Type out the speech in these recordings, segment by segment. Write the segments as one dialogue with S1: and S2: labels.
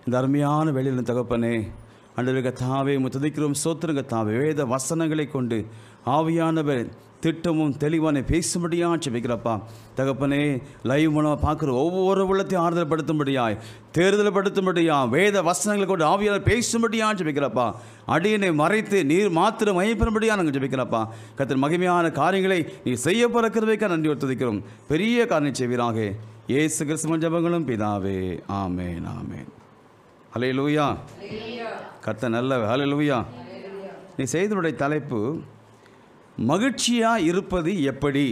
S1: இந்த அருமையான வெளியில் தகப்பனே அண்டருக தாவே முத்துதிக்கிறோம் சோத்திருங்க தாவே வேத வசனங்களை கொண்டு ஆவியானவர் திட்டமும் தெளிவான பேசும்படியா செபிக்கிறப்பா தகப்பனே லைவ் மூலமாக பார்க்குற ஒவ்வொரு உள்ளத்தையும் ஆறுதல் படுத்தும்படியாய் தேர்தல் படுத்தும்படியா வேத வசனங்களை கொண்டு ஆவியாளர் பேசும்படியா ஜெபிக்கிறப்பா அடியனை மறைத்து நீர் மாத்திரம் மயப்பெறும்படியா நாங்கள் ஜெபிக்கிறப்பா கத்திர மகிமையான காரியங்களை நீ செய்ய பிறக்கிறவைக்கா நன்றி ஒத்துதிக்கிறோம் பெரிய காரணம் செய்வீராக இயேசு கிறிஸ்துவ ஜபங்களும் பிதாவே ஆமேன் ஆமேன் ஹலே லூயா கத்த நல்ல ஹலே லூயா நீ செய்தனுடைய தலைப்பு மகிழ்ச்சியாய் இருப்பது எப்படி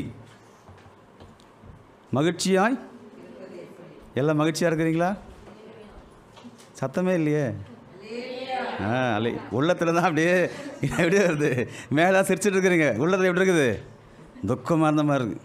S1: மகிழ்ச்சியாய் எல்லாம் மகிழ்ச்சியாக இருக்கிறீங்களா சத்தமே இல்லையே ஆ அல்ல உள்ளத்தில் தான் அப்படியே எப்படியே வருது மேலே சிரிச்சிட்டு இருக்கிறீங்க உள்ளத்தில் எப்படி இருக்குது துக்கமாக இருந்த மாதிரி இருக்கு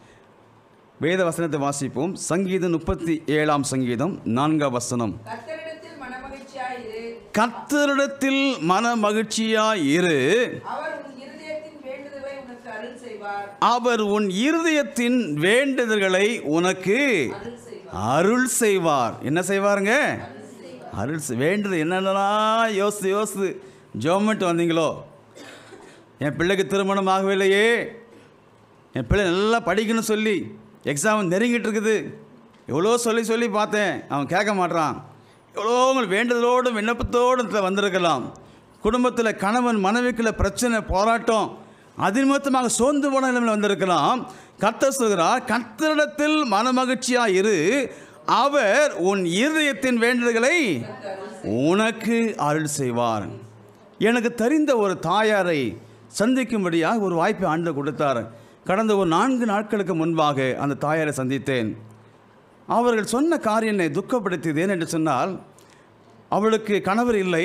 S1: வேத வசனத்தை வாசிப்போம் சங்கீதம் முப்பத்தி ஏழாம் சங்கீதம் நான்காம் வசனம்
S2: கர்த்தரிடத்தில் மனமகிழ்ச்சியாயிரு
S1: கத்தரிடத்தில் மன மகிழ்ச்சியாய் இரு
S2: அவர் உன் இருதயத்தின் வேண்டுதலை உனக்கு அருள் செய்வார்
S1: அவர் உன் இருதயத்தின் வேண்டுதல்களை உனக்கு
S2: அருள் செய்வார்
S1: அருள் செய்வார் என்ன செய்வாருங்க அருள் செய்- வேண்டுதல் என்னென்னலாம் யோசித்து யோசித்து ஜோமெண்ட் வந்தீங்களோ என் பிள்ளைக்கு திருமணம் ஆகவில்லையே என் பிள்ளை நல்லா படிக்கணும்னு சொல்லி எக்ஸாம் நெருங்கிட்டு இருக்குது எவ்வளோ சொல்லி சொல்லி பார்த்தேன் அவன் கேட்க மாட்றான் எவ்வளோ உங்கள் வேண்டுதலோடும் விண்ணப்பத்தோடும் இதுல வந்திருக்கலாம் குடும்பத்தில் கணவன் மனைவிக்குள்ள பிரச்சனை போராட்டம் அதில் நிமித்தமாக சோர்ந்து போன நிலைமையில் வந்திருக்கலாம் கர்த்தர் சொல்கிறார் கர்த்தரிடத்தில் மனமகிழ்ச்சியாக இரு அவர் உன் இருதயத்தின் வேண்டுதல்களை உனக்கு அருள் செய்வார் எனக்கு தெரிந்த ஒரு தாயாரை சந்திக்கும்படியாக ஒரு வாய்ப்பை ஆண்டு கொடுத்தார் கடந்த ஒரு நான்கு நாட்களுக்கு முன்பாக அந்த தாயாரை சந்தித்தேன் அவர்கள் சொன்ன காரியம் என்னை துக்கப்படுத்தியது ஏன் என்று சொன்னால் அவளுக்கு கணவர் இல்லை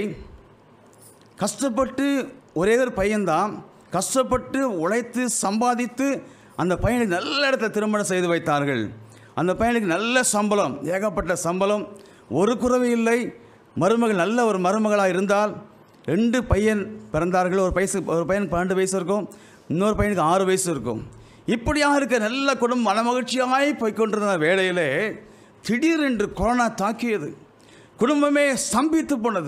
S1: கஷ்டப்பட்டு ஒரே ஒரு பையன்தான் கஷ்டப்பட்டு உழைத்து சம்பாதித்து அந்த பையனுக்கு நல்ல இடத்துல திருமணம் செய்து வைத்தார்கள் அந்த பையனுக்கு நல்ல சம்பளம் ஏகப்பட்ட சம்பளம் ஒரு குறைவு இல்லை மருமகள் நல்ல ஒரு மருமகளாக இருந்தால் ரெண்டு பையன் பிறந்தார்கள் ஒரு வயசு ஒரு பையன் பன்னெண்டு வயசு இருக்கும் இன்னொரு பையனுக்கு ஆறு வயசு இருக்கும் இப்படியாக இருக்க நல்ல குடும்பம் மனமகிழ்ச்சியாய் போய்க்கொண்டிருந்த வேளையிலே திடீரென்று கொரோனா தாக்கியது குடும்பமே ஸ்தம்பித்து போனது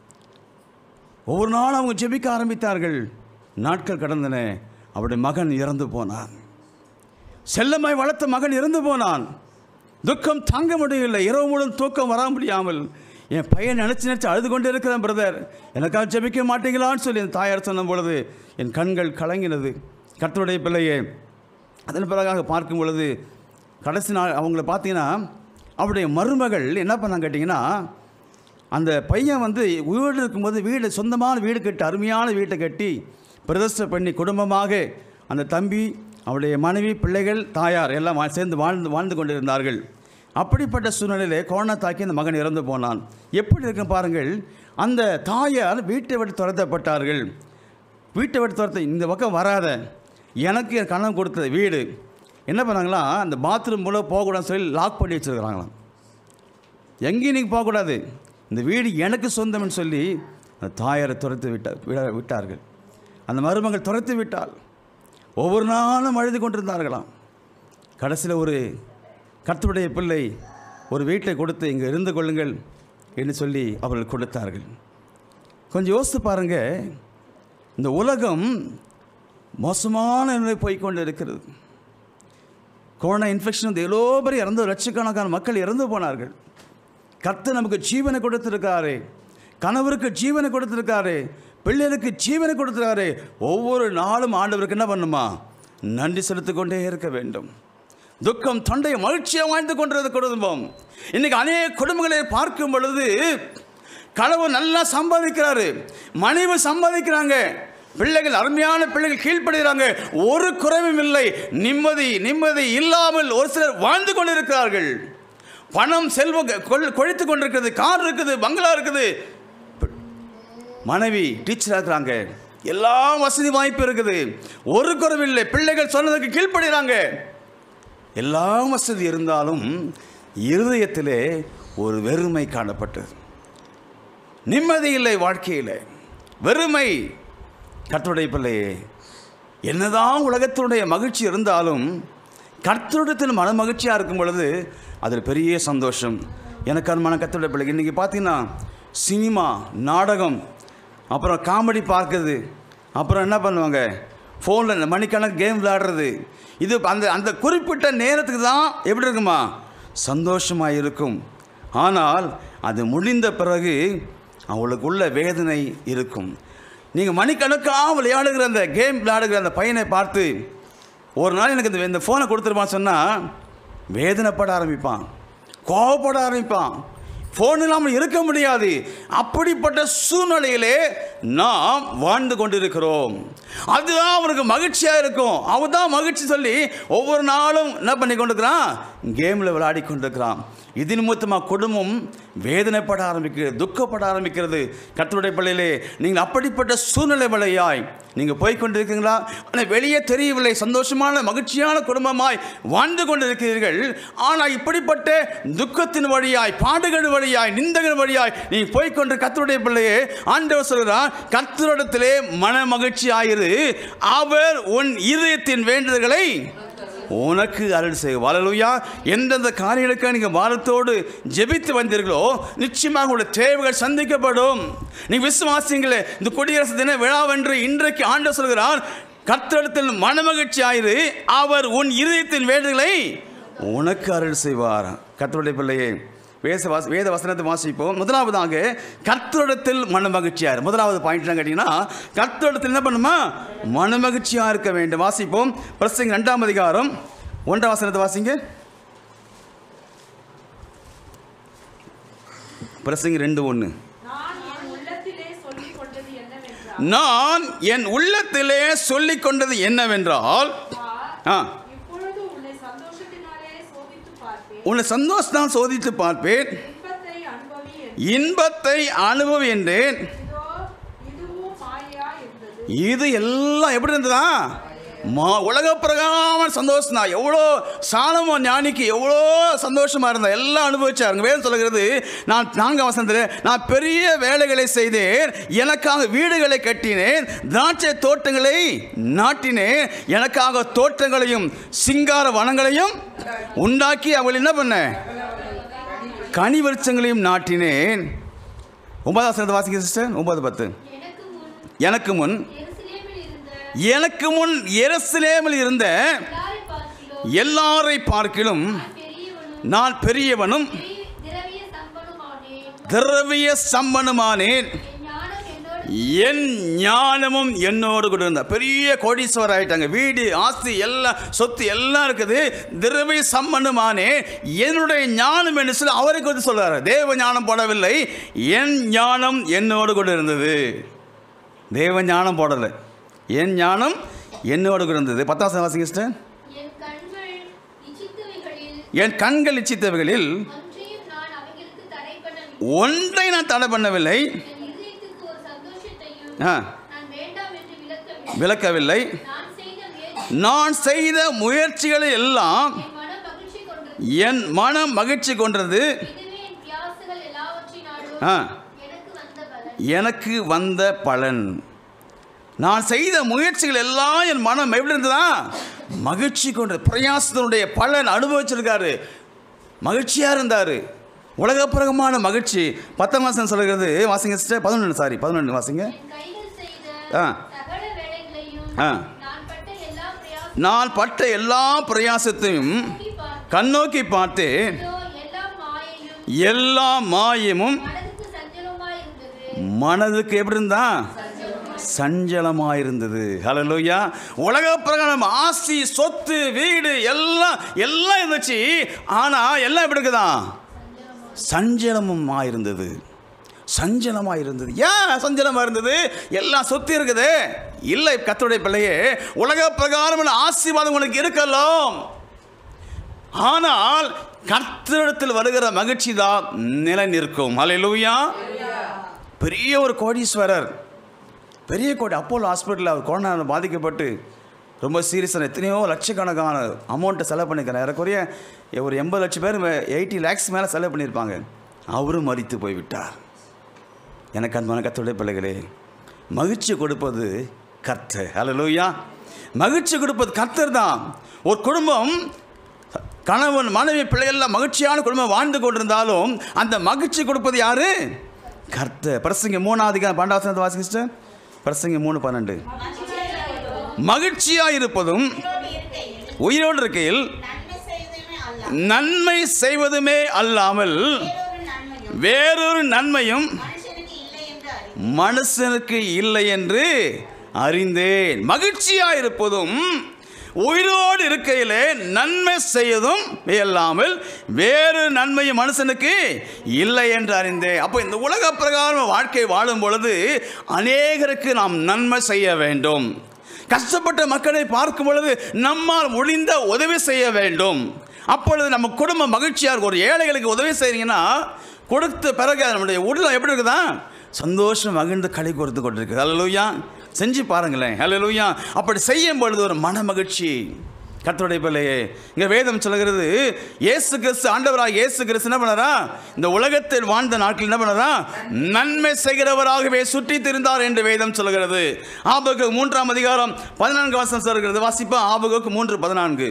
S1: ஒவ்வொரு நாளும் அவங்க ஜெபிக்க ஆரம்பித்தார்கள் நாட்கள் கடந்தன அவருடைய மகன் இறந்து போனான் செல்லமாய் வளர்த்த மகன் இறந்து போனான் துக்கம் தாங்க முடியவில்லை இரவு முழுவதும் தூக்கம் வர முடியாமல் என் பையன் நினச்சி நினச்சி அழுது கொண்டு இருக்கிறேன் பிரதர் எனக்காக ஜெபிக்க மாட்டீங்களான்னு சொல்லி என் தாயார் சொன்ன பொழுது என் கண்கள் கலங்கினது கர்த்தருடைய பிள்ளையே அதன் பிறகாக பார்க்கும் பொழுது கடைசி நாள் அவங்கள பார்த்தீங்கன்னா அவருடைய மருமகள் என்ன பண்ணாங்க கேட்டிங்கன்னா அந்த பையன் வந்து வீடு இருக்கும்போது வீடு சொந்தமான வீடு கட்டி அருமையான வீட்டை கட்டி பிரதிஷ்டை பண்ணி குடும்பமாக அந்த தம்பி அவருடைய மனைவி பிள்ளைகள் தாயார் எல்லாம் வா- சேர்ந்து வாழ்ந்து வாழ்ந்து கொண்டிருந்தார்கள் அப்படிப்பட்ட சூழ்நிலையிலே கொரோனா தாக்கி அந்த மகன் இறந்து போனான் எப்படி இருக்கு பாருங்கள் அந்த தாயார் வீட்டை விட்டு துரத்தப்பட்டார்கள் வீட்டை விட்டு துரத்த இந்த பக்கம் வராத எனக்கு என் கணவன் கொடுத்த வீடு என்ன பண்ணாங்களா அந்த பாத்ரூம் மூலம் போகக்கூடாதுன்னு சொல்லி லாக் பண்ணி வச்சுருக்கிறாங்களாம் எங்கேயும் நீங்கள் போகக்கூடாது இந்த வீடு எனக்கு சொந்தம்னு சொல்லி அந்த தாயாரை துரத்து விட்டார் விட விட்டார்கள் அந்த மருமகள் துரத்து விட்டாள் ஒவ்வொரு நாளும் அழுது கொண்டிருந்தார்களாம் கடைசியில் ஒரு கர்த்தருடைய பிள்ளை ஒரு வீட்டை கொடுத்து இங்கே இருந்து கொள்ளுங்கள் என்று சொல்லி அவர்கள் கொடுத்தார்கள் கொஞ்சம் யோசித்து பாருங்க இந்த உலகம் மோசமான நிலை போய்க்கொண்டு இருக்கிறது கொரோனா இன்ஃபெக்ஷன் வந்து எவ்வளோ பேர் இறந்து லட்சக்கணக்கான மக்கள் இறந்து போனார்கள் கர்த்தர் நமக்கு ஜீவனை கொடுத்திருக்காரு கணவருக்கு ஜீவனை கொடுத்திருக்காரு பிள்ளைகளுக்கு ஜீவனை கொடுத்திருக்காரு ஒவ்வொரு நாளும் ஆண்டவருக்கு என்ன பண்ணுமா நன்றி செலுத்திக் கொண்டே இருக்க வேண்டும் துக்கம் தொண்டையை மகிழ்ச்சியாக வாழ்ந்து கொண்டிருந்த குடும்பம் இன்னைக்கு அநேக குடும்பங்களை பார்க்கும் பொழுது கணவன் நல்லா சம்பாதிக்கிறாரு மனைவி சம்பாதிக்கிறாங்க பிள்ளைகள் அருமையான பிள்ளைகள் கீழ்ப்படுகிறாங்க ஒரு குறைவும் இல்லை நிம்மதி நிம்மதி இல்லாமல் ஒரு சிலர் வாழ்ந்து கொண்டிருக்கிறார்கள் பணம் செல்வம் கொள் கொழித்து கொண்டிருக்கிறது கார் இருக்குது பங்களா இருக்குது மனைவி டீச்சராக இருக்கிறாங்க எல்லா வசதி வாய்ப்பு இருக்குது ஒரு குறைவில்லை பிள்ளைகள் சொன்னதுக்கு கீழ்ப்படுகிறாங்க எல்லா வசதி இருந்தாலும் இருதயத்திலே ஒரு வெறுமை காணப்பட்டது நிம்மதி இல்லை வாழ்க்கையில் வெறுமை கர்த்தருடைய பிள்ளையே என்னதான் உலகத்தினுடைய மகிழ்ச்சி இருந்தாலும் கர்த்தருடத்தில் மன மகிழ்ச்சியாக இருக்கும் பொழுது அதில் பெரிய சந்தோஷம் எனக்கு அருமான கத்தோடைய பிள்ளைங்க இன்றைக்கி பார்த்தீங்கன்னா சினிமா நாடகம் அப்புறம் காமெடி பார்க்குறது அப்புறம் என்ன பண்ணுவாங்க ஃபோனில் மணிக்கணக்கு கேம் விளையாடுறது இது அந்த அந்த குறிப்பிட்ட நேரத்துக்கு தான் எப்படி இருக்குமா சந்தோஷமாக இருக்கும் ஆனால் அது முடிந்த பிறகு அவளுக்குள்ள வேதனை இருக்கும் நீங்கள் மணிக்கணக்காக விளையாடுகிற அந்த கேம் விளையாடுகிற அந்த பையனை பார்த்து ஒரு நாள் எனக்கு இந்த இந்த ஃபோனை கொடுத்துருப்பான்னு சொன்னால் வேதனைப்பட ஆரம்பிப்பான் கோவப்பட ஆரம்பிப்பான் ஃபோன் இல்லாமல் இருக்க முடியாது அப்படிப்பட்ட சூழ்நிலையிலே நாம் வாழ்ந்து கொண்டிருக்கிறோம் அதுதான் அவனுக்கு மகிழ்ச்சியாக இருக்கும் அவன் தான் மகிழ்ச்சி சொல்லி ஒவ்வொரு நாளும் என்ன பண்ணி கொண்டிருக்கிறான் கேமில் விளையாடி கொண்டிருக்கிறான் இது நிமித்தமாக குடும்பம் வேதனைப்பட ஆரம்பிக்கிறது துக்கப்பட ஆரம்பிக்கிறது கர்த்தருடைய பள்ளியிலே நீங்கள் அப்படிப்பட்ட சூழ்நிலை வழியாய் நீங்கள் போய் கொண்டிருக்கீங்களா ஆனால் வெளியே தெரியவில்லை சந்தோஷமான மகிழ்ச்சியான குடும்பமாய் வாழ்ந்து கொண்டிருக்கிறீர்கள் ஆனால் இப்படிப்பட்ட துக்கத்தின் வழியாய் பாடுகள் வழியாய் நிந்தகள் வழியாய் நீ போய் கொண்டு கர்த்தருடைய பிள்ளையே ஆண்டவர் சொல்கிறார் கர்த்தரிடத்திலே மன மகிழ்ச்சி ஆயிரு அவர் உன் இதயத்தின் வேண்டுதல்களை உனக்கு அருள் செய்யும் வாழலுயா எந்தெந்த காரியங்களுக்காக நீங்கள் வாரத்தோடு ஜெபித்து வந்தீர்களோ நிச்சயமாக உங்களுடைய தேவைகள் சந்திக்கப்படும் நீ விசுவாசிங்களே இந்த குடியரசு தின விழாவென்று இன்றைக்கு ஆண்டு சொல்கிறார் கர்த்தரிடத்தில் மனமகிழ்ச்சி ஆயிரு அவர் உன் இதயத்தின் வேண்டுதலை உனக்கு அருள் செய்வார் கர்த்தருடைய பிள்ளையே வேத வாச வேத வசனத்தை வாசிப்போம் முதலாவதாக கர்த்தரிடத்தில் மனமகிழ்ச்சியார் முதலாவது பாயிண்ட் என்ன கேட்டிங்கன்னா கர்த்தரிடத்தில் என்ன பண்ணுமா மனமகிழ்ச்சியாக இருக்க வேண்டும் வாசிப்போம் பிரசங்க ரெண்டாம் அதிகாரம் ஒன்றாம் வசனத்தை வாசிங்க பிரசங்க ரெண்டு ஒன்று
S2: நான் என் உள்ளத்திலே சொல்லிக் கொண்டது என்னவென்றால்
S1: நான் என் உள்ளத்திலே சொல்லிக் கொண்டது என்னவென்றால்
S2: பார்,
S1: ஆ
S2: இப்பொழுது உன்னை சந்தோஷத்தினாலே சோதித்து பார்ப்பேன்
S1: உன்னை சந்தோஷத்தான் சோதித்து பார்ப்பேன்
S2: இன்பத்தை அனுபவி என்று.
S1: இன்பத்தை அனுபவி என்றேன்
S2: இதோ இதுவும் மாயா இருந்தது
S1: இது எல்லாம் எப்படி இருந்ததா மா உலக பிரகாம சந்தோஷம் தான் எவ்வளோ சாலமோ ஞானிக்கு எவ்வளோ சந்தோஷமா இருந்தா எல்லாம் அனுபவிச்சாருங்க வேதம் சொல்லுகிறது நான் நான்கு வசனத்தில் நான் பெரிய வேலைகளை செய்தேன் எனக்காக வீடுகளை கட்டினேன் திராட்சை தோட்டங்களை நாட்டினேன் எனக்காக தோட்டங்களையும் சிங்கார வனங்களையும் உண்டாக்கி அவள் என்ன பண்ண கனி விருட்சங்களையும் நாட்டினேன் ஒன்பதாம் வசனத்தை வாசிக்க சிஸ்டர் ஒன்பது பத்து
S3: எனக்கு முன்
S1: எனக்கு முன்
S3: எருசலேமில் இருந்த
S1: எனக்கு முன் எருசலேமில் இருந்த
S3: எல்லாரை பார்க்கிலும்
S1: எல்லாரை பார்க்கிலும்
S3: நான் பெரியவனும்
S1: நான் பெரியவனும்
S3: திரி- திரவிய சம்பனுமானேன்
S1: திரவிய சம்பனமானேன்
S3: என் ஞானம் என்னோடு
S1: என் ஞானமும் என்னோடு கூட இருந்தா பெரிய கோடீஸ்வரர் ஆயிட்டாங்க வீடு ஆஸ்தி எல்லாம் சொத்து எல்லாம் இருக்குது திரவிய சம்பனமானே என்னுடைய ஞானம் என்று சொல்லி அவருக்கு வந்து சொல்றாரு தேவ ஞானம் போடவில்லை என் ஞானம் என்னோடு கூட இருந்தது தேவ ஞானம் போடலை என் ஞானம் என்னோடு கூட இருந்தது பத்தாம் வாசிங்க சிஸ்டர்
S3: என் கண்கள் இச்சித்தவைகளில்
S1: என் கண்கள் இச்சித்தவைகளில்
S3: ஒன்றையும் நான் அவைகளுக்கு தடை பண்ணவில்லை
S1: ஒன்றை நான் தடை பண்ணவில்லை
S3: என் இதயத்துக்கு ஒரு சந்தோஷத்தையும்
S1: ஆ,
S3: நான் வேண்டாம் என்று விளக்கவில்லை
S1: விளக்கவில்லை
S3: நான் செய்த முயற்சி
S1: நான் செய்த முயற்சிகளை எல்லாம்
S3: என் மனம் மகிழ்ச்சி கொண்டது
S1: என் மனம் மகிழ்ச்சி கொண்டது
S3: இதுவே என் பியாசுகள் எல்லாவற்றினாலும்
S1: ஆ,
S3: எனக்கு வந்த பலன்
S1: எனக்கு வந்த பலன் நான் செய்த முயற்சிகள் எல்லாம் என் மனம் எப்படி இருந்ததா மகிழ்ச்சி கொண்டது பிரயாசத்தினுடைய பலன் அனுபவிச்சிருக்காரு மகிழ்ச்சியாக இருந்தார் உலகப்பிரகமான மகிழ்ச்சி பத்தாம் மாதம் சொல்கிறது வாசிங்க சிஸ்டர் பதினொன்று சாரி பதினொன்று வாசிங்க
S3: என் கைகள் செய்த
S1: ஆ.
S3: சகல வேலைகளையும்
S1: ஆ.
S3: நான் பட்ட எல்லா பிரயாசத்தையும்
S1: நான் பட்ட எல்லா பிரயாசத்தையும்
S3: பார்த்தேன்.
S1: கண்ணோக்கி பார்த்தேன்
S3: இதோ எல்லா மாயையும்
S1: எல்லா மாயமும்
S3: மனதுக்கு சஞ்சலமாய் இருந்தது
S1: மனதுக்கு எப்படி இருந்தா சஞ்சலமாக இருந்தது ஹலலோயா உலக பிரகாரம் ஆஸ்தி சொத்து வீடு எல்லாம் எல்லாம் இருந்துச்சு ஆனால் எல்லாம் எப்படி இருக்குதான் சஞ்சலமுமாக இருந்தது சஞ்சலமாக இருந்தது ஏன் சஞ்சலமாக இருந்தது எல்லாம் சொத்து இருக்குது இல்லை கத்தருடைய பிள்ளையே உலக பிரகாரம் ஆசீர்வாதம் உனக்கு இருக்கலாம் ஆனால் கர்த்தரிடத்தில் வருகிற மகிழ்ச்சி தான் நிலை நிற்கும் ஹalleluya பெரிய ஒரு கோடீஸ்வரர் பெரிய கோடி அப்போலோ ஹாஸ்பிட்டலில் அவர் கொரோனா பாதிக்கப்பட்டு ரொம்ப சீரியஸான எத்தனையோ லட்சக்கணக்கான அமௌண்ட்டை செலவு பண்ணிக்கிறார் ஏறக்குறைய ஒரு எண்பது லட்சம் பேர் எயிட்டி லேக்ஸ் மேலே செலவு பண்ணியிருப்பாங்க அவரும் மறித்து போய்விட்டார் எனக்கு அன்பான கத்தருடைய பிள்ளைகளே மகிழ்ச்சி கொடுப்பது கர்த்தர் ஹalleluya மகிழ்ச்சி கொடுப்பது கர்த்தர் தான் ஒரு குடும்பம் கணவன் மனைவி பிள்ளைகள்லாம் மகிழ்ச்சியான குடும்பம் வாழ்ந்து கொண்டிருந்தாலும் அந்த மகிழ்ச்சி கொடுப்பது யாரு கர்த்த பிரசங்க மூணாவது அதிகாரம் பன்னெண்டாவது வாசிங்க சிஸ்டர் பிரசங்க மூணு பன்னெண்டு மகிழ்ச்சியாக இருப்பதும் உயிரோடு இருக்கையில்
S4: நன்மை செய்வதுமே அல்லாமல்
S1: நன்மை செய்வதுமே அல்லாமல்
S4: வேறொரு நன்மையும்
S1: வேறொரு நன்மையும்
S4: மனுஷனுக்கு இல்லை என்று அறி-
S1: மனுஷனுக்கு இல்லை என்று அறிந்தேன் மகிழ்ச்சியாக இருப்பதும் உயிரோடு இருக்கையிலே நன்மை செய்யதும் இல்லாமல் வேறு நன்மையும் மனுஷனுக்கு இல்லை என்று அறிந்தேன் அப்போ இந்த உலக பிரகாரம் வாழ்க்கை வாழும் பொழுது அநேகருக்கு நாம் நன்மை செய்ய வேண்டும் கஷ்டப்பட்ட மக்களை பார்க்கும் பொழுது நம்மால் முடிந்த உதவி செய்ய வேண்டும் அப்பொழுது நம்ம குடும்பம் மகிழ்ச்சியாக இருக்கும் ஒரு ஏழைகளுக்கு உதவி செய்கிறீங்கன்னா கொடுத்த பிறகு நம்முடைய உள்ளம் எப்படி இருக்குதா சந்தோஷம் மகிழ்ந்து களி கொடுத்து கொண்டிருக்கு ஹalleluya செஞ்சு பாருங்களேன் ஹalleluya அப்படி செய்யும் பொழுது ஒரு மன மகிழ்ச்சி கர்த்தருடைய பிள்ளையே இங்கே வேதம் சொல்கிறது இயேசு கிறிஸ்து ஆண்டவராக இயேசு கிறிஸ்து என்ன பண்ணாரா இந்த உலகத்தில் வாழ்ந்த நாட்கள் என்ன பண்ணாரா நன்மை செய்கிறவராகவே சுற்றி திரிந்தார் என்று வேதம் சொல்கிறது ஆபகு மூன்றாம் அதிகாரம் பதினான்கு வசனம் சொல்கிறது வாசிப்பா ஆபகுக்கு மூன்று பதினான்கு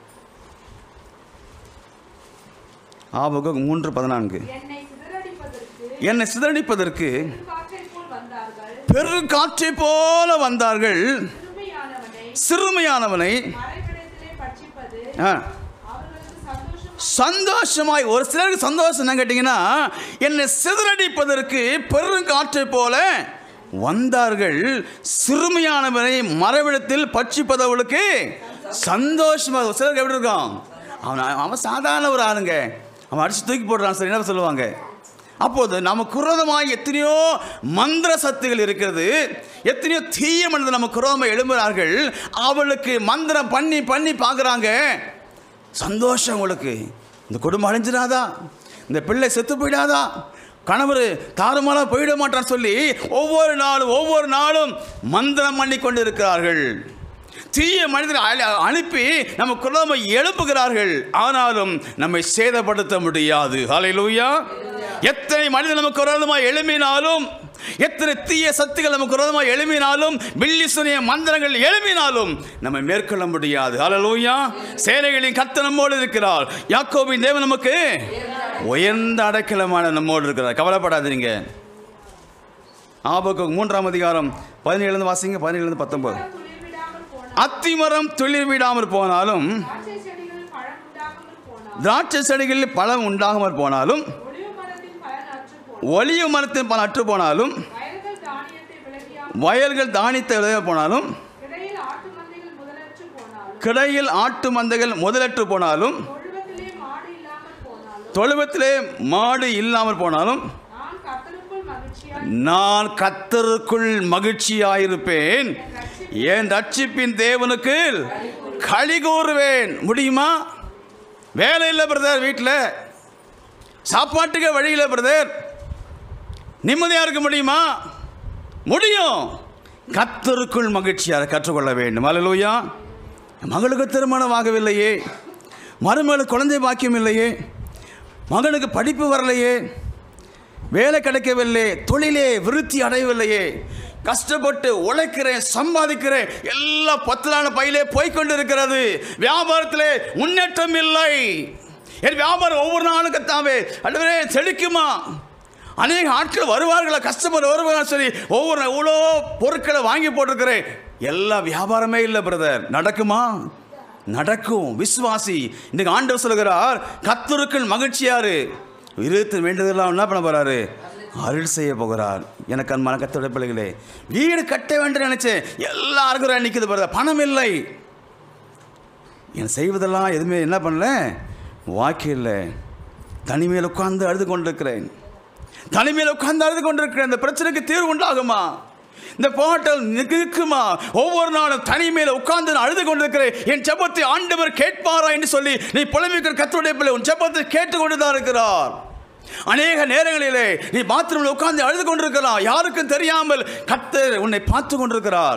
S1: ஆபகு மூன்று பதினான்கு
S2: என்னை சிதறடிப்பதற்கு
S1: என்னை சிதறடிப்பதற்கு
S2: காற்றைப் போல் வந்தார்கள்
S1: பெருங்காற்றை போல வந்தார்கள்
S2: சிறுமையானவனை
S1: சிறுமையானவனை
S2: மறைவிடத்திலே பட்சிப்பது
S1: ஆ,
S2: அவர்களுக்கு சந்தோஷம்
S1: சந்தோஷமாய் ஒரு சிலருக்கு சந்தோஷம் என்ன கேட்டிங்கன்னா என்னை சிதறடிப்பதற்கு பெருங்காற்றை போல வந்தார்கள் சிறுமியானவனை மறைவிடத்தில் பட்சிப்பதவளுக்கு சந்தோஷமாக ஒரு சிலருக்கு எப்படி இருக்கும் அவன் அவன் சாதாரண ஒரு ஆளுங்க அவன் அடிச்சு தூக்கி போடுறான் சரி என்ன சொல்லுவாங்க அப்போது நமக்கு குரோதமாக எத்தனையோ மந்திர சக்திகள் இருக்கிறது எத்தனையோ தீய மனிதர் நமக்கு குரோதமாக எழும்புகிறார்கள் அவளுக்கு மந்திரம் பண்ணி பண்ணி பார்க்குறாங்க சந்தோஷம் உங்களுக்கு இந்த குடும்பம் அழிஞ்சிடாதா இந்த பிள்ளை செத்து போயிடாதா கணவர் தாறுமாறாக போயிட மாட்டான்னு சொல்லி ஒவ்வொரு நாளும் ஒவ்வொரு நாளும் மந்திரம் பண்ணி கொண்டு இருக்கிறார்கள் தீய மனிதரை அழ- அனுப்பி நம்ம குலமை எழுப்புகிறார்கள் ஆனாலும் நம்மை சேதப்படுத்த முடியாது ஹalleluya எத்தனை மனிதர் நமக்கு குரலமாக எழுப்பினாலும் எத்தனை தீய சக்திகள் நமக்கு குரலமாக எழுப்பினாலும் பில்லி சுனிய மந்திரங்கள் எழுப்பினாலும் நம்மை மேற்கொள்ள முடியாது ஹalleluya சேனைகளின் கர்த்தர் நம்மோடு இருக்கிறார் யாக்கோபின் தேவன் நமக்கு உயர்ந்த அடைக்கலமான நம்மோடு இருக்கிறார் கவலைப்படாதீங்க ஆபக்கு மூன்றாம் அதிகாரம் பதினேழுலேருந்து வாசிங்க பதினேழுலேருந்து பத்தொன்பது
S2: துளிர்விடாமல் போனார்
S1: அத்திமரம் துளிர் விடாமற் போனாலும்
S2: திராட்சை செடிகளில் பழம் உண்டாகாமல் போனார்
S1: திராட்சை செடிகளில் பழம் உண்டாகாமற் போனாலும்
S2: ஒளிவு மரத்தின் பலன் அற்று போனார்
S1: ஒளிய மரத்தின் பலன் அற்று போனாலும்
S2: வயல்கள் தானியத்தை விளங்கியாமல்
S1: வயல்கள் தானியத்தை விளைய போனாலும்
S2: இடையில் ஆட்டு மந்தைகள் முதலற்று போனாலும்
S1: கிடையில் ஆட்டு மந்தைகள் முதலற்று போனாலும்
S2: தொழுவத்திலே மாடு இல்லாமல் போனாலும்
S1: தொழுவத்திலே மாடு இல்லாமல் போனாலும்
S2: நான் கர்த்தருக்குள் மகிழ்ச்சியாய்
S1: நான் கத்தருக்குள் மகிழ்ச்சியாயிருப்பேன் என் ரட்சிப்பின் தேவனுக்கு களி கூறுவேன் முடியுமா வேலை இல்லை பிரதர் வீட்டில் சாப்பாட்டுக்கு வழி இல்லை பிரதர் நிம்மதியாக இருக்க முடியுமா முடியும் கத்தருக்குள் மகிழ்ச்சியாக கற்றுக்கொள்ள வேண்டும் அல்லேலூயா மகளுக்கு திருமணம் ஆகவில்லையே மருமகளுக்கு குழந்தை பாக்கியம் இல்லையே மகனுக்கு படிப்பு வரலையே வேலை கிடைக்கவில்லை தொழிலே விருத்தி அடையவில்லையே கஷ்டப்பட்டு உழைக்கிறேன் சம்பாதிக்கிறேன் எல்லாம் பத்தலான பையிலே போய்க்கொண்டு இருக்கிறது வியாபாரத்திலே முன்னேற்றம் இல்லை என் வியாபாரம் ஒவ்வொரு நாளும் கத்தாவே அல்லவே செழிக்குமா அநேக ஆட்கள் வருவார்களா கஸ்டமர் வருவாங்க சரி ஒவ்வொரு நாள் எவ்வளோ பொருட்களை வாங்கி போட்டிருக்கிறேன் எல்லா வியாபாரமே இல்லை பிரதர் நடக்குமா நடக்கும் விசுவாசி இன்னைக்கு ஆண்டவர் சொல்கிறார் கத்தருக்குள் மகிழ்ச்சியாரு இருபத்தி வேண்டியதெல்லாம் என்ன பண்ண போறாரு அருள் செய்ய போகிறார் எனக்கு அன்பான கத்தோட பிள்ளைகளே வீடு கட்ட வேண்டும் நினைச்சேன் எல்லாருக்கும் நிற்குது பாருங்க பணம் இல்லை என் செய்வதெல்லாம் எதுவுமே என்ன பண்ணல வாக்கியில் தனிமையில் உட்கார்ந்து அழுது கொண்டிருக்கிறேன் தனிமையில் உட்கார்ந்து அழுது கொண்டிருக்கிறேன் இந்த பிரச்சனைக்கு தீர்வு உண்டாகுமா இந்த போராட்டம் நிற்குமா ஒவ்வொரு நாளும் தனிமையில் உட்கார்ந்து நான் அழுது கொண்டிருக்கிறேன் என் ஜெபத்தை ஆண்டவர் கேட்பாரா என்று சொல்லி நீ புலம்பிக்கிற கத்தருடைய பிள்ளை உன் ஜெபத்தை கேட்டுக்கொண்டு தான் இருக்கிறார் அநேக நேரங்களிலே நீ பாத்ரூமில் உட்கார்ந்து அழுது கொண்டிருக்கலாம் யாருக்கும் தெரியாமல் கத்தர் உன்னை பார்த்து கொண்டிருக்கிறார்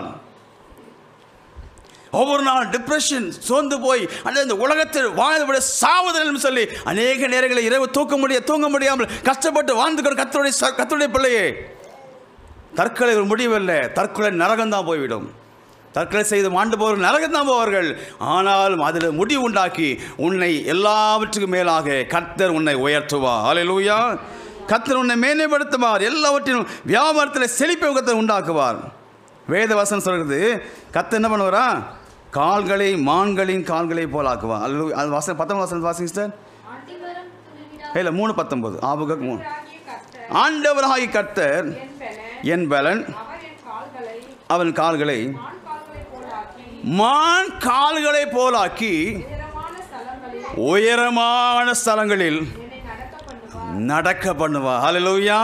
S1: ஒவ்வொரு நாள் டிப்ரெஷன் சோர்ந்து போய் அல்லது இந்த உலகத்தில் வாழ்ந்து விட சாவதல் சொல்லி அநேக நேரங்களில் இரவு தூக்க முடிய தூங்க முடியாமல் கஷ்டப்பட்டு வாழ்ந்துக்கிற கத்தருடைய ச- கர்த்தருடைய பிள்ளையே தற்கொலை ஒரு முடிவில்லை தற்கொலை நரகம் தான் போய்விடும் தற்கொலை செய்து மாண்டு போவர்கள் நரகத்தான் போவார்கள் ஆனாலும் அதில் முடிவு உண்டாக்கி உன்னை எல்லாவற்றுக்கும் மேலாக கர்த்தர் உன்னை உயர்த்துவார் ஹalleluya கர்த்தர் உன்னை மேன்மைப்படுத்துவார் எல்லாவற்றிலும் வியாபாரத்தில் செழிப்பை கர்த்தர் உண்டாக்குவார் வேத வசனம் சொல்கிறது கர்த்தர் என்ன பண்ணுவாரா கால்களை மான்களின் கால்களை போல் ஆக்குவார் அல்ல அது வசனம் பத்தொன்பது வசனம் வாசிங்க சார்
S3: ஆண்டிவரும் துணிவிடா
S1: இல்லை மூணு பத்தொன்பது ஆபுக மூணு
S2: ஆகிய கர்த்தர்
S1: ஆண்டவராகி கர்த்தர்
S2: என் பெலன்,
S1: என் பலன்
S2: அவர் என் கால்களை
S1: அவன் கால்களை
S2: மான் கால்களைப் போலாக்கி
S1: மான் கால்களை போலாக்கி
S2: உயரமான ஸ்தலங்களில்
S1: உயரமான ஸ்தலங்களில்
S2: என்னை நடக்க பண்ணுவார்
S1: நடக்க பண்ணுவா ஹalleluya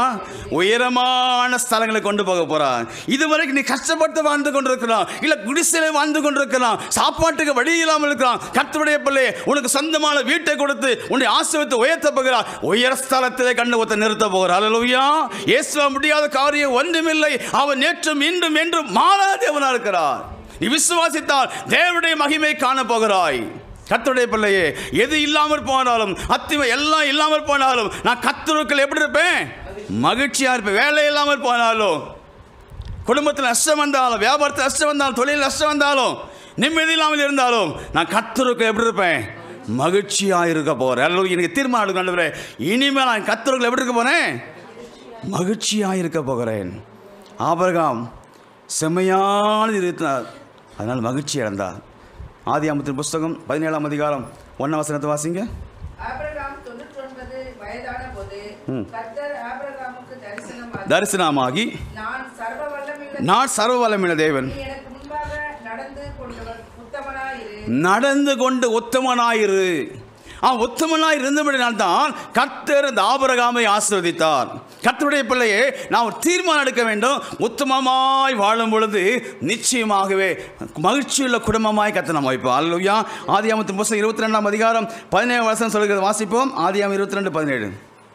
S1: உயரமான ஸ்தலங்களை கொண்டு போக போறான் இதுவரைக்கும் நீ கஷ்டப்பட்டு வாழ்ந்து கொண்டிருக்கிறான் இல்ல குடிசையில வாழ்ந்து கொண்டிருக்கிறான் சாப்பாட்டுக்கு வழி இல்லாமல் இருக்கிறான் கர்த்தருடைய பிள்ளை உனக்கு சொந்தமான வீட்டை கொடுத்து உன்னை ஆசிரியத்தை உயர்த்த போகிறார் உயர ஸ்தலத்திலே கண்டு ஒருத்த நிறுத்த போகிறார் ஹalleluya இயேசுவ முடியாத காரியம் ஒன்றுமில்லை அவன் நேற்றும் இன்றும் என்றும் மாறாத தேவனா இருக்கிறார் நீ விசுவாசித்தால் தேவனுடைய மகிமை காண போகிறாய் கர்த்தருடைய பிள்ளையே எது இல்லாமல் போனாலும் அத்திமை எல்லாம் இல்லாமல் போனாலும் நான் கத்தருக்குள் எப்படி இருப்பேன் மகிழ்ச்சியா இருப்பேன் வேலை இல்லாமல் போனாலும் குடும்பத்தில் நஷ்டம் வந்தாலும் வியாபாரத்தில் நஷ்டம் வந்தாலும் தொழில் நஷ்டம் வந்தாலும் நிம்மதி இல்லாமல் இருந்தாலும் நான் கத்தருக்கு எப்படி இருப்பேன் மகிழ்ச்சியாக இருக்க போகிறேன் அல்லது எனக்கு தீர்மானம் எடுக்க ஆண்டவரே, இனிமேல் நான் கத்தருக்கு எப்படி இருக்க போகிறேன் மகிழ்ச்சியாக இருக்க போகிறேன் ஆபரகாம் செம்மையானது இருந்தார் அதனால் மகிழ்ச்சி இழந்தார் ஆதி அமத்தின் புஸ்தகம் பதினேழாம் அதிகாரம் ஒன்றாம் வசனத்தை வாசிங்க
S2: ஆபிரகாம் தொண்ணூற்றொன்பது வயதான போது கர்த்தர் ஆபிரகாமுக்கு தரிசனமாக
S1: தரிசனமாகி
S2: நான் சர்வ வல்லமையுள்ள
S1: நான் சர்வ வல்லமையுள்ள தேவன்
S2: நீ எனக்கு முன்பாக நடந்து கொண்டவர் உத்தமனாயிரு
S1: நடந்து கொண்டு உத்தமனாயிரு ஆ உத்தமனாய் இருந்தபடினால் தான் கர்த்தர் இந்த ஆபரகாமை ஆசீர்வதித்தார் கர்த்தருடைய பிள்ளையே நாம் ஒரு தீர்மானம் எடுக்க வேண்டும் உத்தமமாய் வாழும் பொழுது நிச்சயமாகவே மகிழ்ச்சியுள்ள குடும்பமாய் கர்த்தர் நம்ம வைப்போம் அல்லையா ஆதியாமத்தின் புஸ்தகம் இருபத்தி ரெண்டாம் அதிகாரம் பதினேழு வருஷம் சொல்கிறது வாசிப்போம் ஆதியாம் இருபத்தி ரெண்டு பதினேழு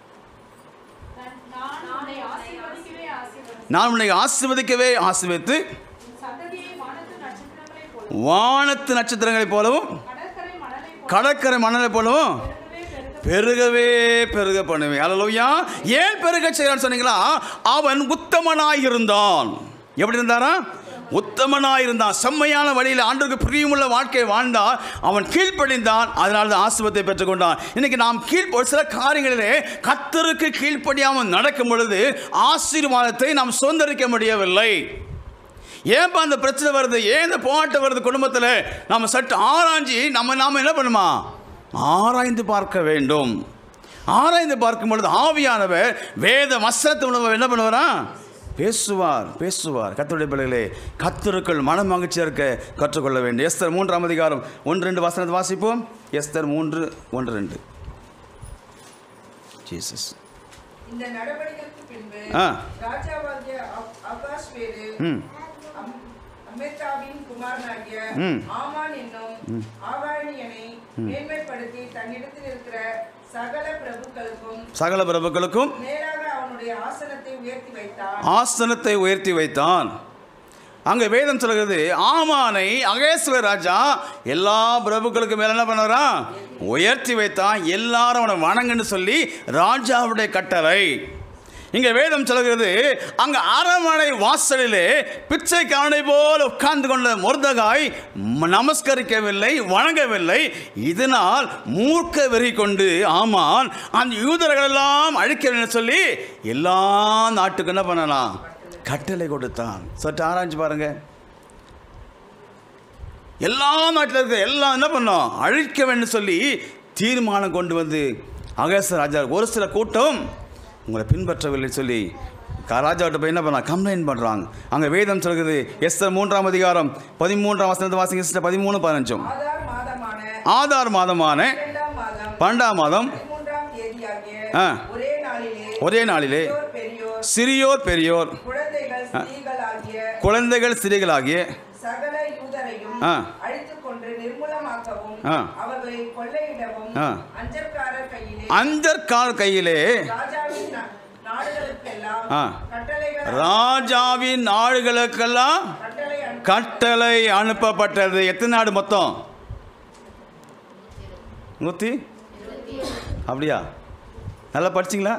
S2: நான் உன்னை ஆசீர்வதிக்கவே ஆசீர்வதி
S1: நான் உன்னை ஆசீர்வதிக்கவே ஆசீர்வதித்து
S2: உன் சந்ததியை வானத்து நட்சத்திரங்களைப் போல
S1: வானத்து நட்சத்திரங்களைப் போலவும்
S2: கடற்கரை மணலைப் போல
S1: கடற்கரை மணலை போலவும்
S2: பெருகவே பெருக
S1: பெருகவே பெருக பண்ணுவேன் அல்லையா ஏன் பெருக செய்யறான்னு சொன்னீங்களா அவன் உத்தமனாய் இருந்தான் எப்படி இருந்தாரா உத்தமனாய் இருந்தான் செம்மையான வழியில் ஆண்டுக்கு பிரியமுள்ள வாழ்க்கை வாழ்ந்தான் அவன் கீழ்ப்படிந்தான் அதனால தான் ஆசிர்வத்தை பெற்றுக்கொண்டான் இன்னைக்கு நாம் கீழ் ஒரு சில காரியங்களிலே கத்தருக்கு கீழ்ப்படியாமல் நடக்கும் பொழுது ஆசீர்வாதத்தை நாம் சுதந்திரிக்க முடியவில்லை ஏன்பா அந்த பிரச்சனை வருது ஏன் இந்த போராட்டம் வருது குடும்பத்தில் நம்ம சற்று ஆராய்ஞ்சி நம்ம நாம என்ன பண்ணுமா ஆராய்ந்து பார்க்க வேண்டும் ஆராய்ந்து பார்க்கும் பொழுது ஆவியானவர் வேத வசனத்தை உணவு என்ன பண்ணுவாரா பேசுவார் பேசுவார் கத்தருடைய பிள்ளைகளே கத்தருக்குள் மன மகிழ்ச்சியாக இருக்க கற்றுக்கொள்ள வேண்டும் எஸ்தர் மூன்றாம் அதிகாரம் ஒன்று ரெண்டு வசனத்தை வாசிப்போம் எஸ்தர் மூன்று ஒன்று ரெண்டு ஜீசஸ்
S2: இந்த நடவடிக்கைக்கு பின்பு
S1: ஆ.
S2: ராஜாவாகிய அப்- அகாஸ்வேரு
S1: ம்
S2: அம்- அமெத்தாவின் குமாரனாகிய
S1: ம்.
S2: ஆமான் என்னும் ஆகாணியனை மேன்மைப்படுத்தி தன்னிடத்தில் இருக்கிற சகல பிரபுக்களுக்கும்
S1: சகல பிரபுக்களுக்கும்
S2: நேராக அவனுடைய ஆசனத்தை உயர்த்தி வைத்தான்
S1: ஆசனத்தை உயர்த்தி வைத்தான் அங்கே வேதம் சொல்கிறது ஆமானை அகேஸ்வர ராஜா எல்லா பிரபுக்களுக்கு மேல என்ன பண்ணறான் உயர்த்தி வைத்தான் எல்லாரும் அவனை வணங்குன்னு சொல்லி ராஜாவுடைய கட்டளை இங்கே வேதம் சொல்கிறது அங்கே அரண்மனை வாசலிலே பிச்சைக்காரனை போல் உட்கார்ந்து கொண்ட முருதகாய் ம- நமஸ்கரிக்கவில்லை வணங்கவில்லை இதனால் மூர்க்க வெறி கொண்டு ஆமான் அந்த யூதர்களெல்லாம் அழிக்க வேண்டும் சொல்லி எல்லா நாட்டுக்கும் என்ன பண்ணலாம் கட்டளை கொடுத்தான் சற்று ஆராய்ஞ்சு பாருங்க எல்லா நாட்டில் இருக்க எல்லாம் என்ன பண்ணோம் அழிக்க வேண்டும் சொல்லி தீர்மானம் கொண்டு வந்து அகேச ராஜா ஒரு சில கூட்டம் உங்களை பின்பற்றவில்லை சொல்லி க- ராஜாவிட்ட போய் என்ன பண்ணா கம்ப்ளைண்ட் பண்ணுறாங்க அங்கே வேதம் சொல்கிறது எஸ்தர் மூன்றாம் அதிகாரம் பதிமூன்றாம் வசனத்தை வாசிங்க sister, பதிமூணு பதினஞ்சும்
S2: ஆதார் மாதமான
S1: ஆதார் மாதமான
S2: இரண்டாம் மாதம்
S1: பன்னெண்டாம் மாதம்
S2: பதிமூன்றாம் தேதியாகிய
S1: ஆ.
S2: ஒரே நாளிலே
S1: ஒரே நாளிலே
S2: பெரியோர் பெரியோர்
S1: சிறியோர் பெரியோர்
S2: குழந்தைகள் ஸ்திரீகளாகிய
S1: குழந்தைகள் சிறிகளாகிய
S2: சகல யூதரையும்
S1: ஆ.
S2: அழித்துக் கொண்டு நிர்மூலமாக்கவும்
S1: ஆ.
S2: அவர்களை கொள்ளையிடவும்
S1: ஆ.
S2: அஞ்சற்காரர் கையிலே
S1: அஞ்சற்கால் கையிலே
S2: ராஜாவின் நா- நாடுகளுக்கெல்லாம்
S1: ஆ.
S2: கட்டளைகள்
S1: ராஜாவின் நாடுகளுக்கெல்லாம்
S2: கட்டளை அனு-
S1: கட்டளை அனுப்பப்பட்டது எத்தனை நாடு மொத்தம் நூற்றி அப்படியா நல்லா படிச்சிங்களா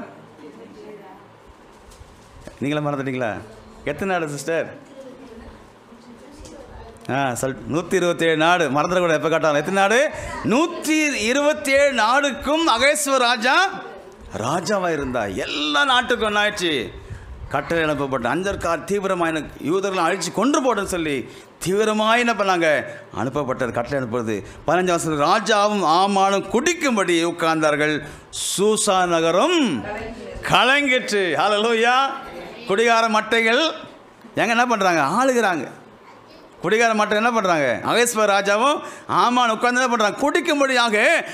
S1: நீங்களா மறந்துட்டீங்களா எத்தனை நாடு சிஸ்டர் ஆ சொல் நூற்றி இருபத்தேழு நாடு மறந்துடக்கூட எப்போ காட்டாங்க எத்தனை நாடு நூற்றி இருபத்தேழு நாடுக்கும் அகேஸ்வர் ராஜா ராஜாவாக இருந்தா எல்லா நாட்டுக்கும் என்ன ஆயிடுச்சு கட்டளை அனுப்பப்பட்ட அஞ்சற்கார் தீவிரமான யூதர்களை அழிச்சு கொன்று போடுன்னு சொல்லி தீவிரமாக என்ன பண்ணாங்க அனுப்பப்பட்டது கட்டளை அனுப்புறது பதினஞ்சாம் வருஷம் ராஜாவும் ஆமானும் குடிக்கும்படி உட்கார்ந்தார்கள் சூசா நகரம் கலங்கிற்று ஹalleluya குடிகார மட்டைகள் எங்க என்ன பண்ணுறாங்க ஆளுகிறாங்க குடிகார மட்டை என்ன பண்ணுறாங்க அகேஸ்வர் ராஜாவும் ஆமான் உட்கார்ந்து என்ன பண்ணுறாங்க குடிக்கும்படியாக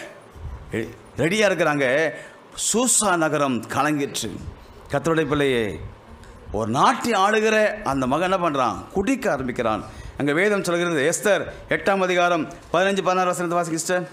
S1: ரெடியாக இருக்கிறாங்க சூசா நகரம் கலங்கிற்று கத்தருடைய பிள்ளையே ஒரு நாட்டை ஆளுகிற அந்த மகன் என்ன பண்ணுறான் குடிக்க ஆரம்பிக்கிறான் அங்கே வேதம் சொல்கிறது எஸ்தர் எட்டாம் அதிகாரம் பதினஞ்சு பதினாறு வசனத்தை வாசிக்க சிஸ்டர்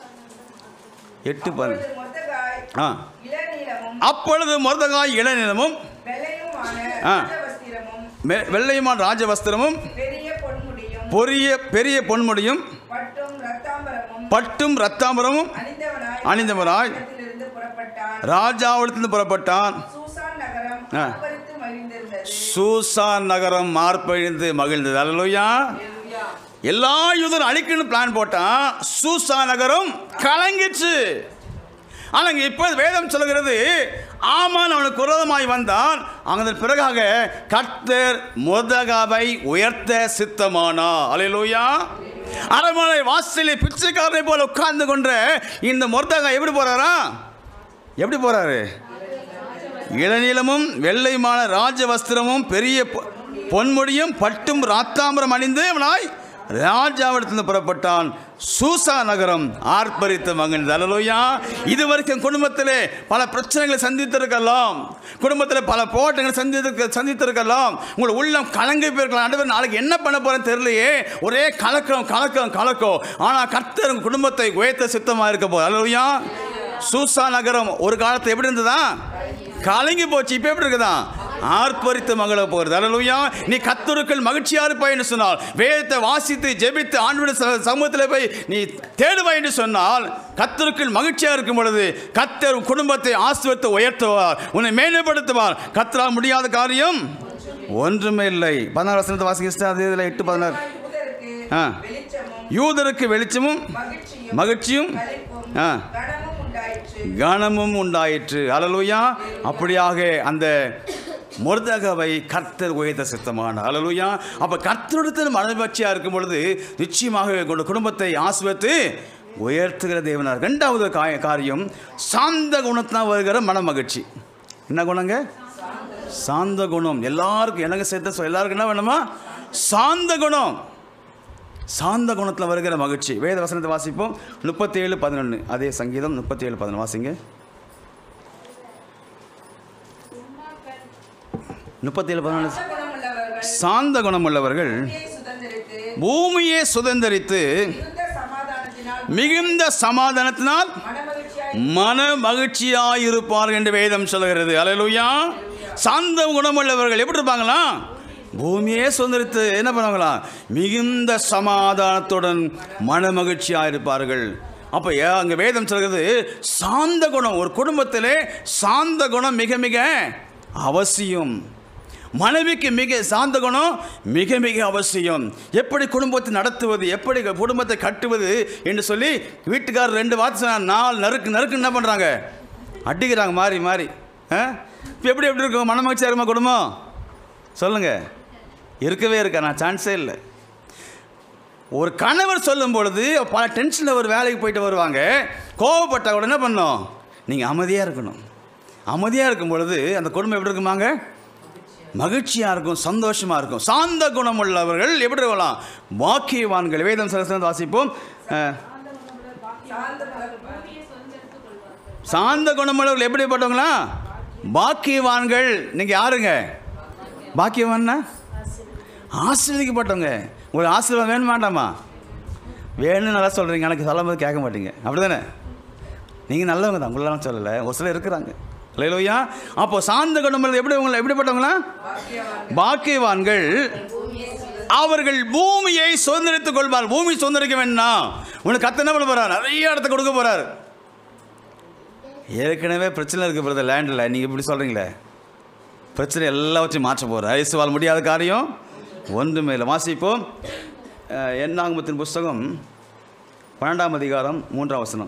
S1: எட்டு பதினஞ்சு
S2: அப்பொழுது மொர்தெகாய்
S1: ஆ
S2: இளநீலமும்
S1: அப்பொழுது மொர்தகாய் இளநிலமும்
S2: வெள்ளையுமான
S1: ஆ.
S2: ராஜவஸ்திரமும்
S1: மெ- வெள்ளையுமான ராஜவஸ்திரமும்
S2: பெரிய பொன்முடியும்
S1: பொரிய பெரிய பொன்முடியும்
S2: பட்டும் ரத்தாம்பரமும்
S1: பட்டும் ரத்தாம்பரமும்
S2: அணிந்தவனாய்
S1: அணிந்தவனாய்
S2: இடத்திலிருந்து புறப்பட்டான்
S1: ராஜாவிடத்திலிருந்து புறப்பட்டான்
S2: சூசான் நகரம்
S1: ஆ.
S2: ஆர்ப்பரித்து மகிழ்ந்திருந்தது
S1: சூசான் நகரம் மார்பழிந்து மகிழ்ந்தது அல்லையா
S2: ஹalleluya.
S1: எல்லா யூதரும் அழிக்கணும்னு பிளான் போட்டான் சூசா நகரம் கலங்கிச்சு ஆனால் இப்போ வேதம் சொல்கிறது ஆமான் அவனுக்கு விரோதமாய் வந்தான் அதன் பிறகாக கர்த்தர் முதகாவை உயர்த்த சித்தமானா அலையிலூயா அரண்மனை வாசலில் பிச்சைக்காரனை போல உட்கார்ந்து கொண்ட இந்த மொர்தகா எப்படி போறாரா எப்படி போறாரு இளநீளமும் வெள்ளையுமான ராஜ வஸ்திரமும் பெரிய பொ- பொன்முடியும் பட்டும் ராத்தாம்பரம் அணிந்து அவனாய் ராஜாவிடத்திலிருந்து புறப்பட்டான் சூசா நகரம் ஆர்ப்பரித்த மகன் தலலோயா இதுவரைக்கும் குடும்பத்திலே பல பிரச்சனைகளை சந்தித்திருக்கலாம் குடும்பத்தில் பல போராட்டங்களை சந்தித்திருக்க சந்தித்திருக்கலாம் உங்கள் உள்ளம் கலங்கி போயிருக்கலாம் ஆண்டவர் நாளைக்கு என்ன பண்ண போறேன்னு தெரியலையே ஒரே கலக்கம் கலக்கம் கலக்கம் ஆனால் கர்த்தர் உங்க குடும்பத்தை உயர்த்த சித்தமாக இருக்க போது அல்லையா சூசா நகரம் ஒரு காலத்தில் எப்படி இருந்ததா கலங்கி போச்சு இப்போ எப்படி இருக்குதா ஆர்ப்பரித்து மகள போகிறது அல்லலுயா நீ கத்தருக்கள் மகிழ்ச்சியா இருப்பாய் என்று சொன்னால் வேதத்தை வாசித்து ஜெபித்து ஆண்டு சமூகத்தில் போய் நீ தேடுவாய் என்று சொன்னால் கத்தருக்கள் மகிழ்ச்சியா இருக்கும் பொழுது கத்தர் உன் குடும்பத்தை ஆசிர்வத்தை உயர்த்துவார் உன்னை மேன்மைப்படுத்துவார் கத்தரால் முடியாத காரியம் ஒன்றுமே இல்லை பதினாறு வசனத்தை வாசிக்க அது இதில் எட்டு பதினாறு
S2: யூதருக்கு
S1: ஆ.
S2: வெளிச்சமும்
S1: யூதருக்கு வெளிச்சமும்
S2: மகிழ்ச்சியும்
S1: மகிழ்ச்சியும்
S2: களிப்பும்
S1: ஆ.
S2: கனமும் உண்டாயிற்று
S1: கனமும் உண்டாயிற்று அலலுயா அப்படியாக அந்த மொர்தகவை கர்த்தர் உயர்த்த சித்தமான அலலுயா அப்போ கர்த்தரிடத்தில் மனபட்சியாக இருக்கும் பொழுது நிச்சயமாக உங்களுடைய குடும்பத்தை ஆசிர்வத்து உயர்த்துகிற தேவனார் ரெண்டாவது காய காரியம் சாந்த குணத்தினால் வருகிற மன மகிழ்ச்சி என்ன குணங்க சாந்த குணம் எல்லாருக்கும் எனக்கு சேர்த்த சொ- எல்லாருக்கும் என்ன வேணுமா சாந்த குணம் சாந்த குணத்தில் வருகிற மகிழ்ச்சி வேத வசனத்தை வாசிப்போம் முப்பத்தி ஏழு பதினொன்று அதே சங்கீதம் முப்பத்தி ஏழு பதினொன்று வாசிங்க முப்பத்தி ஏழு பதினொன்று
S2: குணமுள்ளவர்கள்
S1: சாந்த குணமுள்ளவர்கள்
S2: பூமியை சுதந்தரித்து
S1: பூமியை சுதந்தரித்து
S2: மிகுந்த சமாதானத்தினால்
S1: மிகுந்த சமாதானத்தினால்
S2: மனமகிழ்ச்சியாய்
S1: மன மகிழ்ச்சியாயிருப்பார்கள் என்று வேதம் சொல்கிறது அலையலுயா சாந்த குணமுள்ளவர்கள் எப்படி இருப்பாங்களா பூமியே சுதந்திரித்து என்ன பண்ணுவாங்களா மிகுந்த சமாதானத்துடன் மன மகிழ்ச்சியாக இருப்பார்கள் அப்போ அங்கே வேதம் சொல்கிறது சாந்த குணம் ஒரு குடும்பத்திலே சாந்த குணம் மிக மிக அவசியம் மனைவிக்கு மிக சாந்த குணம் மிக மிக அவசியம் எப்படி குடும்பத்தை நடத்துவது எப்படி குடும்பத்தை கட்டுவது என்று சொல்லி வீட்டுக்காரர் ரெண்டு வார்த்தை சொன்னா நாலு நறுக்கு நறுக்கு என்ன பண்ணுறாங்க அடிக்கிறாங்க மாறி மாறி ஆ இப்போ எப்படி எப்படி இருக்கும் மனமகிழ்ச்சியாக இருக்குமா குடும்பம் சொல்லுங்கள் இருக்கவே இருக்கா நான் சான்ஸே இல்லை ஒரு கணவர் சொல்லும் பொழுது பல டென்ஷனில் ஒரு வேலைக்கு போயிட்டு வருவாங்க கோவப்பட்டா கூட என்ன பண்ணணும் நீங்கள் அமைதியாக இருக்கணும் அமைதியாக இருக்கும் பொழுது அந்த குடும்பம் எப்படி இருக்குமாங்க மகிழ்ச்சியாக இருக்கும் சந்தோஷமாக இருக்கும் சாந்த குணம் உள்ளவர்கள் எப்படி இருக்கலாம் வாக்கியவான்கள் வேதம் சில வாசிப்போம் அஹ், சாந்த குணமுள்ளவர்கள் எப்படிப்பட்டவங்களா பாக்கியவான்கள் நீங்கள் யாருங்க பாக்கியவான்னா ஆசீர்வதிக்கப்பட்டவங்க உங்களுக்கு ஆசீர்வாதம் வேணும் வேண்டாமா வேணும்னு நல்லா சொல்கிறீங்க எனக்கு சொல்லும்போது கேட்க மாட்டீங்க அப்படி தானே நீங்கள் நல்லவங்க தான் உங்களெல்லாம் சொல்லலை ஒரு சிலர் இருக்கிறாங்க இல்லையா அப்போ சாந்த குணமுள்ள எப்படி உங்களை எப்படிப்பட்டவங்களா பாக்கியவான்கள் அவர்கள் பூமியை சுதந்திரித்துக் கொள்வார் பூமி சுதந்திரிக்க வேண்டாம் உனக்கு கத்த என்ன பண்ண போறார் நிறைய இடத்த கொடுக்க போறார் ஏற்கனவே பிரச்சனை இருக்கு பிரதர் லேண்டில் நீங்கள் இப்படி சொல்கிறீங்களே பிரச்சனை எல்லாவற்றையும் மாற்ற போகிறார் இயேசுவால் முடியாத காரியம் ஒன்றுமே இல்லை வாசிப்போம் அஹ், எண்ணாகமத்தின் புஸ்தகம் பன்னெண்டாம் அதிகாரம் மூன்றாம் வசனம்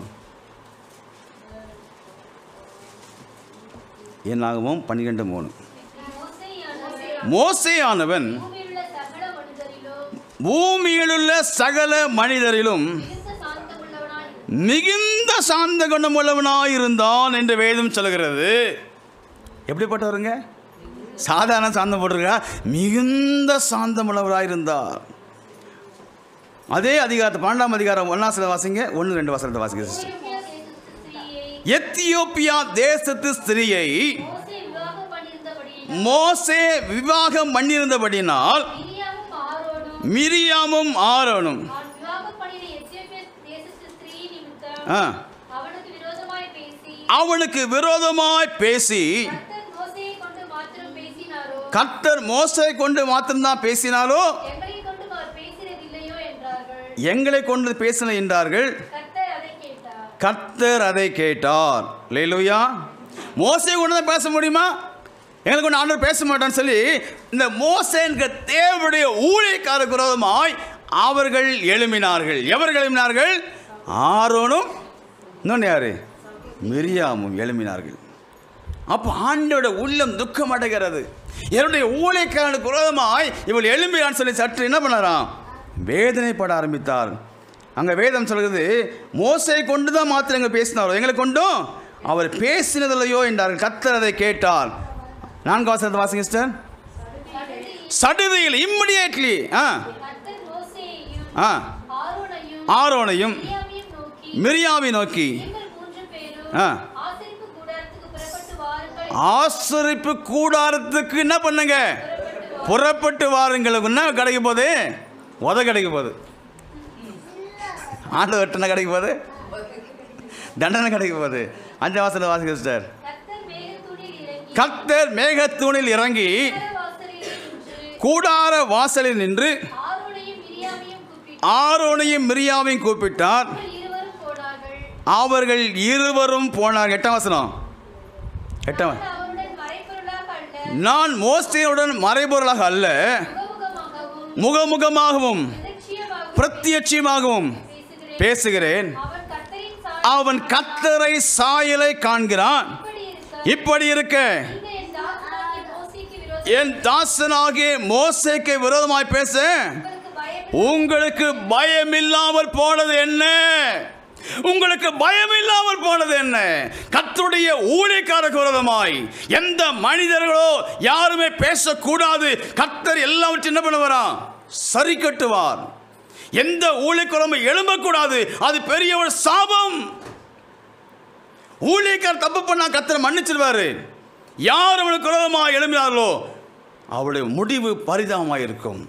S1: எண்ணாகமும் பன்னிரெண்டு மூணு
S3: மோசேயானவர்
S1: மோசேயானவன்
S3: பூமியிலுள்ள சகல மனிதரிலும்
S1: பூமியிலுள்ள சகல மனிதரிலும்
S3: மிகுந்த சாந்தமுள்ளவனாய்
S1: மிகுந்த சாந்த குணமுள்ளவனாயிருந்தான் என்று வேதம் சொல்கிறது எப்படிப்பட்டவருங்க சாதாரண சாந்தம் போட்டிருக்கா மிகுந்த சாந்தமுள்ளவராயிருந்தார் அதே அதிகாரத்தை பன்னெண்டாம் அதிகாரம் ஒன்றாம் சில வாசிங்க ஒன்று ரெண்டு வசனத்தை வாசிங்க சிஸ்டர்
S3: எத்தியோப்பியா தேசத்து ஸ்திரீயை
S1: எத்தியோப்பியா தேசத்து ஸ்திரியை
S3: மோசே விவாகம் பண்ணியிருந்தபடியினால்
S1: மோசே விவாகம் பண்ணியிருந்தபடினால்
S3: மிரியாமும் ஆரோனும்
S1: மிரியாமும் ஆரோனும்
S3: அவன் விவாகம் பண்ணின எத்தியோப்பியா தேசத்து ஸ்திரீ நிமித்தம்
S1: ஆ,
S3: அவனுக்கு விரோதமாய் பேசி
S1: அவனுக்கு விரோதமாய் பேசி
S3: கர்த்தர் மோசேயை கொண்டு மாத்திரம் பேசினாரோ
S1: கர்த்தர் மோசை கொண்டு மாத்திரம்தான் பேசினாலோ
S3: எங்களை கொண்டு அவர் பேசினதில்லையோ என்றார்கள்
S1: எங்களை கொண்டு பேசின என்றார்கள்
S3: கர்த்தர் அதை கேட்டார்
S1: கர்த்தர் அதை கேட்டார் லேலுயா மோசை கொண்டு தான் பேச முடியுமா எங்களுக்கு கொண்டு ஆண்டவர் பேச மாட்டான்னு சொல்லி இந்த மோசை என்கிற தேவனுடைய ஊழியக்காரருக்கு விரோதமாய் அவர்கள் எழும்பினார்கள் எவர்கள் எழும்பினார்கள் ஆரோனும் இன்னொன்று யாரு மிரியாமும் எழும்பினார்கள் அப்போ ஆண்டோட உள்ளம் துக்கம் அடைகிறது என்னுடைய ஊழியக்காரனுக்கு விரோதமாய் இவள் எழும்பினான்னு சொல்லி சற்று என்ன பண்ணாராம் வேதனைப்பட ஆரம்பித்தார் அங்கே வேதம் சொல்கிறது மோசை கொண்டு தான் மாத்திரம் எங்க பேசினாரோ எங்களை கொண்டும் அவர் பேசினதில்லையோ என்றார்கள் கத்தர் அதை கேட்டார் நான்கு வாசகத்தை வாசிங்க சிஸ்டர் சடுதியில் இம்மிடியேட்லி ஆ
S3: கர்த்தர் மோசேயையும்
S1: ஆ
S3: ஆரோனையும்
S1: ஆரோனையும்
S3: மிரியாமையும் நோக்கி
S1: மிரியாவை நோக்கி
S3: நீங்கள் மூன்று பேரும்
S1: ஆ.
S3: ஆசரிப்பு கூடாரத்துக்கு புறப்பட்டு வாருங்கள்
S1: ஆசரிப்பு கூடாரத்துக்கு என்ன பண்ணுங்க புறப்பட்டு வாருங்களுக்கு என்ன கிடைக்க போகுது உத கிடைக்க போகுது ஆண்டு என்ன கிடைக்க போகுது தண்டனை கிடைக்க போகுது அஞ்சாம் வாசல வாசிக்க சார்
S3: கர்த்தர் மேகத்தூணில் இறங்கி
S1: கர்த்தர் மேகத்தூணில் இறங்கி
S3: கூடார வாசலில் நின்று
S1: கூடார வாசலில் நின்று
S3: ஆரோனையும் மிரியாமையும் கூப்பிட்டு
S1: ஆரோனையும் மிரியாவையும் கூப்பிட்டார்
S3: அவர்கள் இருவரும் போனார்கள்
S1: அவர்கள் இருவரும் போனார் எட்டாம் வசனம் எட்டாம்
S3: நான் அவருடன் மறைபொருளாக அல்ல
S1: நான் மோசையுடன் மறைபொருளாக அல்ல
S3: முகமுகமாகவும்
S1: முகமுகமாகவும்
S3: பிரத்யட்சியமாகவும்
S1: பிரத்யட்சியமாகவும்
S3: பேசுகிறேன்
S1: பேசுகிறேன்
S3: அவன் கர்த்தரின் சாயல்
S1: அவன் கத்தரை சாயலை காண்கிறான்
S3: இப்படி இருக்க
S1: இப்படி இருக்க
S3: நீங்க என் தாசனாகிய மோசேக்கு
S1: என் தாசனாகிய மோசைக்கு
S3: விரோதம்
S1: விரோதமாய் பேச
S3: உங்களுக்கு பயம்
S1: உங்களுக்கு பயம் இல்லாமல் போனது என்ன உங்களுக்கு பயம் இல்லாமல் போனது என்ன கர்த்தருடைய ஊழியக்காரருக்கு விரோதமாய் எந்த மனிதர்களோ யாருமே பேசக்கூடாது கர்த்தர் எல்லாவற்றையும் என்ன பண்ணுவாராம் சரி கட்டுவார் எந்த ஊழியக்காரமும் எழும்பக்கூடாது அது பெரிய ஒரு சாபம் ஊழியக்கார் தப்பு பண்ணா கர்த்தர் மன்னிச்சிருவாரு யார் அவனுக்கு விரோதமாக எழும்பினார்களோ அவருடைய முடிவு பரிதாபமாக இருக்கும்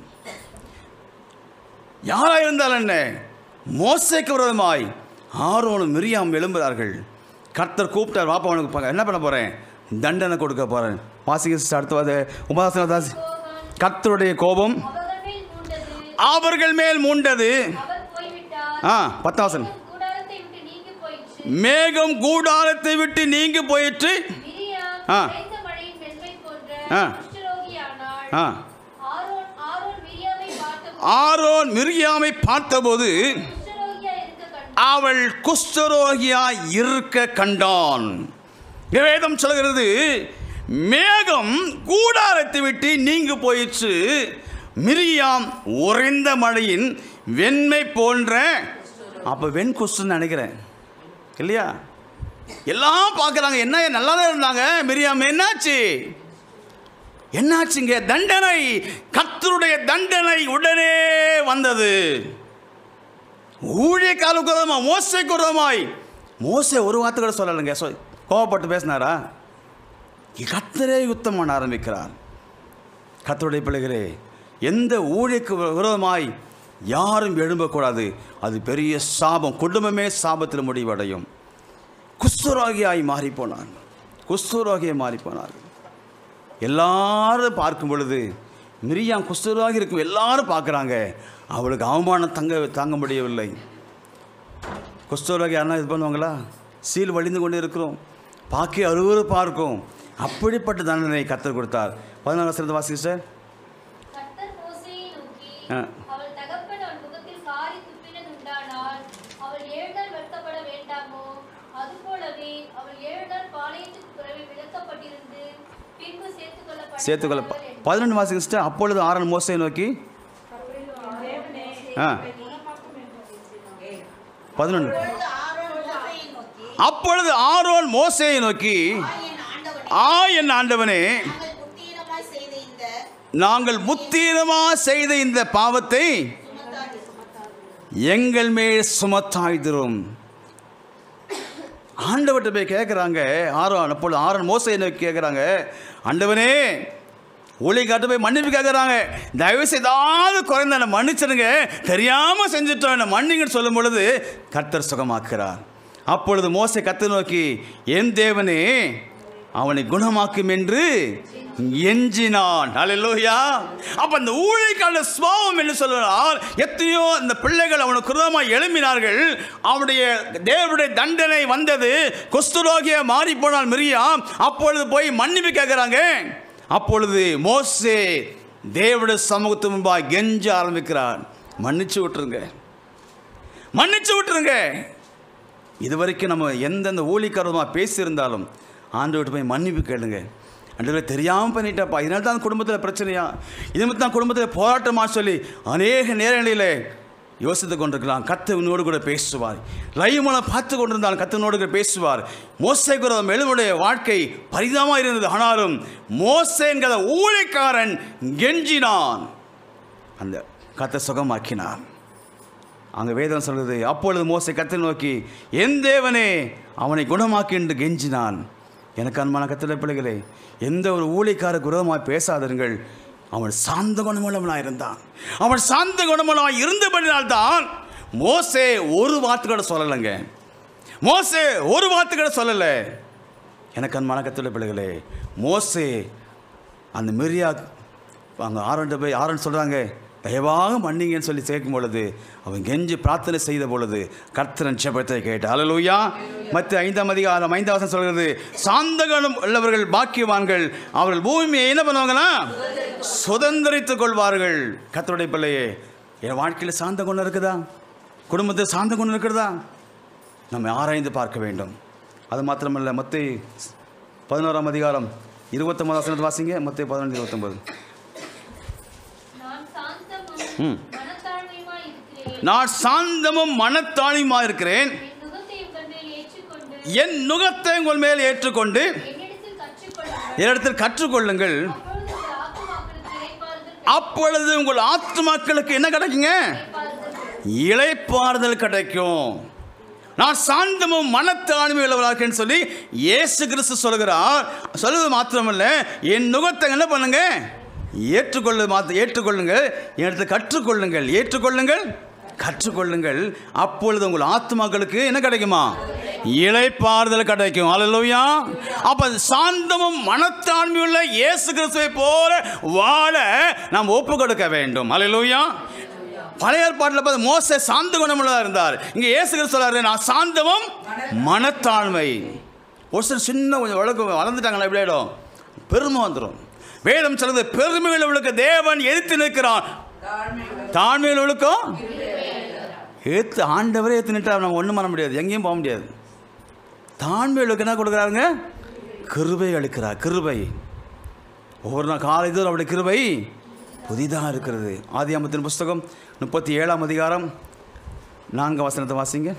S1: யாராக இருந்தால் என்ன மோசைக்கு விரோதமாய் ஆரோனும் மிரியாம் எழும்புகிறார்கள் கர்த்தர் கூப்பிட்டார் வாப்பா அவனுக்கு பா- என்ன பண்ண போகிறேன் தண்டனை கொடுக்க போகிறேன் வாசிக்க அடுத்த உபாசன தாசி கர்த்தருடைய கோபம்
S3: அவர்கள் மேல் மூண்டது
S1: அவர்கள் மேல் மூண்டது
S3: அவர் போய்விட்டார்
S1: ஆ பத்தாவசனம்
S3: கூடாரத்தை விட்டு நீங்கி போயிற்று
S1: மேகம் கூடாரத்தை விட்டு நீங்கி போயிற்று
S3: மிரியாம்
S1: ஆ.
S3: குறைந்த மழையின் வெண்மை போன்ற
S1: ஆ.
S3: குஷ்டரோகியானாள்
S1: ஆ
S3: ஆரோன் ஆரோன் மிரியாமை பார்த்த
S1: ஆரோன் மிரியாமை பார்த்தபோது
S3: குஷ்டரோகியா இருக்க கண்டு
S1: அவள் குஷ்டரோகியா இருக்க கண்டான் வேதம் சொல்கிறது மேகம் கூடாரத்தை விட்டு நீங்கு போயிற்று மிரியாம் உறைந்த மழையின் வெண்மை போன்ற அப்போ வெண் குஷ்டுன்னு நினைக்கிறேன் இல்லையா எல்லாம் பார்க்குறாங்க என்ன நல்லா தான் இருந்தாங்க மிரியாம் என்னாச்சு என்னாச்சுங்க தண்டனை கர்த்தருடைய தண்டனை உடனே வந்தது ஊழியக்காலுக்கு விரோதமா மோசைக்கு விரோதமாய் மோசை ஒரு வார்த்தை கூட சொல்லலைங்க சொ கோவப்பட்டு பேசினாரா கத்தரே யுத்தம் பண்ண ஆரம்பிக்கிறார் கத்தருடைய பிள்ளைகளே எந்த ஊழியக்கு விரோதமாய் யாரும் எழும்பக்கூடாது அது பெரிய சாபம் குடும்பமே சாபத்தில் முடிவடையும் குஸ்துரோகியாய் மாறி போனான் குஸ்துரோகியை மாறி போனார் எல்லாரும் பார்க்கும் பொழுது மிரியாம் குஸ்துரோகி இருக்கும் எல்லாரும் பார்க்குறாங்க அவளுக்கு அவமானம் தங்க தாங்க முடியவில்லை குஸ்துரோகி யாருன்னா இது பண்ணுவாங்களா சீல் வழிந்து கொண்டு இருக்கிறோம் பார்க்க அருவருப்பாக இருக்கும் அப்படிப்பட்ட தண்டனை கத்தர் கொடுத்தார் பதினாறு வருஷத்தை வாசிங்க சார்
S3: கர்த்தர் மோசேயை நோக்கி
S1: ஆ.
S3: அவள் தகப்பன் அவனுக்கு
S1: சேர்த்துக்கொள்ள ப- பதினொன்று வாசிங்க சிஸ்டர் அப்பொழுது ஆரன் மோசை நோக்கி ஆ பதினொன்று
S5: அப்பொழுது ஆரோன் மோசேயை நோக்கி
S1: அப்பொழுது ஆரோன் மோசையை நோக்கி
S5: "ஆ, என் ஆண்டவனே
S1: ஆ என் ஆண்டவனே
S5: நாங்கள் புத்தீனமாய் செய்த இந்த
S1: நாங்கள் முத்தீனமா செய்த இந்த பாவத்தை
S5: சுமத்தாது சுமத்தாது
S1: எங்கள் மேல் சுமத்தாய்திரும் ஆண்டவர்கிட்ட போய் கேட்குறாங்க ஆரோன் அப்பொழுது ஆரோன் மோசையை நோக்கி கேட்குறாங்க ஆண்டவனே ஊழி காட்டு போய் மன்னிப்பு கேட்குறாங்க தயவு செய்தாவது குறைந்த என்னை மன்னிச்சிடுங்க தெரியாமல் செஞ்சுட்டோம் என்னை மன்னிங்கன்னு சொல்லும் பொழுது கர்த்தர் சுகமாக்குறார் அப்பொழுது மோசை கத்தை நோக்கி என் தேவனே அவனை குணமாக்கும் என்று எஞ்சினான் அல்லேலூயா அப்ப அந்த ஊழியக்கான சுவாவம் என்று சொல்கிறால் எத்தனையோ அந்த பிள்ளைகள் அவனுக்கு குருதமாக எழும்பினார்கள் அவனுடைய தேவனுடைய தண்டனை வந்தது குஸ்துரோகிய மாறி போனால் மிரியாம் அப்பொழுது போய் மன்னிப்பு கேட்குறாங்க அப்பொழுது மோசே தேவனுடைய சமூகத்து முன்பாக கெஞ்ச ஆரம்பிக்கிறார் மன்னிச்சு விட்டுருங்க மன்னிச்சு விட்டுருங்க இது வரைக்கும் நம்ம எந்தெந்த ஊழிக்காரமாக பேசியிருந்தாலும் ஆண்டவர்கிட்ட போய் மன்னிப்பு கேளுங்க அன்றவரை தெரியாமல் பண்ணிட்டப்பா இதனால தான் குடும்பத்தில் பிரச்சனையா இது மட்டும் தான் குடும்பத்தில் போராட்டமா சொல்லி அநேக நேரங்களில் யோசித்து கொண்டிருக்கலாம் கத்து உன்னோடு கூட பேசுவார் லைவ் மூலம் பார்த்து கொண்டிருந்தாலும் கத்தனோடு கூட பேசுவார் மோசை குரதம் மெழுவுடைய வாழ்க்கை பரிதாபமாக இருந்தது ஆனாலும் மோசே என்கிற ஊழிக்காரன் கெஞ்சினான் அந்த கத்தை சுகமாக்கினான் அங்கே வேதம் சொல்கிறது அப்பொழுது மோசை கத்தை நோக்கி என் தேவனே அவனை குணமாக்கி என்று கெஞ்சினான் எனக்கு அன்பான கத்திர பிள்ளைகளே எந்த ஒரு ஊழிக்கார குரமாக பேசாதீர்கள் அவன் சாந்த குணமுள்ளவனாக இருந்தான் அவன் சாந்த குணமுள்ளவனாக இருந்தபடினால்தான் மோசே ஒரு வார்த்தை கூட சொல்லலைங்க மோசே ஒரு வார்த்தை கூட சொல்லலை எனக்கு அன்பான கத்திர பிள்ளைகளே மோசே அந்த மிரியா அங்கே ஆரண்ட போய் ஆரன் சொல்கிறாங்க தயவாக மன்னிங்கன்னு சொல்லி சேர்க்கும் பொழுது அவன் கெஞ்சி பிரார்த்தனை செய்த பொழுது கர்த்தரன் செபத்தை கேட்டு அலலூயா மற்ற ஐந்தாம் அதிகாரம் ஐந்தாம் வசனம் சொல்கிறது சாந்தகணம் உள்ளவர்கள் பாக்கியவான்கள் அவர்கள் பூமியை என்ன பண்ணுவாங்கன்னா சுதந்திரித்துக் கொள்வார்கள் கர்த்தருடைய பிள்ளையே என் வாழ்க்கையில் சாந்த குணம் இருக்குதா குடும்பத்தில் சாந்த குணம் இருக்கிறதா நம்ம ஆராய்ந்து பார்க்க வேண்டும் அது மாத்திரமல்ல மத்தை பதினோராம் அதிகாரம் இருபத்தொம்பது வசனத்தை வாசிங்க மத்தை பதினொன்று இருபத்தொம்பது
S3: நான் சாந்தமும்
S1: ம்.
S3: மனத்தாழ்மையுமாய் இருக்கிறேன்
S1: நான் சாந்தமும் மனத்தாழ்மையுமா இருக்கிறேன்
S3: என் நுகத்தை உங்கள் மேல் ஏற்றுக்கொண்டு
S1: என் நுகத்தை உங்கள் மேல் ஏற்றுக்கொண்டு
S3: என்னிடத்தில் கற்றுக்கொள்ளுங்கள்
S1: என்னிடத்தில் கற்றுக்கொள்ளுங்கள்
S3: அப்பொழுது உங்கள் ஆத்துமாக்களுக்கு
S1: அப்பொழுது உங்கள் ஆத்து மக்களுக்கு
S3: இளைப்பாறுதல்
S1: என்ன கிடைக்குங்க
S3: இளைப்பாறுதல்
S1: இளைப்பாறுதல் கிடைக்கும் நான் சாந்தமும் மனத்தாழ்மை உள்ளவராக்கேன்னு சொல்லி இயேசு கிறிஸ்து சொல்கிறார் சொல்வது மாத்திரமல்ல என் நுகத்தை என்ன பண்ணுங்க ஏற்றுக்கொள்ள மாத்த ஏற்றுக்கொள்ளுங்கள் என்னிடத்தை கற்றுக்கொள்ளுங்கள் ஏற்றுக்கொள்ளுங்கள் கற்றுக்கொள்ளுங்கள் அப்பொழுது உங்கள் ஆத்மாக்களுக்கு என்ன கிடைக்குமா இளைப்பாறுதல் கிடைக்கும் அல்லையா அப்ப சாந்தமும் மனத்தாண்மையுள்ள இயேசு கிறிஸ்துவை போல வாழ நாம் ஒப்பு கொடுக்க வேண்டும் அல்லையா பழைய ஏற்பாட்டில் பார்த்து மோச சாந்த குணமுள்ளதாக இருந்தார் இங்கே இயேசு கிறிஸ்து சொல்றாரு நான் சாந்தமும் மனத்தாழ்மை ஒரு சில சின்ன கொஞ்சம் வழக்கு வளர்ந்துட்டாங்களா எப்படி ஆயிடும் பெருமை வந்துடும் வேதம் சொல்றது பெருமை உள்ளவளுக்கு தேவன் எதிர்த்து நிற்கிறான் தாழ்மை உள்ளவளுக்கும் ஏத்து ஆண்டவரே ஏத்து நிட்டா நம்ம ஒன்றும் பண்ண முடியாது எங்கேயும் போக முடியாது தாழ்மை உள்ளவளுக்கு என்ன கொடுக்குறாருங்க கிருபை அளிக்கிறார் கிருபை ஒவ்வொரு நாள் காலை தோறும் அவருடைய கிருபை புதிதாக இருக்கிறது ஆதியாமத்தின் புஸ்தகம் முப்பத்தி ஏழாம் அதிகாரம் நான்கு வசனத்தை வாசிங்க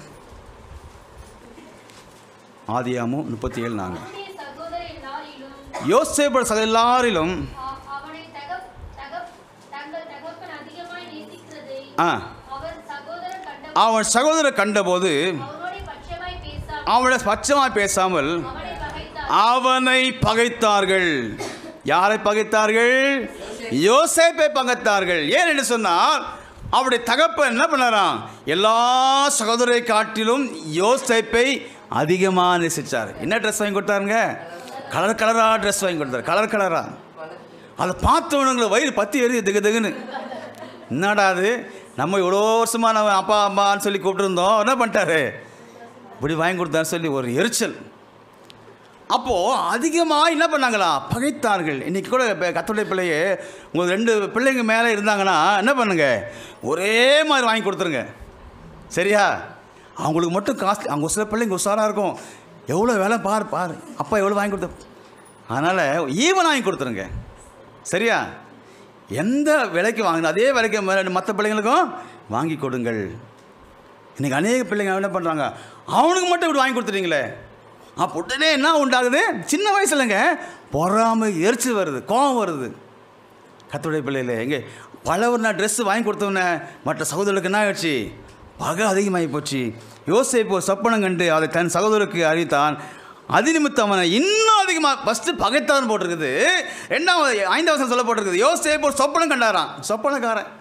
S1: ஆதியாமும் முப்பத்தி ஏழு நான்கு
S3: அவனுடைய சகோதரர் எல்லாரிலும்
S1: யோசேப்பு சக எல்லாரிலும்
S3: அ- அவனை தகப் தகப் தங்கள் தகப்பன் அதிகமாய் நேசிக்கிறதை
S1: ஆ
S3: அவர் சகோதரர் கண்ட
S1: அவன் சகோதரர் கண்டபோது
S3: அவனோட பட்சமாய் பேசாமல்
S1: அவனை பட்சமாய் பேசாமல்
S3: அவனை பகைத்தார்
S1: அவனை பகைத்தார்கள் யாரை பகைத்தார்கள் யோசேப்பை பகைத்தார்கள் ஏன் என்று சொன்னால் அவருடைய தகப்பன் என்ன பண்ணாராம் எல்லா சகோதரை காட்டிலும் யோசேப்பை அதிகமாக நேசிச்சார் என்ன ட்ரெஸ் வாங்கி கொடுத்தாருங்க கலர் கலராக ட்ரெஸ் வாங்கி கொடுத்தாரு கலர் கலராக அதை பார்த்தவனுங்களுக்கு வயிறு பத்தி எரியுது திகு திகுன்னு என்னடா அது நம்ம இவ்வளோ வருஷமாக நம்ம அப்பா அம்மான்னு சொல்லி கூப்பிட்டுருந்தோம் என்ன பண்ணிட்டாரு இப்படி வாங்கி கொடுத்தான்னு சொல்லி ஒரு எரிச்சல் அப்போது அதிகமாக என்ன பண்ணாங்களா பகைத்தார்கள் இன்றைக்கி கூட இப்போ கத்தோடைய பிள்ளையே உங்கள் ரெண்டு பிள்ளைங்க மேலே இருந்தாங்கன்னா என்ன பண்ணுங்க ஒரே மாதிரி வாங்கி கொடுத்துருங்க சரியா அவங்களுக்கு மட்டும் காசு அவங்க சில பிள்ளைங்க உஷாராக இருக்கும் எவ்வளோ வேலை பார் பார் அப்பா எவ்வளோ வாங்கி கொடுத்த அதனால் ஈவன் வாங்கி கொடுத்துருங்க சரியா எந்த விலைக்கு வாங்கினா அதே விலைக்கு மேல மற்ற பிள்ளைங்களுக்கும் வாங்கி கொடுங்கள் இன்றைக்கி அநேக பிள்ளைங்க என்ன பண்ணுறாங்க அவனுக்கு மட்டும் இப்படி வாங்கி கொடுத்துட்டீங்களே அப்போ உடனே என்ன உண்டாகுது சின்ன வயசுலங்க பொறாமை எரிச்சல் வருது கோபம் வருது கத்தோடைய பிள்ளைகளே எங்கே பலவர் நான் ட்ரெஸ்ஸு வாங்கி கொடுத்தவனே மற்ற சகோதரர்களுக்கு என்ன ஆயிடுச்சு பகை அதிகமாகி போச்சு யோசிப்பு ஒரு சொப்பனம் கண்டு அதை தன் சகோதரருக்கு அறிவித்தான் அது நிமித்தம் அவனை இன்னும் அதிகமாக ஃபஸ்ட்டு பகைத்தான் போட்டிருக்குது ரெண்டாவது ஐந்தாவது வசனம் சொல்ல போட்டிருக்குது யோசிப்பு ஒரு சொப்பனம் கண்டாராம் சொப்பனக்காரன்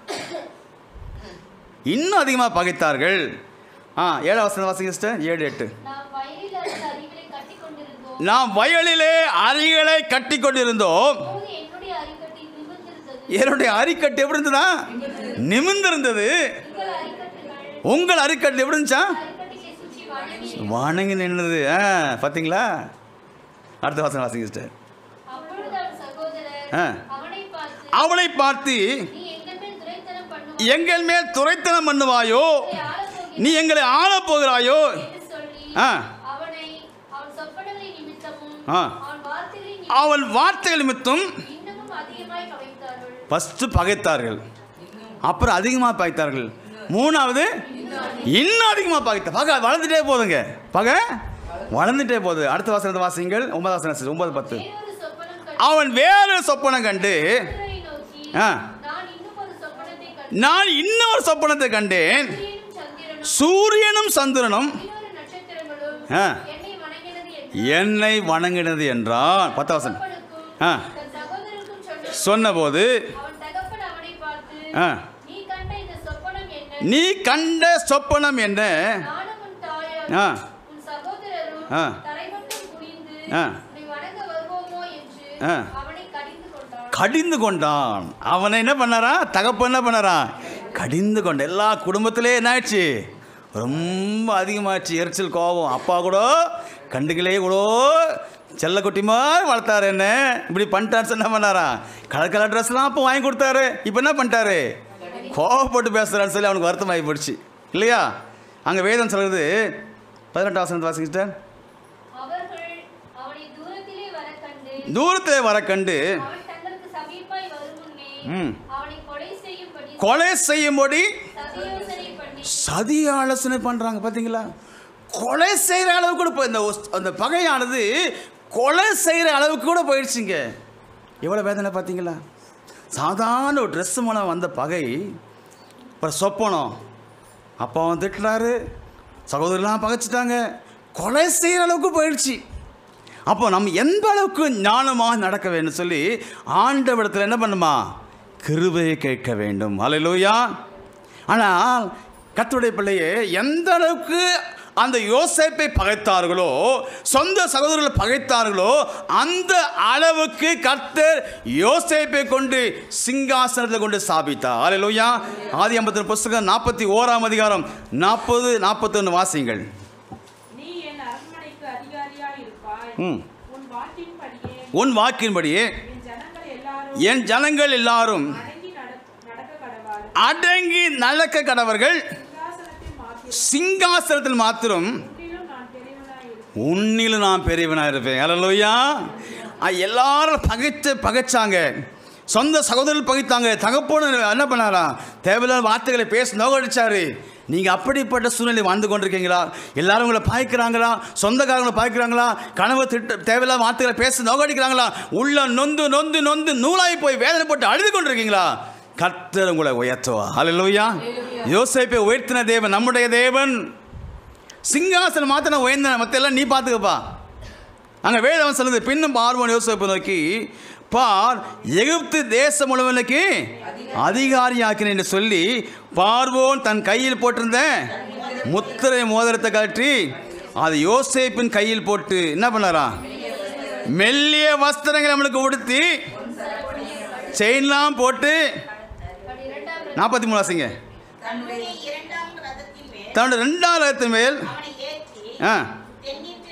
S1: இன்னும் அதிகமாக பகைத்தார்கள் ஆ ஏழாவது வசனம் வாசிங்க சிஸ்டர் ஏழு எட்டு
S3: நாம் வயலில் இருந்த அறிவிலை கட்டிக் கொண்டிருந்தோம்
S1: நாம் வயலிலே அரிகளை கட்டி கொண்டிருந்தோம்
S3: அப்போது என்னுடைய அரிக்கட்டி நிமிர்ந்திருந்தது
S1: என்னுடைய அரிக்கட்டு எப்படி இருந்ததா நிமிர்ந்திருந்தது
S3: உங்கள் அரிக்கட்டுகள்
S1: உங்கள் அரிக்கட்டு எப்படி இருந்துச்சா
S3: அரிக்கட்டியை சுற்றி வணங்கி
S1: வணங்கி நின்றது ஆ பார்த்தீங்களா அடுத்த வாசகம் வாசிங்க சிஸ்டர்
S3: அப்பொழுது அவன் சகோதரர்
S1: ஆ.
S3: அவனை பார்த்து
S1: அவளை பார்த்து
S3: நீ எங்கள் மேல் துரைத்தனம் பண்ணுவாய்
S1: எங்கள் மேல் துரைத்தனம் பண்ணுவாயோ
S3: உன்னை ஆளப்
S1: நீ எங்களை ஆளப் போகிறாயோ
S3: என்று சொல்லி
S1: ஆ.
S3: அவனை அவன் சொப்பனங்களின் நிமித்தமும்
S1: ஆ.
S3: அவன் வார்த்தைகளின்
S1: அவள் வார்த்தைகள் நிமித்தம்
S3: இன்னமும் அதிகமாய் கவைத்தார்கள்
S1: ஃபஸ்ட்டு பகைத்தார்கள் அப்புறம் அதிகமாக பகைத்தார்கள் மூணாவது இன்னும் அதிகமாக பகைத்த பகை வளர்ந்துட்டே போதுங்க பகை வளர்ந்துட்டே போகுது அடுத்த வாசனத்தை வாசிங்கள் ஒன்பது வாசனம் ஒன்பது பத்து
S3: வேறொரு சொப்பனம் கண்டு
S1: அவன் வேறு சொப்பனம் கண்டு
S3: சூரியனை நோக்கி
S1: ஆ.
S3: நான் இன்னும் ஒரு சொப்பனத்தை கண்டு
S1: நான் இன்னொரு சொப்பனத்தை கண்டேன்
S3: சூரியனும் சந்திரனும்
S1: சூரியனும் சந்திரனும்
S3: பதினோரு நட்சத்திரங்களும்
S1: ஆ.
S3: என்னை வணங்கினது என்று
S1: என்னை வணங்கினது என்றான் பத்தாவசன்
S3: தகப்பனுக்கும்
S1: ஆ.
S3: தன் சகோதரருக்கும் சொன்ன
S1: சொன்னபோது
S3: அவன் தகப்பன் அவனை பார்த்து
S1: ஆ.
S3: நீ கண்ட இந்த சொப்பனம் என்ன
S1: நீ கண்ட சொப்பனம் என்ன
S3: நானும் உன் தாயும்
S1: ஆ.
S3: உன் சகோதரரும்
S1: ஆ.
S3: தரைமட்டம் குனிந்து
S1: ஆ.
S3: உன்னை வணங்க வருவோமோ என்று
S1: ஆ.
S3: அவனை கடிந்து கொண்டான்
S1: கடிந்து கொண்டான் அவனை என்ன பண்ணாரா தகப்பன் என்ன பண்ணாரா கடிந்து கொண்ட எல்லா குடும்பத்திலே என்ன ஆயிடுச்சு ரொம்ப அதிகமாச்சு எரிச்சல் கோபம் அப்பா கூட கண்டுகளே கூட செல்லக்குட்டி மாதிரி வளர்த்தாரு என்ன இப்படி பண்ணிட்டான்னு என்ன பண்ணாரா கலர் கலர் ட்ரெஸ்லாம் அப்போ வாங்கி கொடுத்தாரு இப்போ என்ன பண்ணிட்டாரு கோவப்பட்டு பேசுகிறான்னு சொல்லி அவனுக்கு வருத்தம் ஆகி போயிடுச்சு இல்லையா அங்கே வேதம் சொல்கிறது பதினெட்டாம் வசனத்தை வாசிக்கிட்டேன்
S3: அவர்கள் அவனை தூரத்திலே வர கண்டு
S1: தூரத்தில் வர கண்டு
S3: அவன் தங்களுக்கு சமீபாய் வரும் முன்னே
S1: ம்.
S3: அவனை கொலை செய்யும்படி
S1: கொலை செய்யும்படி
S3: சதியோசனை பண்ணி
S1: சதி ஆலோசனை பண்ணுறாங்க பார்த்தீங்களா கொலை செய்கிற அளவுக்கு கூட போய் இந்த ஒஸ்- அந்த பகையானது கொலை செய்கிற அளவுக்கு கூட போயிடுச்சுங்க எவ்வளோ வேதனை பார்த்தீங்களா சாதாரண ஒரு ட்ரெஸ் மூலம் வந்த பகை அப்புறம் சொப்பனம் அப்பாவும் திட்டுறாரு சகோதரலாம் பகைச்சிட்டாங்க கொலை செய்கிற அளவுக்கு போயிடுச்சு அப்போ நம்ம எந்த அளவுக்கு ஞானமாக நடக்க வேண்டும் சொல்லி ஆண்டவிடத்தில் என்ன பண்ணுமா கிருபையை கேட்க வேண்டும் அலையிலூயா ஆனால் கர்த்தருடைய பிள்ளையே எந்த அளவுக்கு அந்த யோசேப்பை பகைத்தார்களோ சொந்த சகோதரர்களை பகைத்தார்களோ அந்த அளவுக்கு கர்த்தர் யோசேப்பை கொண்டு சிங்காசனத்தில் கொண்டு ஸ்தாபித்தார் அலையிலூயா ஆதி ஐம்பத்தி புஸ்தகம் நாற்பத்தி ஓராம் அதிகாரம் நாற்பது நாற்பத்தொன்று வாசிங்கள்
S2: நீ என் அரண்மனைக்கு அதிகாரியாய் இருப்பாய்
S1: ம்
S2: உன் வாக்கின்படியே
S1: உன் வாக்கின்படியே
S2: என் ஜனங்கள் எல்லாரும்
S1: என் ஜனங்கள் எல்லாரும்
S2: அடங்கி நட- நடக்க கடவார்
S1: அடங்கி நடக்க கடவர்கள்
S2: சிங்காசனத்தில் மாத்திரம்
S1: சிங்காசனத்தில் மாத்திரம்
S2: உன்னிலும் நான் பெரியவனாய் இருப்பேன்
S1: உன்னிலும் நான் பெரியவனாக இருப்பேன் அலலோயா எல்லாரும் பகைச்சு பகைச்சாங்க சொந்த சகோதரர்கள் பகைத்தாங்க தகப்போன என்ன பண்ணாரா தேவையில்லாத வார்த்தைகளை பேச நோகடிச்சாரு நீங்கள் அப்படிப்பட்ட சூழ்நிலை வாழ்ந்து கொண்டிருக்கீங்களா எல்லாரும் உங்களை பாய்க்கிறாங்களா சொந்தக்காரங்களை பாய்க்கிறாங்களா கனவு திட்ட தேவையில்லாத வார்த்தைகளை பேச நோகடிக்கிறாங்களா உள்ள நொந்து நொந்து நொந்து நூலாகி போய் வேதனை போட்டு அழுது கொண்டிருக்கீங்களா கர்த்தர் உங்களை உயர்த்துவா ஹalleluya யோசேப்பை உயர்த்தின தேவன் நம்முடைய தேவன் சிங்காசனம் மாத்திரம் உயர்ந்த மற்ற எல்லாம் நீ பார்த்துக்கப்பா அங்கே வேதவன் சொல்லுது பின்னும் பார்வோன் யோசிப்பை நோக்கி பார் எகிப்து தேசம் முழுவனுக்கு அதிகாரியாக்கினேன் என்று சொல்லி பார்வோன் தன் கையில் போட்டிருந்த முத்திரை மோதிரத்தை கழற்றி அது யோசேப்பின் கையில் போட்டு என்ன பண்ணாரா மெல்லிய வஸ்திரங்களை நம்மளுக்கு உடுத்தி செயின்லாம் போட்டு
S3: அப்படி இரண்டாம்
S1: நாற்பத்தி மூணு வாசிங்க
S5: தன்னுடைய இரண்டாம் ரதத்தின் மேல்
S1: தன்னோட ரெண்டாம் ரகத்தின் மேல்
S5: அவனை ஏற்றி
S1: ஆ
S5: தென்னிட்டு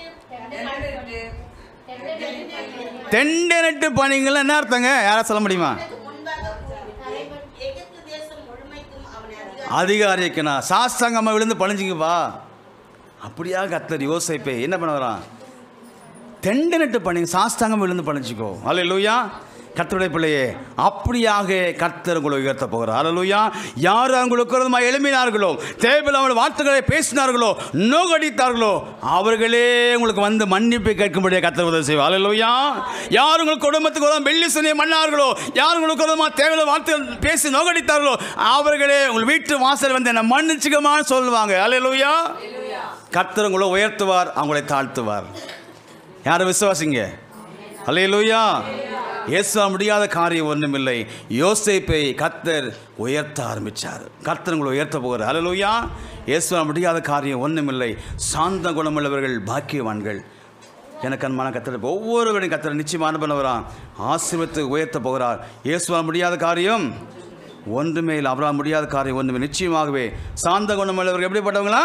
S1: தெண்டெனட்டு பணிகள் என்ன அர்த்தங்க யாரா சொல்ல முடியுமா
S5: அவனுக்கு முன்பாக போய் எகிப்து தேசம் முழுமைக்கும் அவனை அதிகாரி
S1: அதிகாரிக்குண்ணா சாஸ்தாங்கம்மா விழுந்து பணிஞ்சிங்கப்பா அப்படியா கத்தர் யோசிப்பே என்ன பண்ண வரான் தெண்டனட்டு பண்ணி சாஸ்தாங்கம் விழுந்து பணிச்சிக்கோ அல்ல லூயா கர்த்தருடைய பிள்ளையே அப்படியாக கர்த்தர் உங்களை உயர்த்த போகிறார் அல்லலுயா யார் உங்களுக்கு விரோதமாக எழுப்பினார்களோ தேவையில்லாமல் வார்த்தைகளை பேசினார்களோ நோகடித்தார்களோ அவர்களே உங்களுக்கு வந்து மன்னிப்பு கேட்கும்படியாக கர்த்தர் உதவி செய்வார் அல்லலுயா யார் உங்களுக்கு குடும்பத்துக்கு விரோதம் வெள்ளி சுனியை மன்னார்களோ யார் உங்களுக்கு விரோதமாக தேவையில்லாத வார்த்தைகள் பேசி நோகடித்தார்களோ அவர்களே உங்கள் வீட்டு வாசல் வந்து என்ன மன்னிச்சுக்கமான்னு சொல்லுவாங்க அல்லலுயா கர்த்தர் உங்களை உயர்த்துவார் அவங்களை தாழ்த்துவார் யாரை விசுவாசிங்க அல்லேலூயா இயேசுவா முடியாத காரியம் ஒன்றுமில்லை யோசேப்பை கர்த்தர் உயர்த்த ஆரம்பித்தார் கர்த்தர் உங்களை உயர்த்த போகிறார் அல்லேலூயா இயேசுவா முடியாத காரியம் ஒன்றுமில்லை சாந்த குணமுள்ளவர்கள் பாக்கியவான்கள் எனக்கு அன்பான கத்தர் ஒவ்வொருவரையும் கத்தர் நிச்சயமான பண்ணவரான் ஆசீர்வத்து உயர்த்த போகிறார் இயேசுவா முடியாத காரியம் ஒன்றுமே இல்லை அவரால் முடியாத காரியம் ஒன்றுமே நிச்சயமாகவே சாந்த குணமுள்ளவர்கள் எப்படிப்பட்டவங்களா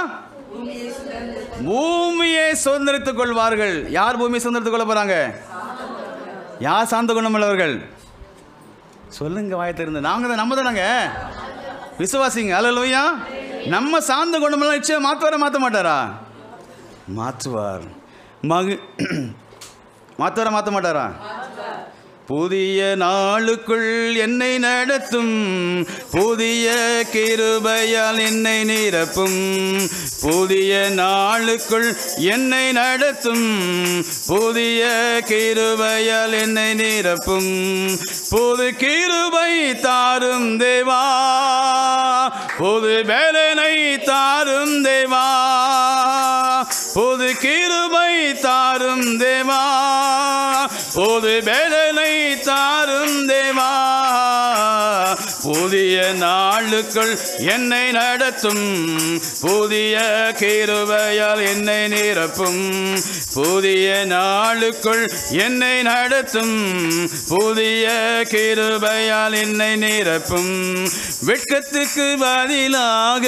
S1: பூமியை சுதந்திரித்துக் கொள்வார்கள் யார் பூமியை சுதந்திரித்துக் கொள்ள போறாங்க யார் சாந்த குணமுள்ளவர்கள் சொல்லுங்க வாயை திறந்து நாங்க தான் நம்ம தானங்க விசுவாசிங்க அல்லையா நம்ம சாந்த குணமெல்லாம் நிச்சயம் மாற்றுவாரா மாற்ற மாட்டாரா மாற்றுவார் மகு மாற்றுவாரா மாற்ற மாட்டாரா புதிய நாளுக்குள் என்னை நடத்தும் புதிய கிருபையால் என்னை நிரப்பும் புதிய நாளுக்குள் என்னை நடத்தும் புதிய கிருபையால் என்னை நிரப்பும் புது கிருபை தாரும் தேவா புது வேலனை தாரும் தேவா புது கிருபை தாரும் தேவா புது வேலனை தாரும் தேவா புதிய நாளுக்குள் என்னை நடத்தும் புதிய கிருபையால் என்னை நிரப்பும் புதிய நாளுக்குள் என்னை நடத்தும் புதிய கிருபையால் என்னை நிரப்பும் வெட்கத்துக்கு பதிலாக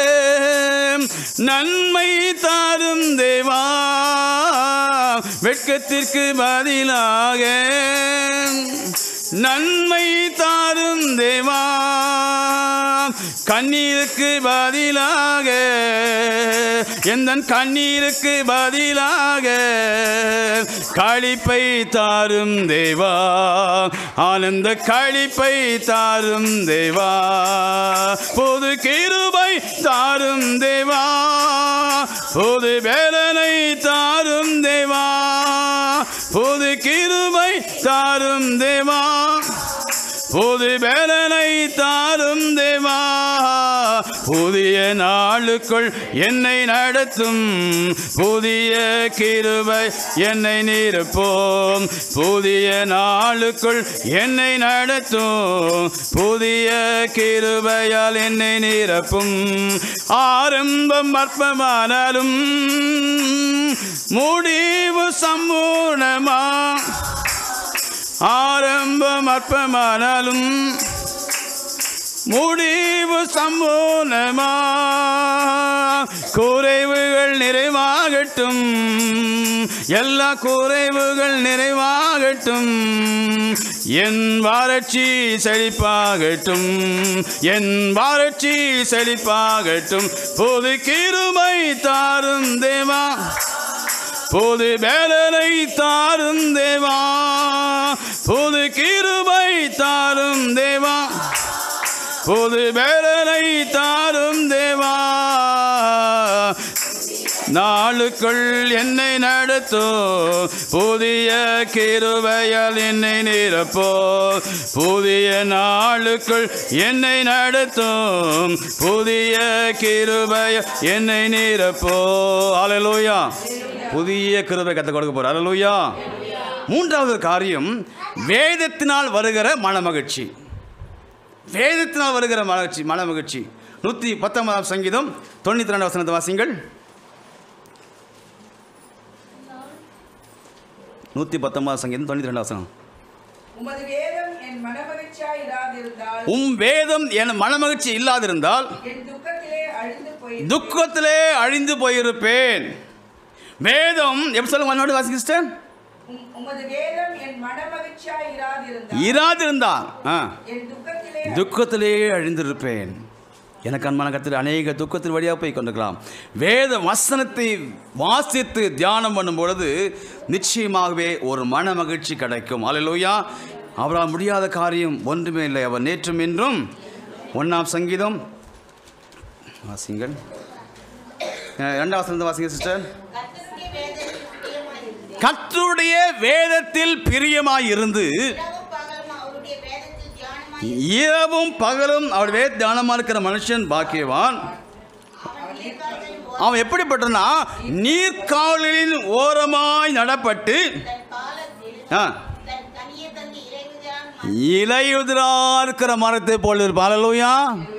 S1: நன்மை தாரும் தேவா வெட்கத்திற்கு பதிலாக நன்மை தாரும் தேவா கண்ணீருக்கு பதிலாக எந்த கண்ணீருக்கு பதிலாக களிப்பை தாரும் தேவா ஆனந்த களிப்பை தாரும் தேவா பொது கிருபை தாரும் தேவா பொது வேலனை தாரும் தேவா பொது கிருபை தாரும் தேவா புது வேலனை தாரும் தேவா புதிய நாளுக்குள் என்னை நடத்தும் புதிய கிருபை என்னை நிரப்போம் புதிய நாளுக்குள் என்னை நடத்தும் புதிய கிருபையால் என்னை நிரப்பும் ஆரம்பம் அற்பமானாலும் முடிவு சம்பூர்ணமா ஆரம்பம் அற்பமானாலும் முடிவு சம்பூர்ணமா குறைவுகள் நிறைவாகட்டும் எல்லா குறைவுகள் நிறைவாகட்டும் என் வறட்சி செழிப்பாகட்டும் என் வறட்சி செழிப்பாகட்டும் பொது கிருபை தாரும் தேவா புது வேலனை தாரும் தேவா புது கிருபை தாரும் தேவா புது வேலனை தாரும் தேவா நாளுக்குள் என்னை நடத்தோ புதிய கிருபையால் என்னை நிரப்போ புதிய நாளுக்குள் என்னை நடத்தும் புதிய கிருபைய என்னை நிரப்போ அலலூயா புதிய கிருபை கற்றுக் கொடுக்க போகிறார் அலலூயா மூன்றாவது காரியம் வேதத்தினால் வருகிற மனமகிழ்ச்சி வேதத்தினால் வருகிற மகிழ்ச்சி மன மகிழ்ச்சி நூற்றி பத்தொன்பதாம் சங்கீதம் தொண்ணூற்றி ரெண்டு வசனத்தை வாசிங்கள் நூற்றி பத்தொன்பதாம் சங்கீதம் தொண்ணூற்றி ரெண்டு வசனம்
S2: உமது வேதம் என் மனமகிழ்ச்சியாய் இராதிருந்தால்
S1: உம் வேதம் என் மனமகிழ்ச்சி இல்லாதிருந்தால்
S2: என் துக்கத்திலே அழிந்து போய்
S1: துக்கத்திலே அழிந்து போயிருப்பேன் வேதம் எப்படி சொல்லுங்க மன்னோடு வாசி சிஸ்டர்
S2: உமது வேதம் என் மனமகிழ்ச்சியாய் இராதிருந்தால்
S1: இராதிருந்தா ஆ
S2: என் துக்கத்திலே
S1: துக்கத்திலே அழிந்திருப்பேன் எனக்கு அன்பான கத்தில் அநேக துக்கத்தின் வழியாக போய் கொண்டிருக்கலாம் வேத வசனத்தை வாசித்து தியானம் பண்ணும் பொழுது நிச்சயமாகவே ஒரு மன மகிழ்ச்சி கிடைக்கும் அல்லையா அவரால் முடியாத காரியம் ஒன்றுமே இல்லை அவர் நேற்றும் இன்றும் ஒன்றாம் சங்கீதம் வாசிங்கள் அஹ், இரண்டாம் வசனத்தை வாசிங்க சிஸ்டர்
S5: கர்த்தருடைய வேதத்தில் பிரியமாய்
S1: கர்த்தருடைய வேதத்தில் பிரியமாய் இருந்து
S5: இருந்து இரவும் பகலும் அவருடைய வேதத்தில் தியானமாய்
S1: இரவும் பகலும் அவர் வேத தியானமாக இருக்கிற மனுஷன் பாக்கியவான்
S5: அவன் நீர்க்கால்களின்
S1: அவன் எப்படிப்பட்டனா நீர்க்காலின் ஓரமாய் நடப்பட்டு
S5: தன் காலத்தில்
S1: ஆ,
S5: தன் கனியை தந்து இறைவுதான்
S1: இலையுதிரா இருக்கிற மரத்தை போல இருப்பான் அல்லையா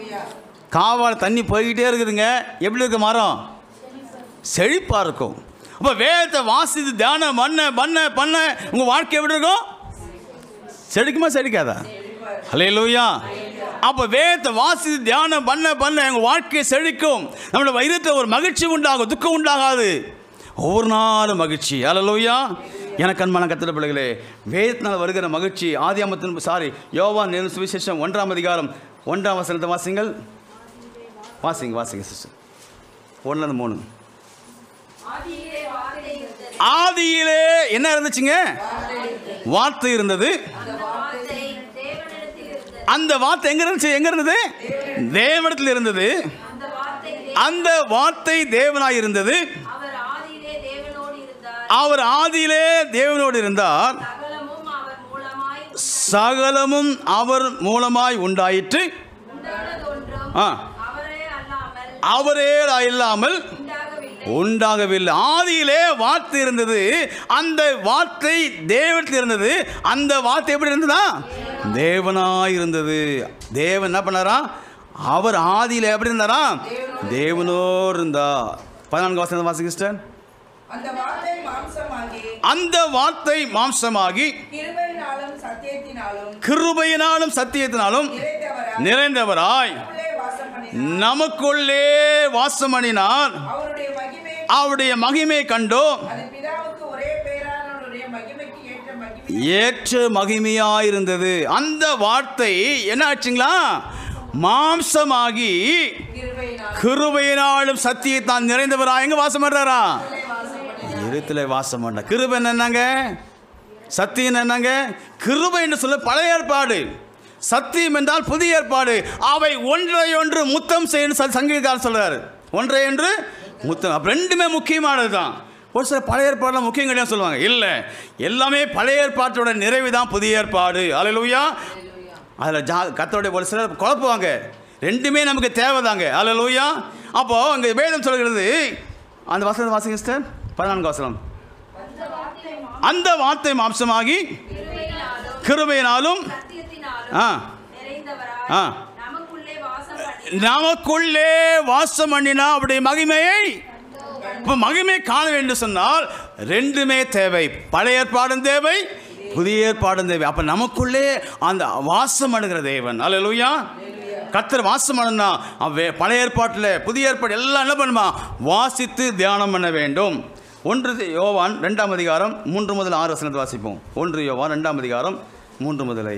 S1: காவால் தண்ணி போய்கிட்டே இருக்குதுங்க எப்படி இருக்க மரம் செழிப்பாக இருக்கும் அப்போ வேதத்தை வாசித்து தியானம் பண்ண பண்ண பண்ண உங்கள் வாழ்க்கை எப்படி இருக்கும் செழிக்குமா செழிக்காதா ஹalleluya அப்போ வேதத்தை வாசித்து தியானம் பண்ண பண்ண எங்கள் வாழ்க்கையை செழிக்கும் நம்மளோட வயிறத்தில் ஒரு மகிழ்ச்சி உண்டாகும் துக்கம் உண்டாகாது ஒவ்வொரு நாளும் மகிழ்ச்சி ஹalleluya எனக்கு அன்பான கத்திர பிள்ளைகளே வேதத்தினால் வருகிற மகிழ்ச்சி ஆதியாமத்தின் சாரி யோவான் நேரு சுவிசேஷம் ஒன்றாம் அதிகாரம் ஒன்றாம் வசனத்தை வாசிங்கள் வாசிங்க வாசிங்க சிஸ்டர் ஒன்றுலேருந்து மூணு
S2: ஆதியிலே வார்த்தை இருந்தது
S1: ஆதியிலே என்ன இருந்துச்சுங்க வார்த்தை இருந்தது
S2: அந்த வார்த்தை
S3: தேவனிடத்தில் இருந்தது
S1: அந்த வார்த்தை எங்க இருந்துச்சு எங்க இருந்தது தேவனிடத்தில் இருந்தது
S2: அந்த வார்த்தை
S1: அந்த வார்த்தை தேவனாய் இருந்தது
S3: அவர் ஆதியிலே தேவனோடு இருந்தார்
S1: அவர் ஆதியிலே தேவனோடு இருந்தார்
S3: சகலமும் அவர் மூலமாய்
S1: சகலமும் அவர் மூலமாய் உண்டாயிற்று
S3: உண்டானது ஒன்றும்
S1: ஆ,
S3: அவரே அல்லாமல்
S1: அவரே இல்லாமல்
S3: உண்டாகவில்லை
S1: உண்டாகவில்லை ஆதியிலே வார்த்தை இருந்தது அந்த வார்த்தை தேவத்தில் இருந்தது அந்த வார்த்தை எப்படி இருந்ததா தேவனாய் இருந்தது தேவன் என்ன பண்ணாரா அவர் ஆதியில எப்படி இருந்தாரா தேவனோடு இருந்தார் பதினான்கு வாசனை வாசிங்க சிஸ்டர்
S2: அந்த வார்த்தை மாம்சமாகி
S1: அந்த வார்த்தை மாம்சமாகி
S2: கிருபையினாலும் சத்தியத்தினாலும்
S1: கிருபையினாலும் சத்தியத்தினாலும்
S2: நிறைந்தவராய்
S1: நிறைந்தவராய்
S2: உள்ளே வாசம் பண்ணினார்
S1: நமக்குள்ளே வாசம் பண்ணினார்
S2: அவருடைய மகிமை
S1: அவருடைய மகிமை கண்டோம்
S2: அது பிதாவுக்கு ஒரே பேரானவருடைய மகிமைக்கு ஏற்ற மகிமை
S1: ஏற்ற மகிமையாயிருந்தது அந்த வார்த்தை என்ன ஆச்சுங்களா மாம்சமாகி
S2: கிருபையினால்
S1: கிருபையினாலும் சத்தியத்தான் நிறைந்தவரா எங்க வாசம் பண்றாரா இருத்துல வாசம் பண்ண கிருபை என்னங்க சத்தியம் என்னங்க கிருபை என்று சொல்ல பழைய ஏற்பாடு சத்தியம் என்றால் புதிய ஏற்பாடு அவை ஒன்றை ஒன்று முத்தம் செய்யணும் சங்கீதக்காரர் சொல்றாரு ஒன்றை ஒன்று முத்தம் அப்ப ரெண்டுமே முக்கியமானது தான் ஒரு சில பழைய ஏற்பாடுலாம் முக்கியம் கிடையாது சொல்லுவாங்க இல்லை எல்லாமே பழைய ஏற்பாட்டோட நிறைவு தான் புதிய ஏற்பாடு அலையிலுயா அதில் ஜா கத்தோடைய ஒரு சிலர் குழப்புவாங்க ரெண்டுமே நமக்கு தேவைதாங்க அலையிலுயா அப்போது அங்கே வேதம் சொல்கிறது அந்த வசனம் வாசிங்க சிஸ்டர் பதினான்கு வசனம் அந்த வார்த்தை மாம்சமாகி
S3: கிருபையினாலும்
S1: கிருபையினாலும்
S3: சத்தியத்தினாலும்
S1: ஆ
S3: நிறைந்தவராய்
S1: ஆ.
S3: நமக்குள்ளே வாசம் பண்ணி
S1: நமக்குள்ளே வாசம் பண்ணினா அவருடைய மகிமையை இப்போ மகிமை காண வேண்டும் சொன்னால் ரெண்டுமே தேவை பழைய ஏற்பாடும் தேவை புதிய ஏற்பாடும் தேவை அப்போ நமக்குள்ளே அந்த வாசம் அணுகிற தேவன் அல்லேலூயா கத்தர் வாசம் அணுனா அவ பழைய ஏற்பாட்டில் புதிய ஏற்பாடு எல்லாம் என்ன பண்ணுமா வாசித்து தியானம் பண்ண வேண்டும் ஒன்று யோவான் ரெண்டாம் அதிகாரம் மூன்று முதல் ஆறு வசனத்தை வாசிப்போம் ஒன்று யோவான் ரெண்டாம் அதிகாரம் மூன்று முதலை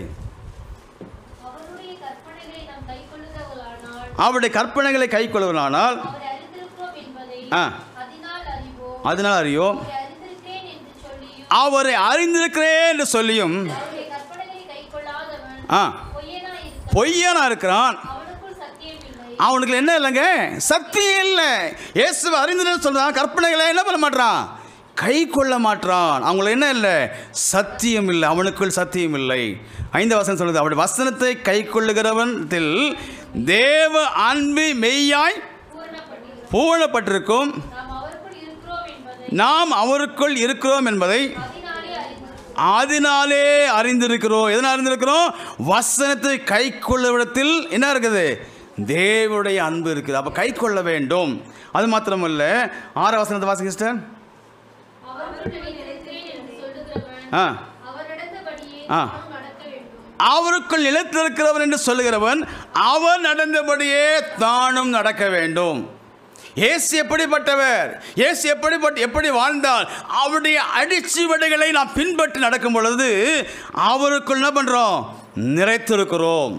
S3: அவருடைய கற்பனைகளை நாம் கைக்கொள்ளுதவர்களானால்
S1: அவருடைய கற்பனைகளை கை கொள்வனானால்
S3: அவரை அறிந்திருக்கிறோம் என்பதை
S1: ஆ.
S3: அதனால் அறிவோம்
S1: அதனால் அறியோம்
S3: அவரை அறிந்திருக்கிறேன் என்று சொல்லியும்
S1: அவரை அறிந்திருக்கிறேன் என்று சொல்லியும்
S3: அவருடைய கற்பனைகளை கைக்கொள்ளாதவன்
S1: ஆ
S3: பொய்யனாய் இருக்க
S1: பொய்யனா இருக்கிறான்
S3: அவனுக்குள் சத்தியம் இல்லை
S1: அவனுக்கு என்ன இல்லைங்க சத்தியம் இல்லை இயேசுவை அறிந்தன்னு சொல்றான் கற்பனைகளை என்ன பண்ண மாட்டான் கை கொள்ள மாட்டான் அவங்களுக்கு என்ன இல்லை சத்தியம் இல்லை அவனுக்குள் சத்தியம் இல்லை ஐந்து வசனம் சொல்லுது அவருடைய வசனத்தை கை கொள்ளுகிறவனத்தில் தேவ அன்பு மெய்யாய்
S3: பூரணப்பட்டிருக்கிறோம்
S1: பூரணப்பட்டிருக்கும்
S3: நாம் அவருக்குள் இருக்கிறோம் என்பதை
S1: நாம் அவருக்குள் இருக்கிறோம் என்பதை
S3: அதனாலே அறிந்திருக்கிறோம்
S1: அதனாலே அறிந்திருக்கிறோம் எதனால் அறிந்திருக்கிறோம் வசனத்தை கை கொள்ளுவிடத்தில் என்ன இருக்குது தேவனுடைய அன்பு இருக்குது அப்போ கை கொள்ள வேண்டும் அது மாத்திரமல்ல ஆறாம் வசனத்தை வாசிங்க சிஸ்டர்
S3: அவருக்குள் நிலைத்திருக்கிறேன் என்று சொல்லுகிறவன்
S1: ஆ
S3: அவர் நடந்தபடியே
S1: ஆ.
S3: நாமும் நடக்க வேண்டும்
S1: அவருக்குள் நிலைத்திருக்கிறவன் என்று சொல்லுகிறவன் அவன் நடந்தபடியே தானும் நடக்க வேண்டும் இயேசு எப்படிப்பட்டவர் இயேசு எப்படிப்பட்ட எப்படி வாழ்ந்தால் அவருடைய அடிச்சுவடைகளை நாம் பின்பற்றி நடக்கும் பொழுது அவருக்குள் என்ன பண்ணுறோம் நிறைத்திருக்கிறோம்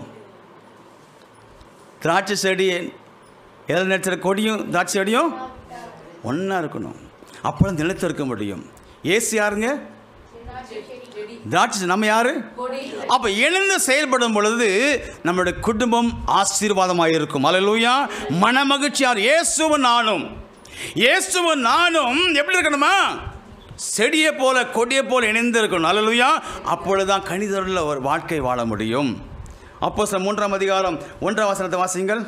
S1: திராட்சை செடி எதில் நினைச்சிற கொடியும் திராட்சை செடியும் ஒன்றா இருக்கணும் அப்போ நிலைத்து இருக்க முடியும் ஏசு யாருங்க திராட்சை செடி. நம்ம யாரு அப்போ இணைந்து செயல்படும் பொழுது நம்மளுடைய குடும்பம் ஆசீர்வாதமாக இருக்கும் அல்லேலூயா மன மகிழ்ச்சியார் இயேசுவும் நானும் இயேசுவும் நானும் எப்படி இருக்கணுமா செடியை போல கொடியை போல இணைந்து இருக்கணும் அல்லேலூயா அப்பொழுதுதான் கணிதருள்ள ஒரு வாழ்க்கை வாழ முடியும் அப்போ சார் மூன்றாம் அதிகாரம் ஒன்றாம் வசனத்தை வாசிங்கள்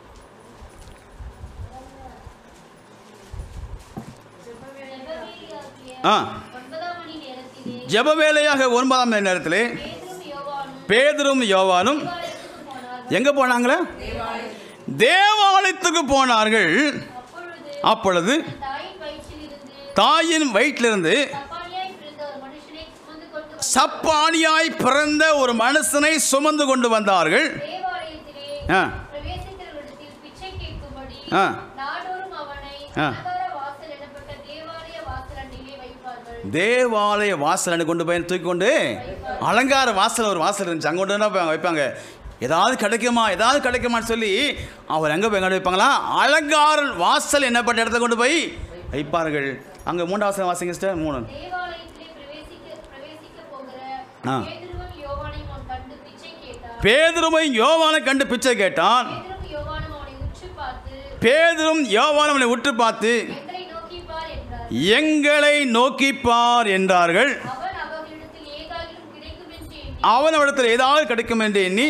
S3: ஜெபவேலியாகிய
S1: ஆ
S3: ஒன்பதாம் மணி நேரத்திலே
S1: ஜெப வேலையாக ஒன்பதாம் மணி நேரத்திலே
S3: பேதுரும் யோவானும்
S1: பேதரும் யோவானும்
S3: தேவாலயத்துக்கு போனார்கள்
S1: எங்கே போனாங்களே தேவாலயத்துக்கு போனார்கள்
S3: அப்பொழுது
S1: அப்பொழுது
S3: தாயின் வயிற்றிலிருந்து
S1: தாயின் வயிற்றிலிருந்து
S3: தப்பாளியாய் பிறந்த ஒரு மனுஷனை சுமந்து கொண்டு வந்து
S1: சப்பானியாய் பிறந்த ஒரு மனுஷனை சுமந்து கொண்டு வந்தார்கள்
S3: தேவாலயத்திலே
S1: ஆ.
S3: பிரவேசிக்கிறவரிடத்தில் பிச்சை கேட்கும்படி
S1: ஆ.
S3: நாடோறும் அவனை
S1: ஆ.
S3: அலங்கார வாசல் எனப்பட்ட தேவாலய வாசல் அண்டையிலே வைப்பார்கள்
S1: தேவாலய வாசல் கொண்டு போய் தூக்கி கொண்டு அலங்கார வாசல் ஒரு வாசல் இருந்துச்சு அங்கே கொண்டு போய் வைப்பாங்க ஏதாவது கிடைக்குமா ஏதாவது கிடைக்குமான்னு சொல்லி அவர் எங்கே போய் எங்கே வைப்பாங்களா அலங்கார வாசல் என்னப்பட்ட இடத்த கொண்டு போய் வைப்பார்கள் அங்கே மூன்றாவது வாசிங்க சிஸ்டர் மூணு
S3: தேவாலயத்திலே பிரவேசிக்க பிரவேசிக்க போகிற
S1: ஆ.
S3: பேதுருவும் யோவானையும் அவன் கண்டு பிச்சை கேட்டான்
S1: பேதுருமை யோவானை கண்டு பிச்சை கேட்டான்
S3: பேதுரும் யோவானும் அவனை உற்று பார்த்து
S1: பேதுரும் யோவான் அவனை உற்று பார்த்து
S3: எங்களை நோக்கி பார் என்றார்
S1: எங்களை நோக்கிப்பார் என்றார்கள்
S3: அவன் அவர்களிடத்தில் ஏதாகிலும் கிடைக்கும் என்று எண்ணி
S1: அவன் அவரிடத்தில் ஏதாவது கிடைக்கும் என்று எண்ணி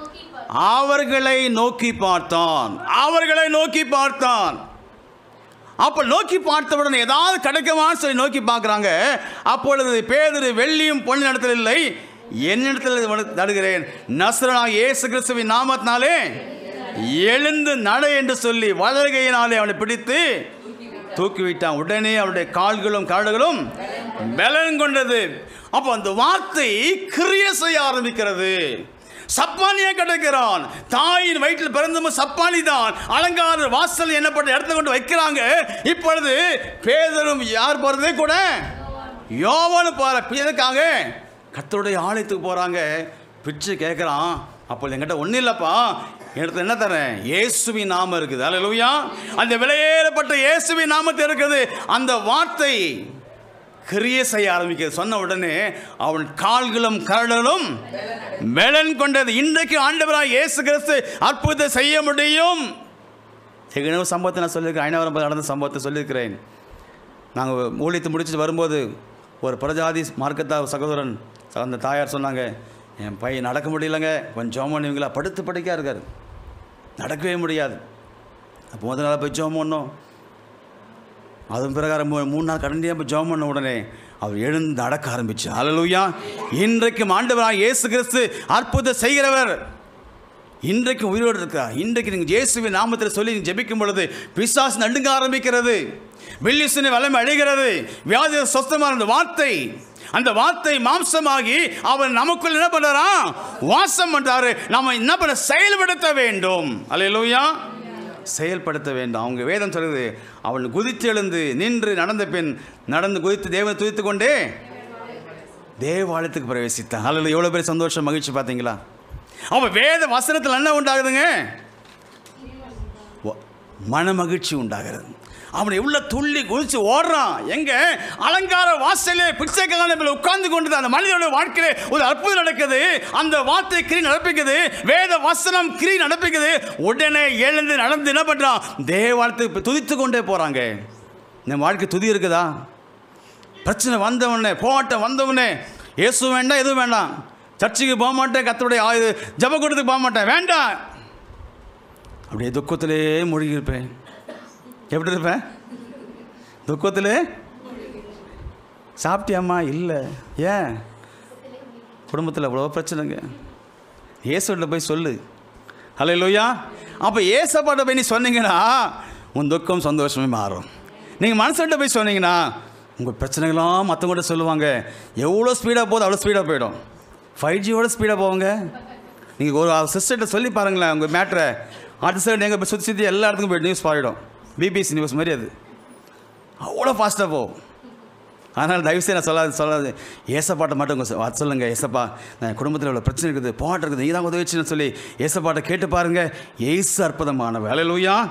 S3: அவனை நோக்கி பார்த்தான்
S1: அவர்களை நோக்கி பார்த்தான் அவர்களை நோக்கி பார்த்தான் அப்போ நோக்கி பார்த்தவுடன் ஏதாவது கிடைக்குமான்னு சொல்லி நோக்கி பார்க்குறாங்க அப்பொழுது பேதரு வெள்ளியும் பொண்ணு இடத்துல இல்லை என்னிடத்தில் நடுகிறேன் நசரனாக இயேசு கிறிஸ்துவின் நாமத்தினாலே எழுந்து நட என்று சொல்லி வலகையினாலே அவனை பிடித்து தூக்கிவிட்டான் உடனே அவனுடைய கால்களும் கரடுகளும் பலன் கொண்டது அப்போ அந்த வார்த்தை கிரிய செய்ய ஆரம்பிக்கிறது சப்பானியா கிடைக்கிறான் தாயின் வயிற்றில் பிறந்தவன் சப்பானி தான் அலங்கார வாசல் என்னப்பட்ட இடத்துல கொண்டு வைக்கிறாங்க இப்பொழுது பேதரும் யார் போறதே கூட யோவானு போற எதுக்காக கர்த்தருடைய ஆலயத்துக்கு போறாங்க பிச்சை கேட்குறான் அப்போ என்கிட்ட ஒன்றும் இல்லைப்பா இடத்துல என்ன தரேன் இயேசுவின் நாமம் இருக்குது அல்லேலூயா அந்த விலையேறப்பட்ட இயேசுவின் நாமத்தில் இருக்குது அந்த வார்த்தை கிரியை செய்ய ஆரம்பிக்கிறது சொன்ன உடனே அவன் கால்களும் கரடலும் மேலன் கொண்டது இன்றைக்கு ஆண்டவராக இயேசு கிறிஸ்து அற்புதத்தை செய்ய முடியும் ஏற்கனவே சம்பவத்தை நான் சொல்லியிருக்கேன் ஐநாவரம் நடந்த சம்பவத்தை சொல்லியிருக்கிறேன் நாங்கள் ஊழியத்தை முடிச்சுட்டு வரும்போது ஒரு பிரஜாதி மார்க்கத்தா சகோதரன் அந்த தாயார் சொன்னாங்க என் பையன் நடக்க முடியலங்க கொஞ்சம் ஜோம் பண்ணுவீங்களா படுத்து படுக்கையாக இருக்கார் நடக்கவே முடியாது அப்போ முதல் நாள் போய் ஜோம் பண்ணோம் அதன் பிரகாரம் மூ- மூணு நாள் கடண்டியாக போய் ஜோம் பண்ண உடனே அவர் எழுந்து நடக்க ஆரம்பிச்சு அல்லேலூயா இன்றைக்கும் ஆண்டவராக இயேசு கிறிஸ்து அற்புதம் செய்கிறவர் இன்றைக்கு உயிரோடு இருக்கிறார் இன்றைக்கு நீங்கள் இயேசுவின் நாமத்தில் சொல்லி நீங்க ஜெபிக்கும் பொழுது பிசாசு நடுங்க ஆரம்பிக்கிறது வில்லிசுனை வளமை அழிகிறது வியாதி சொஸ்தமான அந்த வார்த்தை அந்த வார்த்தை மாம்சமாகி அவர் நமக்குள் என்ன பண்றாராம் வாசம் பண்றாரு நம்ம என்ன பண்ண செயல்படுத்த வேண்டும் அல்லேலூயா செயல்படுத்த வேண்டும் அவங்க வேதம் சொல்லுது அவன் குதித்து எழுந்து நின்று நடந்த பின் நடந்து குதித்து தேவனை துதித்து கொண்டே தேவாலயத்துக்கு பிரவேசித்தான் அல்ல எவ்வளோ பெரிய சந்தோஷம் மகிழ்ச்சி பார்த்தீங்களா அவன் வேத வசனத்தில் என்ன உண்டாகுதுங்க வ- மன மகிழ்ச்சி உண்டாகிறது அவன் எவ்வளோ துள்ளி குதிச்சு ஓடுறான் எங்க அலங்கார வாசலே பிச்சைக்கான மேல உட்கார்ந்து கொண்டது அந்த மனிதனுடைய வாழ்க்கையில ஒரு அற்புதம் நடக்குது அந்த வார்த்தை கிரி நடப்பிக்குது வேத வசனம் கிரி நடப்பிக்குது உடனே எழுந்து நடந்து என்ன பண்றான் தேவாலயத்துக்கு துதித்து கொண்டே போறாங்க இந்த வாழ்க்கை துதி இருக்குதா பிரச்சனை வந்தவனே போராட்டம் வந்தவனே இயேசு வேண்டாம் எதுவும் வேண்டாம் சர்ச்சுக்கு போக மாட்டேன் கத்தருடைய ஆயுத ஜபக்கூடத்துக்கு போக மாட்டேன் வேண்டாம் அப்படியே துக்கத்திலே மூழ்கி இருப்பேன் எப்படி இருப்பேன் துக்கத்திலே சாப்பிட்டியாம்மா இல்லை ஏன் குடும்பத்தில் எவ்வளோ பிரச்சனைங்க இயேசுகிட்ட போய் சொல்லு ஹலோ லோயா அப்போ ஏசப்பாட்ட போய் நீ சொன்னீங்கன்னா உன் துக்கம் சந்தோஷமே மாறும் நீங்கள் மனசுகிட்ட போய் சொன்னீங்கன்னா உங்கள் பிரச்சனைகளாம் மற்றவங்கள்ட்ட சொல்லுவாங்க எவ்வளோ ஸ்பீடாக போகுது அவ்வளோ ஸ்பீடாக போயிடும் ஃபைவ் ஜியோட ஸ்பீடாக போவாங்க நீங்கள் ஒரு சிஸ்டர்கிட்ட சொல்லி பாருங்களேன் உங்கள் மேட்ரை அடுத்த சைடு எங்கே சுற்றி சுற்றி எல்லா இடத்துக்கும் போய்ட்டு நியூஸ் பாயிடும் பிபிசி நியூஸ் மாதிரி அது அவ்வளோ ஃபாஸ்ட்டாக போகும் அதனால் தயவுசெய்து நான் சொல்லாது சொல்லாது ஏசப்பாட்டை மட்டும் உங்க சொ- அது சொல்லுங்க ஏசப்பா நான் குடும்பத்தில் இவ்வளோ பிரச்சனை இருக்குது போராட்டம் இருக்குது நீ தான் உதவிச்சுன்னு சொல்லி ஏசப்பாட்டை கேட்டு பாருங்க ஏசு அற்புதமான வேலையிலூயா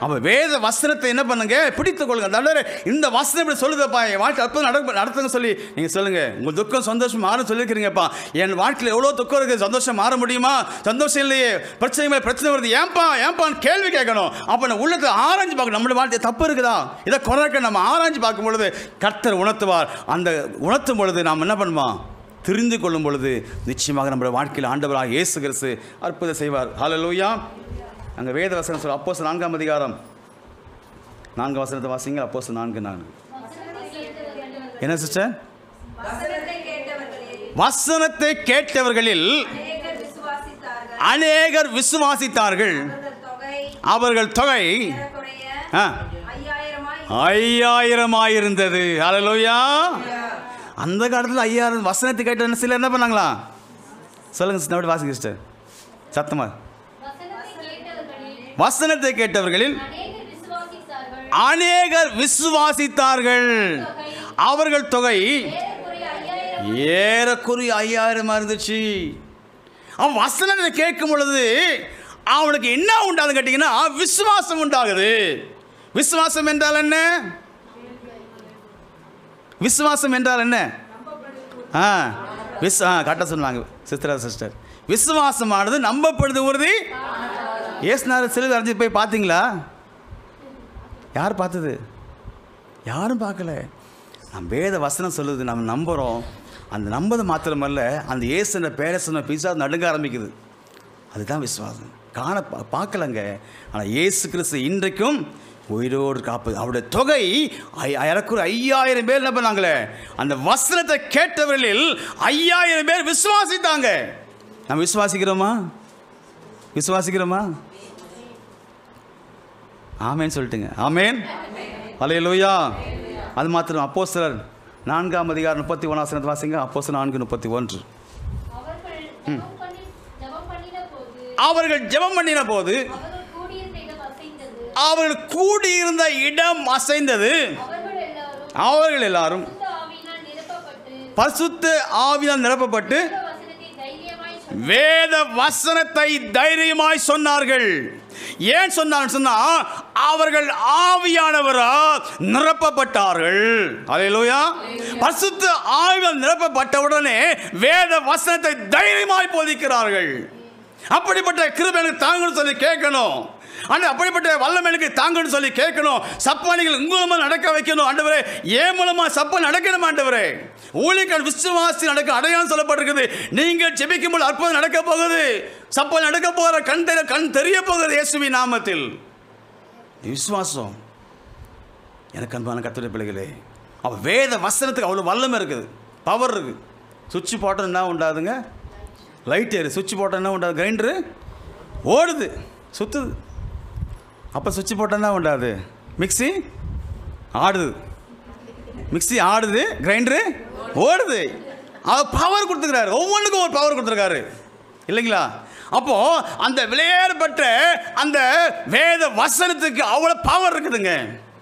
S1: அப்போ வேத வசனத்தை என்ன பண்ணுங்க பிடித்து கொள்ளுங்க அதாவது இந்த வசனம் இப்படி சொல்லுதப்பா என் வாழ்க்கை அற்புதம் நட நடத்துங்க சொல்லி நீங்கள் சொல்லுங்க உங்கள் துக்கம் சந்தோஷம் மாற சொல்லியிருக்கிறீங்கப்பா என் வாழ்க்கையில் எவ்வளோ துக்கம் இருக்குது சந்தோஷம் மாற முடியுமா சந்தோஷம் இல்லையே பிரச்சனை மேலே பிரச்சனை வருது ஏன்பா ஏன்பான்னு கேள்வி கேட்கணும் அப்போ நான் உள்ளத்தை ஆராய்ஞ்சு பார்க்கணும் நம்மளோட வாழ்க்கை தப்பு இருக்குதா இதை குறைக்க நம்ம ஆராய்ஞ்சு பார்க்கும் பொழுது கர்த்தர் உணர்த்துவார் அந்த உணர்த்தும் பொழுது நாம் என்ன பண்ணுவோம் தெரிந்து கொள்ளும் பொழுது நிச்சயமாக நம்மளுடைய வாழ்க்கையில் ஆண்டவராக இயேசு கிறிஸ்து அற்புதம் செய்வார் ஹalleluya அங்கே வேத வசனம் சொல்ல அப்போஸ் நான்காம் அதிகாரம் நான்கு வசனத்தை வாசிங்க அப்போஸ் நான்கு நான்கு
S3: வசனத்தை கேட்டவர்கள்
S1: என்ன சிஸ்டர்
S2: வசனத்தை கேட்டவர்களே
S1: வசனத்தை கேட்டவர்களில்
S2: அநேகர் விசுவாசித்தார்கள்
S1: அநேகர் விசுவாசித்தார்கள்
S2: அவர்கள் தொகை
S1: அவர்கள் தொகை
S2: ஏறக்குறைய
S1: ஆ,
S2: ஐயாயிரமாய்
S1: ஐயாயிரமாயிருந்தது ஹalleluya அந்த காலத்தில் ஐயாயிரம் வசனத்தை கேட்ட சிலர் என்ன பண்ணாங்களா சொல்லுங்க சிஸ்டர் அப்படி வாசிங்க சிஸ்டர் சத்தமா
S3: வசனத்தை கேட்டவர்களில்
S1: வசனத்தை கேட்டவர்களில்
S3: அநேகர் விசுவாசித்தார்கள்
S1: அநேகர் விசுவாசித்தார்கள் அவர்கள் தொகை
S3: ஏறக்குறைய ஐயாயிரம்
S1: ஏறக்குறைய ஐயாயிரமா இருந்துச்சு அவன் வசனத்தை கேட்கும் பொழுது அவனுக்கு என்ன உண்டாகுது கேட்டிங்கன்னா விசுவாசம் உண்டாகுது விசுவாசம் என்றால் என்ன விசுவாசம் என்றால் என்ன ஆ விஸ் ஆ கரெக்டாக சொன்னாங்க சிஸ்டரா சிஸ்டர் விசுவாசமானது நம்பப்படுது உறுதி ஏசுனார் சிலுவை அரைஞ்சி போய் பார்த்தீங்களா யார் பார்த்தது யாரும் பார்க்கல நம்ம வேத வசனம் சொல்லுது நம்ம நம்புகிறோம் அந்த நம்பது மாத்திரமல்ல அந்த இயேசுன்ற பேரை சொன்ன பிசா நடுங்க ஆரம்பிக்குது அதுதான் விசுவாசம் காண பா- பார்க்கலங்க ஆனால் இயேசு கிறிஸ்து இன்றைக்கும் உயிரோடு காப்பது அவருடைய தொகை ஐ- ஏறக்குறைய ஐயாயிரம் பேர் என்ன பண்ணாங்களே அந்த வசனத்தை கேட்டவர்களில் ஐயாயிரம் பேர் விசுவாசித்தாங்க நம்ம விசுவாசிக்கிறோமா விசுவாசிக்கிறோமா ஆமேன்னு சொல்லிட்டுங்க ஆமேன் அலையலூயா அது மாத்திரம் அப்போஸ்தலர் நான்காம் அதிகாரம் முப்பத்தி ஒன்றாம் வாசிங்க அப்போஸ்தலர் நான்கு முப்பத்தி ஒன்று
S3: அவர்கள் ஜெபம் பண்ணி ஜெபம் பண்ணின போது
S1: அவர்கள் ஜெபம் பண்ணின போது
S3: அவர்கள் கூடியிருந்த இடம் அசைந்தது
S1: அவர்கள் கூடியிருந்த இடம் அசைந்தது
S3: அவர்கள் எல்லாரும்
S1: அவர்கள் எல்லாரும்
S3: சுத்த ஆவியினால் நிரப்பப்பட்டு
S1: பசுத்த ஆவியால் நிரப்பப்பட்டு
S3: வேத வசனத்தை
S1: வேத வசனத்தை
S3: தைரியமாய் சொன்னார்கள்
S1: தைரியமாய் சொன்னார்கள் ஏன் சொன்னார்கள் சொன்னா அவர்கள் ஆவியானவரால் நிரப்பப்பட்டார்கள் அலையிலூயா பசுத்த ஆவியால் நிரப்பப்பட்டவுடனே வேத வசனத்தை தைரியமாய் போதிக்கிறார்கள் அப்படிப்பட்ட கிருபை எனக்கு தாங்கன்னு சொல்லி கேட்கணும் ஆண்டு அப்படிப்பட்ட வல்லம் எனக்கு தாங்கன்னு சொல்லி கேட்கணும் சப்பானிகள் உங்களுமா நடக்க வைக்கணும் ஆண்டவரே ஏன் மூலமா சப்பா நடக்கணும் ஆண்டவரே ஊழியர்கள் விசுவாசி நடக்க அடையாளம் சொல்லப்பட்டிருக்குது நீங்கள் ஜெபிக்கும் போது அற்புதம் நடக்க போகுது சப்பா நடக்க போகிற கண் தெரிய கண் தெரிய போகுது இயேசுவி நாமத்தில் விசுவாசம் எனக்கு அன்பான கத்துரை பிள்ளைகளே அவ வேத வசனத்துக்கு அவ்வளோ வல்லமை இருக்குது பவர் இருக்குது சுவிட்ச் போட்டால் என்ன உண்டாதுங்க லைட் ஏறு சுவிட்ச் போட்டால் என்ன உண்டாது கிரைண்டரு ஓடுது சுற்றுது அப்போ சுவிட்ச் போட்டால் என்ன உண்டாது மிக்ஸி ஆடுது மிக்ஸி ஆடுது கிரைண்டரு ஓடுது அவர் பவர் கொடுத்துருக்காரு ஒவ்வொன்றுக்கும் ஒரு பவர் கொடுத்துருக்காரு இல்லைங்களா அப்போ அந்த விளையாடப்பட்ட அந்த வேத வசனத்துக்கு அவ்வளோ பவர் இருக்குதுங்க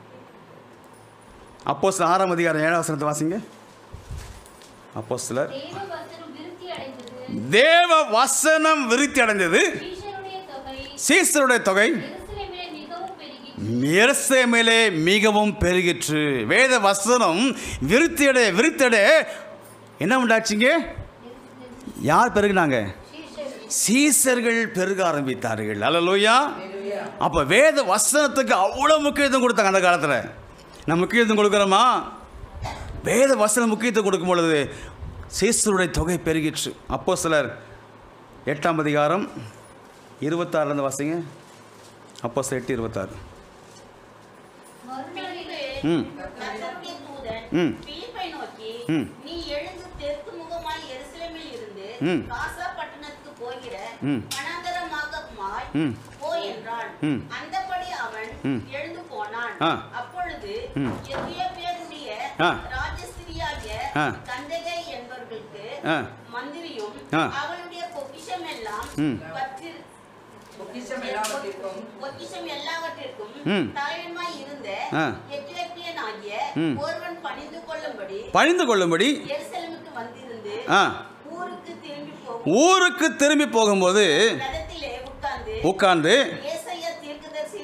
S1: அப்போ ஆறாம் அதிகாரம் ஏழாம் வசனத்தை வாசிங்க அப்போ சிலர்
S3: தேவ வசனம் விருத்தி அடைந்தது
S1: தேவ வசனம் விருத்தி அடைந்தது
S3: ஈஸ்வருடைய தொகை
S1: சீசருடைய தொகை
S3: எருசலேமிலே மிகவும் பெருகி
S1: எருசலேமிலே மிகவும் பெருகிற்று வேத வசனம் விருத்தியடைய விருத்தடைய என்ன உண்டாச்சுங்க யார் பெருகினாங்க சீசர்கள் பெருக ஆரம்பித்தார்கள் அல்லலோயா அப்போ வேத வசனத்துக்கு அவ்வளோ முக்கியத்துவம் கொடுத்தாங்க அந்த காலத்தில் நம்ம முக்கியத்துவம் கொடுக்குறோமா வேத வசனம் முக்கியத்துவம் கொடுக்கும் பொழுது சீசருடைய தொகை பெருகிற்று அப்போ சிலர் எட்டாம் அதிகாரம் இருபத்தாறுலேருந்து வாசிங்க அப்போ எட்டு இருபத்தாறு
S3: மறுநாளிலே
S1: ம்
S5: கர்த்தருடைய தூதன்
S1: ம்.
S5: பிலிப்பை நோக்கி
S1: ம்.
S5: நீ எழுந்து தெற்கு முகமாய் எருசலேமில் இருந்து
S1: ம்.
S5: காசா பட்டணத்துக்கு போகிற
S1: ம்.
S5: வனாந்தரமாகமாய்
S1: ம்.
S5: போ என்றான்
S1: ம்.
S5: அந்தபடி அவன்
S1: ம்.
S5: எழுந்து போனான்
S1: ஆ.
S5: அப்பொழுது
S1: ம்.
S5: எத்தியோப்பியருடைய
S1: ஆ.
S5: ராஜஸ்திரியாகிய
S1: ஆ.
S5: கந்தகை என்பவர்களுக்கு
S1: ஆ.
S5: மந்திரியும்
S1: ஆ.
S5: அவளுடைய பொக்கிஷம் எல்லாம்
S1: ம்.
S5: பத்திர
S2: பொக்கிஷம் எல்லாவற்றிற்கும்
S5: பொக்கிஷம் எல்லாவற்றிற்கும்
S1: ம்.
S5: தலைவனுமாய் இருந்த
S1: ஆ.
S5: எத்தியோப்பியனாகிய
S1: ம்.
S5: ஒருவன் பணிந்து கொள்ளும்படி
S1: பணிந்து கொள்ளும்படி
S5: எருசலேமுக்கு வந்திருந்து
S1: ஆ
S5: ஊருக்கு திரும்பி போகும்
S1: ஊருக்கு திரும்பி போகும்போது
S5: ரதத்திலே உட்கார்ந்து
S1: உட்கார்ந்து
S5: ஏசாயா தீர்க்கதரிசியின் ஆகமத்தை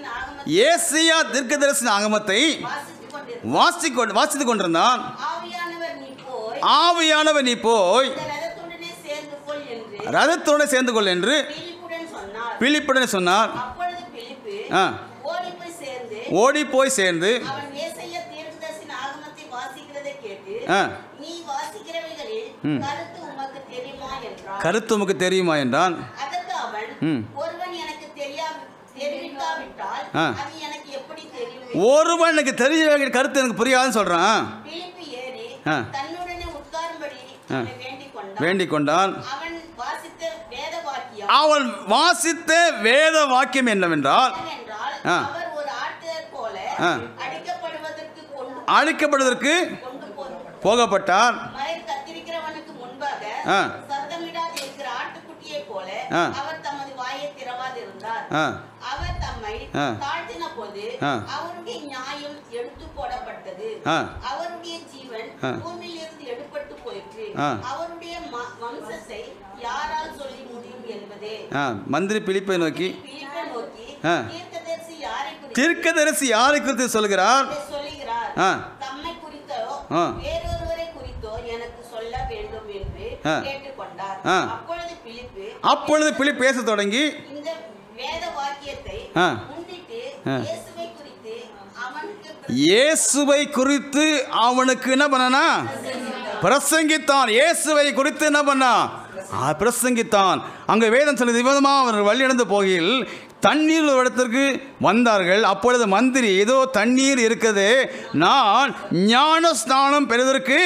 S1: ஏசியா தீர்க்கதரிசன ஆகமத்தை
S5: வாசித்துக் கொண்டிருந்தான்
S1: வாசித்து கொண்டு வாசித்து கொண்டிருந்தான்
S5: ஆவியானவர் நீ போய்
S1: ஆவியானவர் நீ போய்
S5: இந்த ரதத்துடனே சேர்ந்து கொள் என்று
S1: ரதத்தோடு சேர்ந்து கொள் என்று
S5: பிலிப்புடன் சொன்னார்
S1: பிலிப்புடன் சொன்னார்
S5: அப்பொழுது பிலிப்பு
S1: ஆ.
S5: ஓடி போய் சேர்ந்து
S1: ஓடி போய் சேர்ந்து
S5: அவன் ஏசாயா தீர்க்கதரிசன ஆகமத்தை வாசிக்கிறதை கேட்டு
S1: ஆ.
S5: நீ வாசிக்கிறவைகளில் கருத்து உமக்கு தெரியுமா என்றான்
S1: கருத்து உமக்கு தெரியுமா என்றான்
S5: அதற்கு அவன்
S1: ம்.
S5: ஒருவன் எனக்கு தெரியா தெரிவிக்காவிட்டால்
S1: ஆ.
S5: அது எனக்கு எப்படி தெரியும்
S1: ஒருவன் எனக்கு தெரிய வேண்டிய கருத்து எனக்கு புரியாதுன்னு சொல்றான்
S5: பிலிப்பு ஏறி
S1: ஆ.
S5: தன்னுடனே உட்காரும்படி
S1: ஆ.
S5: அவனை வேண்டிக் கொண்டான்
S1: வேண்டிக் கொண்டான்
S5: அவன் வாசித்த வேத வாக்கியம்
S1: அவன் வாசித்த வேத வாக்கியம் என்னவென்றால்
S5: என்னவென்றால்
S1: ஆ.
S5: அவர் ஒரு ஆட்டுதற் போல
S1: ஆ.
S5: அடிக்கப்படுவதற்கு கொண்டு
S1: அழிக்கப்படுவதற்கு
S5: கொண்டு போ
S1: போகப்பட்டார்
S5: மயிர் கத்திரிக்கிறவனுக்கு முன்பாக
S1: ஆ.
S5: சத்தமிடாது இருக்கிற ஆட்டுக்குட்டியைப் போல
S1: ஆ.
S5: அவர் தமது வாயை திறவாதிருந்தார்
S1: ஆ
S5: அவர் தம்மை
S1: ஆ.
S5: தாழ்த்தின போது
S1: ஆ.
S5: அவருடைய நியாயம் எடுத்து போடப்பட்டது
S1: ஆ.
S5: அவருடைய ஜீவன்
S1: ஆ.
S5: பூமியில் இருந்து எடுபட்டு போயிற்று
S1: ஆ.
S5: அவருடைய ம- வம்சத்தை யாரால் சொல்லி முடியும் என்பதே
S1: ஆ மந்திரி பிலிப்பை நோக்கி
S5: பிலிப்பை நோக்கி
S1: ஆ.
S5: தீர்க்கதரிசி யாரை குறித்து
S1: தீர்க்கதரிசி யாரை குறித்து சொல்கிறார்
S5: இதை சொல்லுகிறார்
S1: ஆ.
S5: தம்மை குறித்தோ
S1: ஆ.
S5: வேறொருவரை குறித்தோ எனக்கு சொல்ல வேண்டும் என்று
S1: ஆ.
S5: கேட்டுக்கொண்டார்
S1: ஆ.
S5: அப்பொழுது பிலிப்பு
S1: அப்பொழுது பிலிப் பேசத் தொடங்கி
S5: இந்த வேத வாக்கியத்தை
S1: ஆ.
S5: முன்னிட்டு
S1: ஆ.
S5: இயேசுவை குறித்து அவனுக்கு
S1: இயேசுவை குறித்து அவனுக்கு என்ன பண்ணனா பிரசங்கித்தான் இயேசுவை குறித்து என்ன பண்ணா ஆ, பிரசங்கித்தான் அங்கே வேதம் சொல்லி விதமாக அவர்கள் வழியிழந்து போகையில் தண்ணீர் ஒரு இடத்திற்கு வந்தார்கள் அப்பொழுது மந்திரி ஏதோ தண்ணீர் இருக்குது நான் ஞான ஸ்நானம் பெறுவதற்கு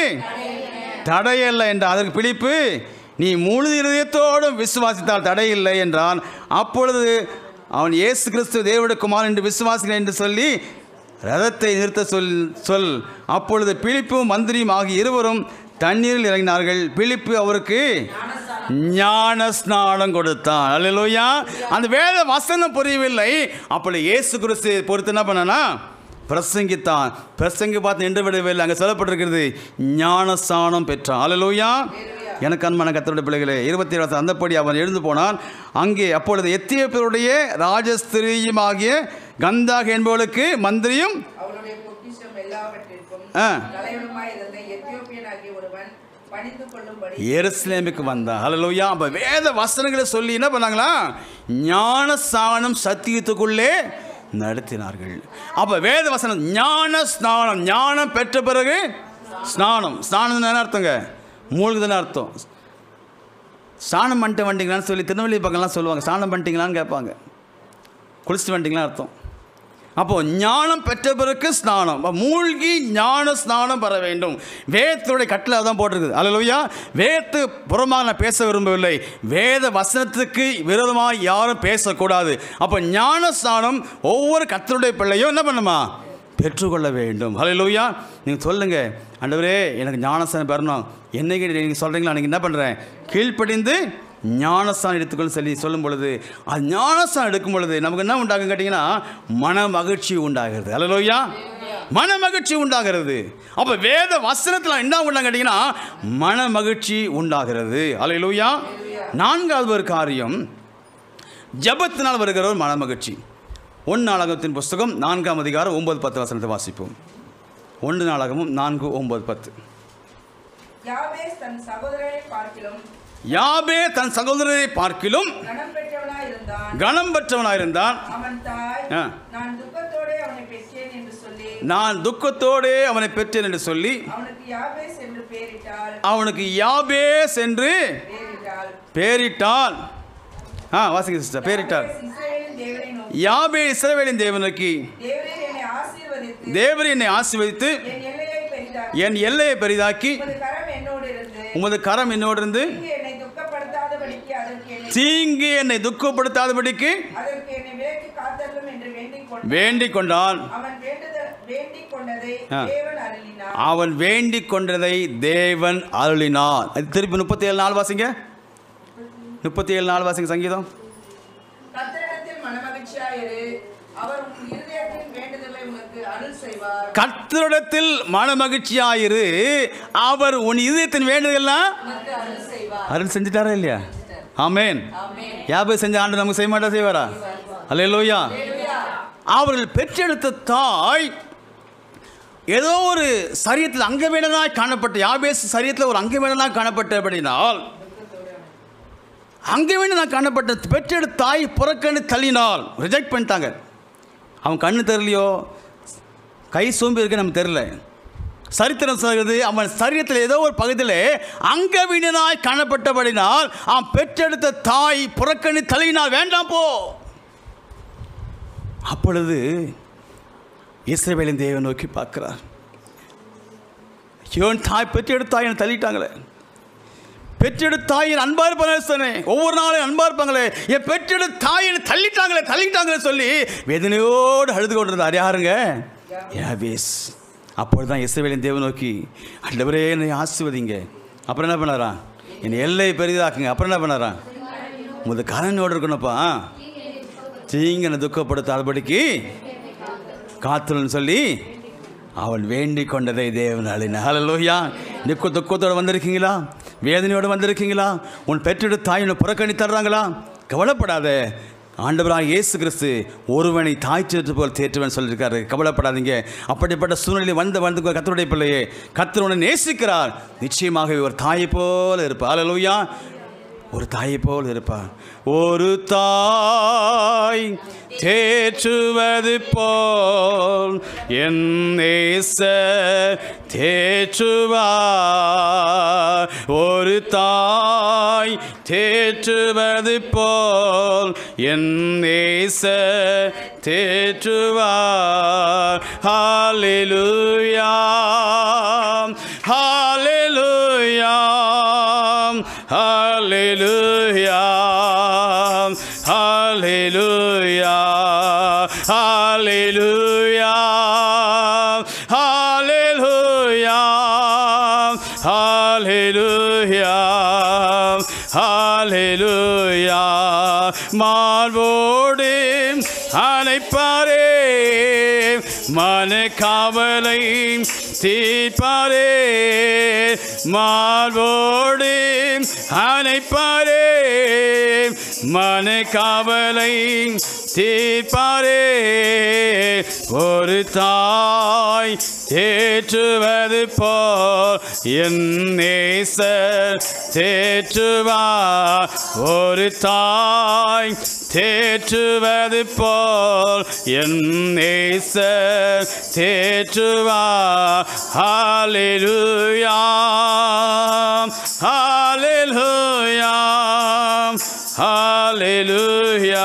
S1: தடையில்லை என்ற அதற்கு பிடிப்பு நீ முழு இதயத்தோடும் விசுவாசித்தால் தடையில்லை என்றான் அப்பொழுது அவன் இயேசு கிறிஸ்து தேவனுடைய குமாரன் என்று விசுவாசிக்கிறேன் என்று சொல்லி ரதத்தை நிறுத்த சொல் சொல் அப்பொழுது பிலிப்பும் மந்திரியும் ஆகிய இருவரும் தண்ணீரில் இறங்கினார்கள் பிலிப்பு அவருக்கு ஞான ஸ்நானம் கொடுத்தான் அல்லேலூயா அந்த வேத வசனம் புரியவில்லை அப்பொழுது இயேசு கிறிஸ்து பொறுத்து என்ன பண்ணனா பிரசங்கித்தான் பிரசங்கி பார்த்து நின்று விடவில்லை அங்கே சொல்லப்பட்டிருக்கிறது ஞானஸ்தானம் பெற்றான் அல்லேலூயா எனக்கு அன்பான கத்தருடைய பிள்ளைகளே இருபத்தி ஏழு அந்தப்படி அவன் எழுந்து போனான் அங்கே அப்பொழுது எத்தியோப்பியருடைய ராஜஸ்திரியுமாகிய கந்தாக என்பவளுக்கு மந்திரியும்
S2: அவளுடைய பொக்கிஷம் எல்லாவற்றிற்கும்
S1: ஆ.
S2: தலைவனுமாய் இருந்த எத்தியோப்பியனாகிய ஒருவன் பணிந்து கொள்ளும்படி
S1: எருசலேமுக்கு வந்தான் ஹalleluya அப்போ வேத வசனங்களை சொல்லி என்ன பண்ணாங்களா ஞானஸ்நானம் சத்தியத்துக்குள்ளே நடத்தினார்கள் அப்போ வேத வசனம் ஞான ஸ்நானம் ஞானம் பெற்ற பிறகு ஸ்நானம் ஸ்நானம் என்ன அர்த்தங்க மூழ்குதுன்னு அர்த்தம் ஸ்நானம் பண்ணிட்டு வந்துட்டீங்களான்னு சொல்லி திருநெல்வேலி பக்கம்லாம் சொல்லுவாங்க ஸ்நானம் பண்ணிட்டீங்களான்னு கேட்பாங்க குளிச்சுட்டு வந்துட்டீங்களா அர்த்தம் அப்போது ஞானம் பெற்ற பிறகு ஸ்நானம் அப்ப மூழ்கி ஞான ஸ்நானம் பெற வேண்டும் வேதத்துடைய கட்டளை தான் போட்டிருக்குது அல்லையா வேதத்து புறமாக நான் பேச விரும்பவில்லை வேத வசனத்துக்கு விரோதமாக யாரும் பேசக்கூடாது அப்போ ஞான ஸ்நானம் ஒவ்வொரு கத்தருடைய பிள்ளையும் என்ன பண்ணுமா பெற்றுக்கொள்ள வேண்டும் ஹalleluya நீங்கள் சொல்லுங்கள் ஆண்டவரே எனக்கு ஞானஸ்தானம் பெறணும் என்னைக்கு நீங்கள் சொல்கிறீங்களா அன்றைக்கி என்ன பண்ணுறேன் கீழ்ப்படிந்து ஞானஸ்தானம் எடுத்துக்கொள்ள சொல்லி சொல்லும் பொழுது அது ஞானஸ்தானம் எடுக்கும் பொழுது நமக்கு என்ன உண்டாகும் கேட்டிங்கன்னா மன மகிழ்ச்சி உண்டாகிறது ஹalleluya மன மகிழ்ச்சி உண்டாகிறது அப்போ வேத வசனத்தில் என்ன உண்டாங்க கேட்டிங்கன்னா மன மகிழ்ச்சி உண்டாகிறது ஹalleluya நான்காவது ஒரு காரியம் ஜபத்தினால் வருகிற ஒரு மன மகிழ்ச்சி ஒன்று நாடகத்தின் புஸ்தகம் நான்காம் அதிகாரம் ஒன்பது பத்து வசனத்தை வாசிப்போம் ஒன்று நாடகமும் நான்கு ஒன்பது பத்து
S2: யாபேஸ் தன் சகோதரரை பார்க்கிலும்
S1: யாபே தன் சகோதரரை பார்க்கிலும்
S2: கனம் பெற்றவனாய் இருந்தான்
S1: கனம் பெற்றவனாயிருந்தான்
S2: அவன் தாய்
S1: ஆ.
S2: நான் துக்கத்தோடே அவனை பெற்றேன் என்று சொல்லி
S1: நான் துக்கத்தோடே அவனை பெற்றேன் என்று சொல்லி
S2: அவனுக்கு யாபேஸ் என்று பெயரிட்டாள்
S1: அவனுக்கு யாபேஸ் என்று
S2: பெயரிட்டாள்
S1: பேரிட்டான் ஆ வாசிங்க சிஸ்டர் பேரிட்டார்
S2: யாபேஸ் இஸ்ரவேலின் தேவனை நோக்கி
S1: யாபே இஸ்ரவேலின் தேவனுக்கு
S2: தேவரே என்னை ஆசீர்வதித்து
S1: தேவர் என்னை ஆசீர்வதித்து
S2: என் எல்லையை பெரிதாக்கி
S1: என் எல்லையை பெரிதாக்கி
S2: உமது கரம் என்னோடு இருந்து
S1: உமது கரம் என்னோடு இருந்து
S2: இங்கு என்னை துக்கப்படுத்தாதபடிக்கு அதற்கு என்னை
S1: தீங்கு என்னை துக்கப்படுத்தாதபடிக்கு
S2: அதற்கு என்னை விலக்கி காத்தள்ளும் என்று வேண்டிக் கொண்டான்
S1: வேண்டிக் கொண்டான்
S2: அவன் வேண்டுதல் வேண்டிக் கொண்டதை
S1: ஆ.
S2: தேவன் அருளினார்
S1: அவன் வேண்டிக் கொண்டதை தேவன் அருளினார் அது திருப்பி முப்பத்தி ஏழு நாள் வாசிங்க முப்பத்தி ஏழு நாள் வாசிங்க சங்கீதம்
S2: கத்தரிடத்தில் மனமகிழ்ச்சியாயிரு அவர் உன் இருதயத்தின் வேண்டுதலை உனக்கு அருள் செய்வார்
S1: கர்த்தரிடத்தில் மன மகிழ்ச்சியாயிரு அவர் உன் இதயத்தின் வேண்டுதல்லாம்
S2: உனக்கு அருள் செய்வார்
S1: அருள் செஞ்சுட்டாரா இல்லையா ஆமேன் யாபே செஞ்ச ஆண்டு நமக்கு செய்ய மாட்டா செய்வாரா அல்லேலூயா அவர்கள் பெற்றெடுத்த தாய் ஏதோ ஒரு சரியத்தில் அங்கவீனனாய் காணப்பட்ட யாபேஸ் சரியத்தில் ஒரு அங்கவீனனாய் காணப்பட்டபடினால் அங்கவீனனாய் காணப்பட்ட பெற்றெடுத்த தாய் புறக்கணி தள்ளினால் ரிஜெக்ட் பண்ணிட்டாங்க அவன் கண்ணு தெரியலையோ கை சோம்பி இருக்கு நமக்கு தெரியல சரித்திரம் சொல்கிறது அவன் சரீரத்தில் ஏதோ ஒரு பகுதியில் அங்கவீனனாய் காணப்பட்டபடினால் அவன் பெற்றெடுத்த தாய் புறக்கணி தள்ளினால் வேண்டாம் போ அப்பொழுது இஸ்ரவேலின் தேவன் நோக்கி பார்க்கிறார் இவன் தாய் பெற்றெடுத்தாய் என்னை தள்ளிட்டாங்களே பெற்றெடுத்தாய் என் அன்பா இருப்பாங்க சொன்னேன் ஒவ்வொரு நாளும் அன்பா இருப்பாங்களே என் பெற்றெடுத்த தாய் என்னை தள்ளிட்டாங்களே தள்ளிட்டாங்களே சொல்லி வேதனையோடு அழுது கொண்டிருந்தார் யாருங்க யாவேஸ் அப்பொழுது தான் இஸ்ரவேலின் தேவன் நோக்கி ஆண்டவரே என்னை ஆசிர்வதிங்க அப்புறம் என்ன பண்ணாரா என் எல்லை பெரிதாக்குங்க அப்புறம் என்ன பண்ணாரா முத கரனோடு இருக்கணும்ப்பா தீங்கனை துக்கப்படுத்தாதபடிக்கு காத்துலன்னு சொல்லி அவள் வேண்டிக் கொண்டதை தேவன் அழின ஹalleluya நிக்கு துக்கத்தோடு வந்திருக்கீங்களா வேதனையோடு வந்திருக்கீங்களா உன் பெற்றெடுத்த தாய் உன்னை புறக்கணி தர்றாங்களா கவலைப்படாத ஆண்டவராக இயேசு கிறிஸ்து ஒருவனை தாய் சேற்று போல் தேற்றுவன் சொல்லியிருக்காரு கவலைப்படாதீங்க அப்படிப்பட்ட சூழ்நிலை வந்த வந்து கத்தருடைய பிள்ளையே கத்தர் உன்னை நேசிக்கிறார் நிச்சயமாக ஒரு தாயை போல இருப்பார் ஹalleluya ஒரு தாயை போல் இருப்பார் ஒரு தாய் தேற்றுவது போல் என் நேச தேற்றுவார் ஒரு தாய் தேற்றுவது போல் என் நேச தேற்றுவார் ஹalleluya ஹalleluya Hallelujah. Hallelujah. Hallelujah. Hallelujah. Hallelujah. Hallelujah. மார்போடு அணைப்பாரே மன காவலை தீர்ப்பாரே மார்போடு அணைப்பாரே மன காவலை தீர்ப்பாரே ஒரு தாய் தேற்றுவது போல் என் நேசர் தேற்றுவார் ஒரு தாய் தேற்றுவது போல் என் நேசர் தேற்றுவார் ஹalleluya ஹalleluya ஹalleluya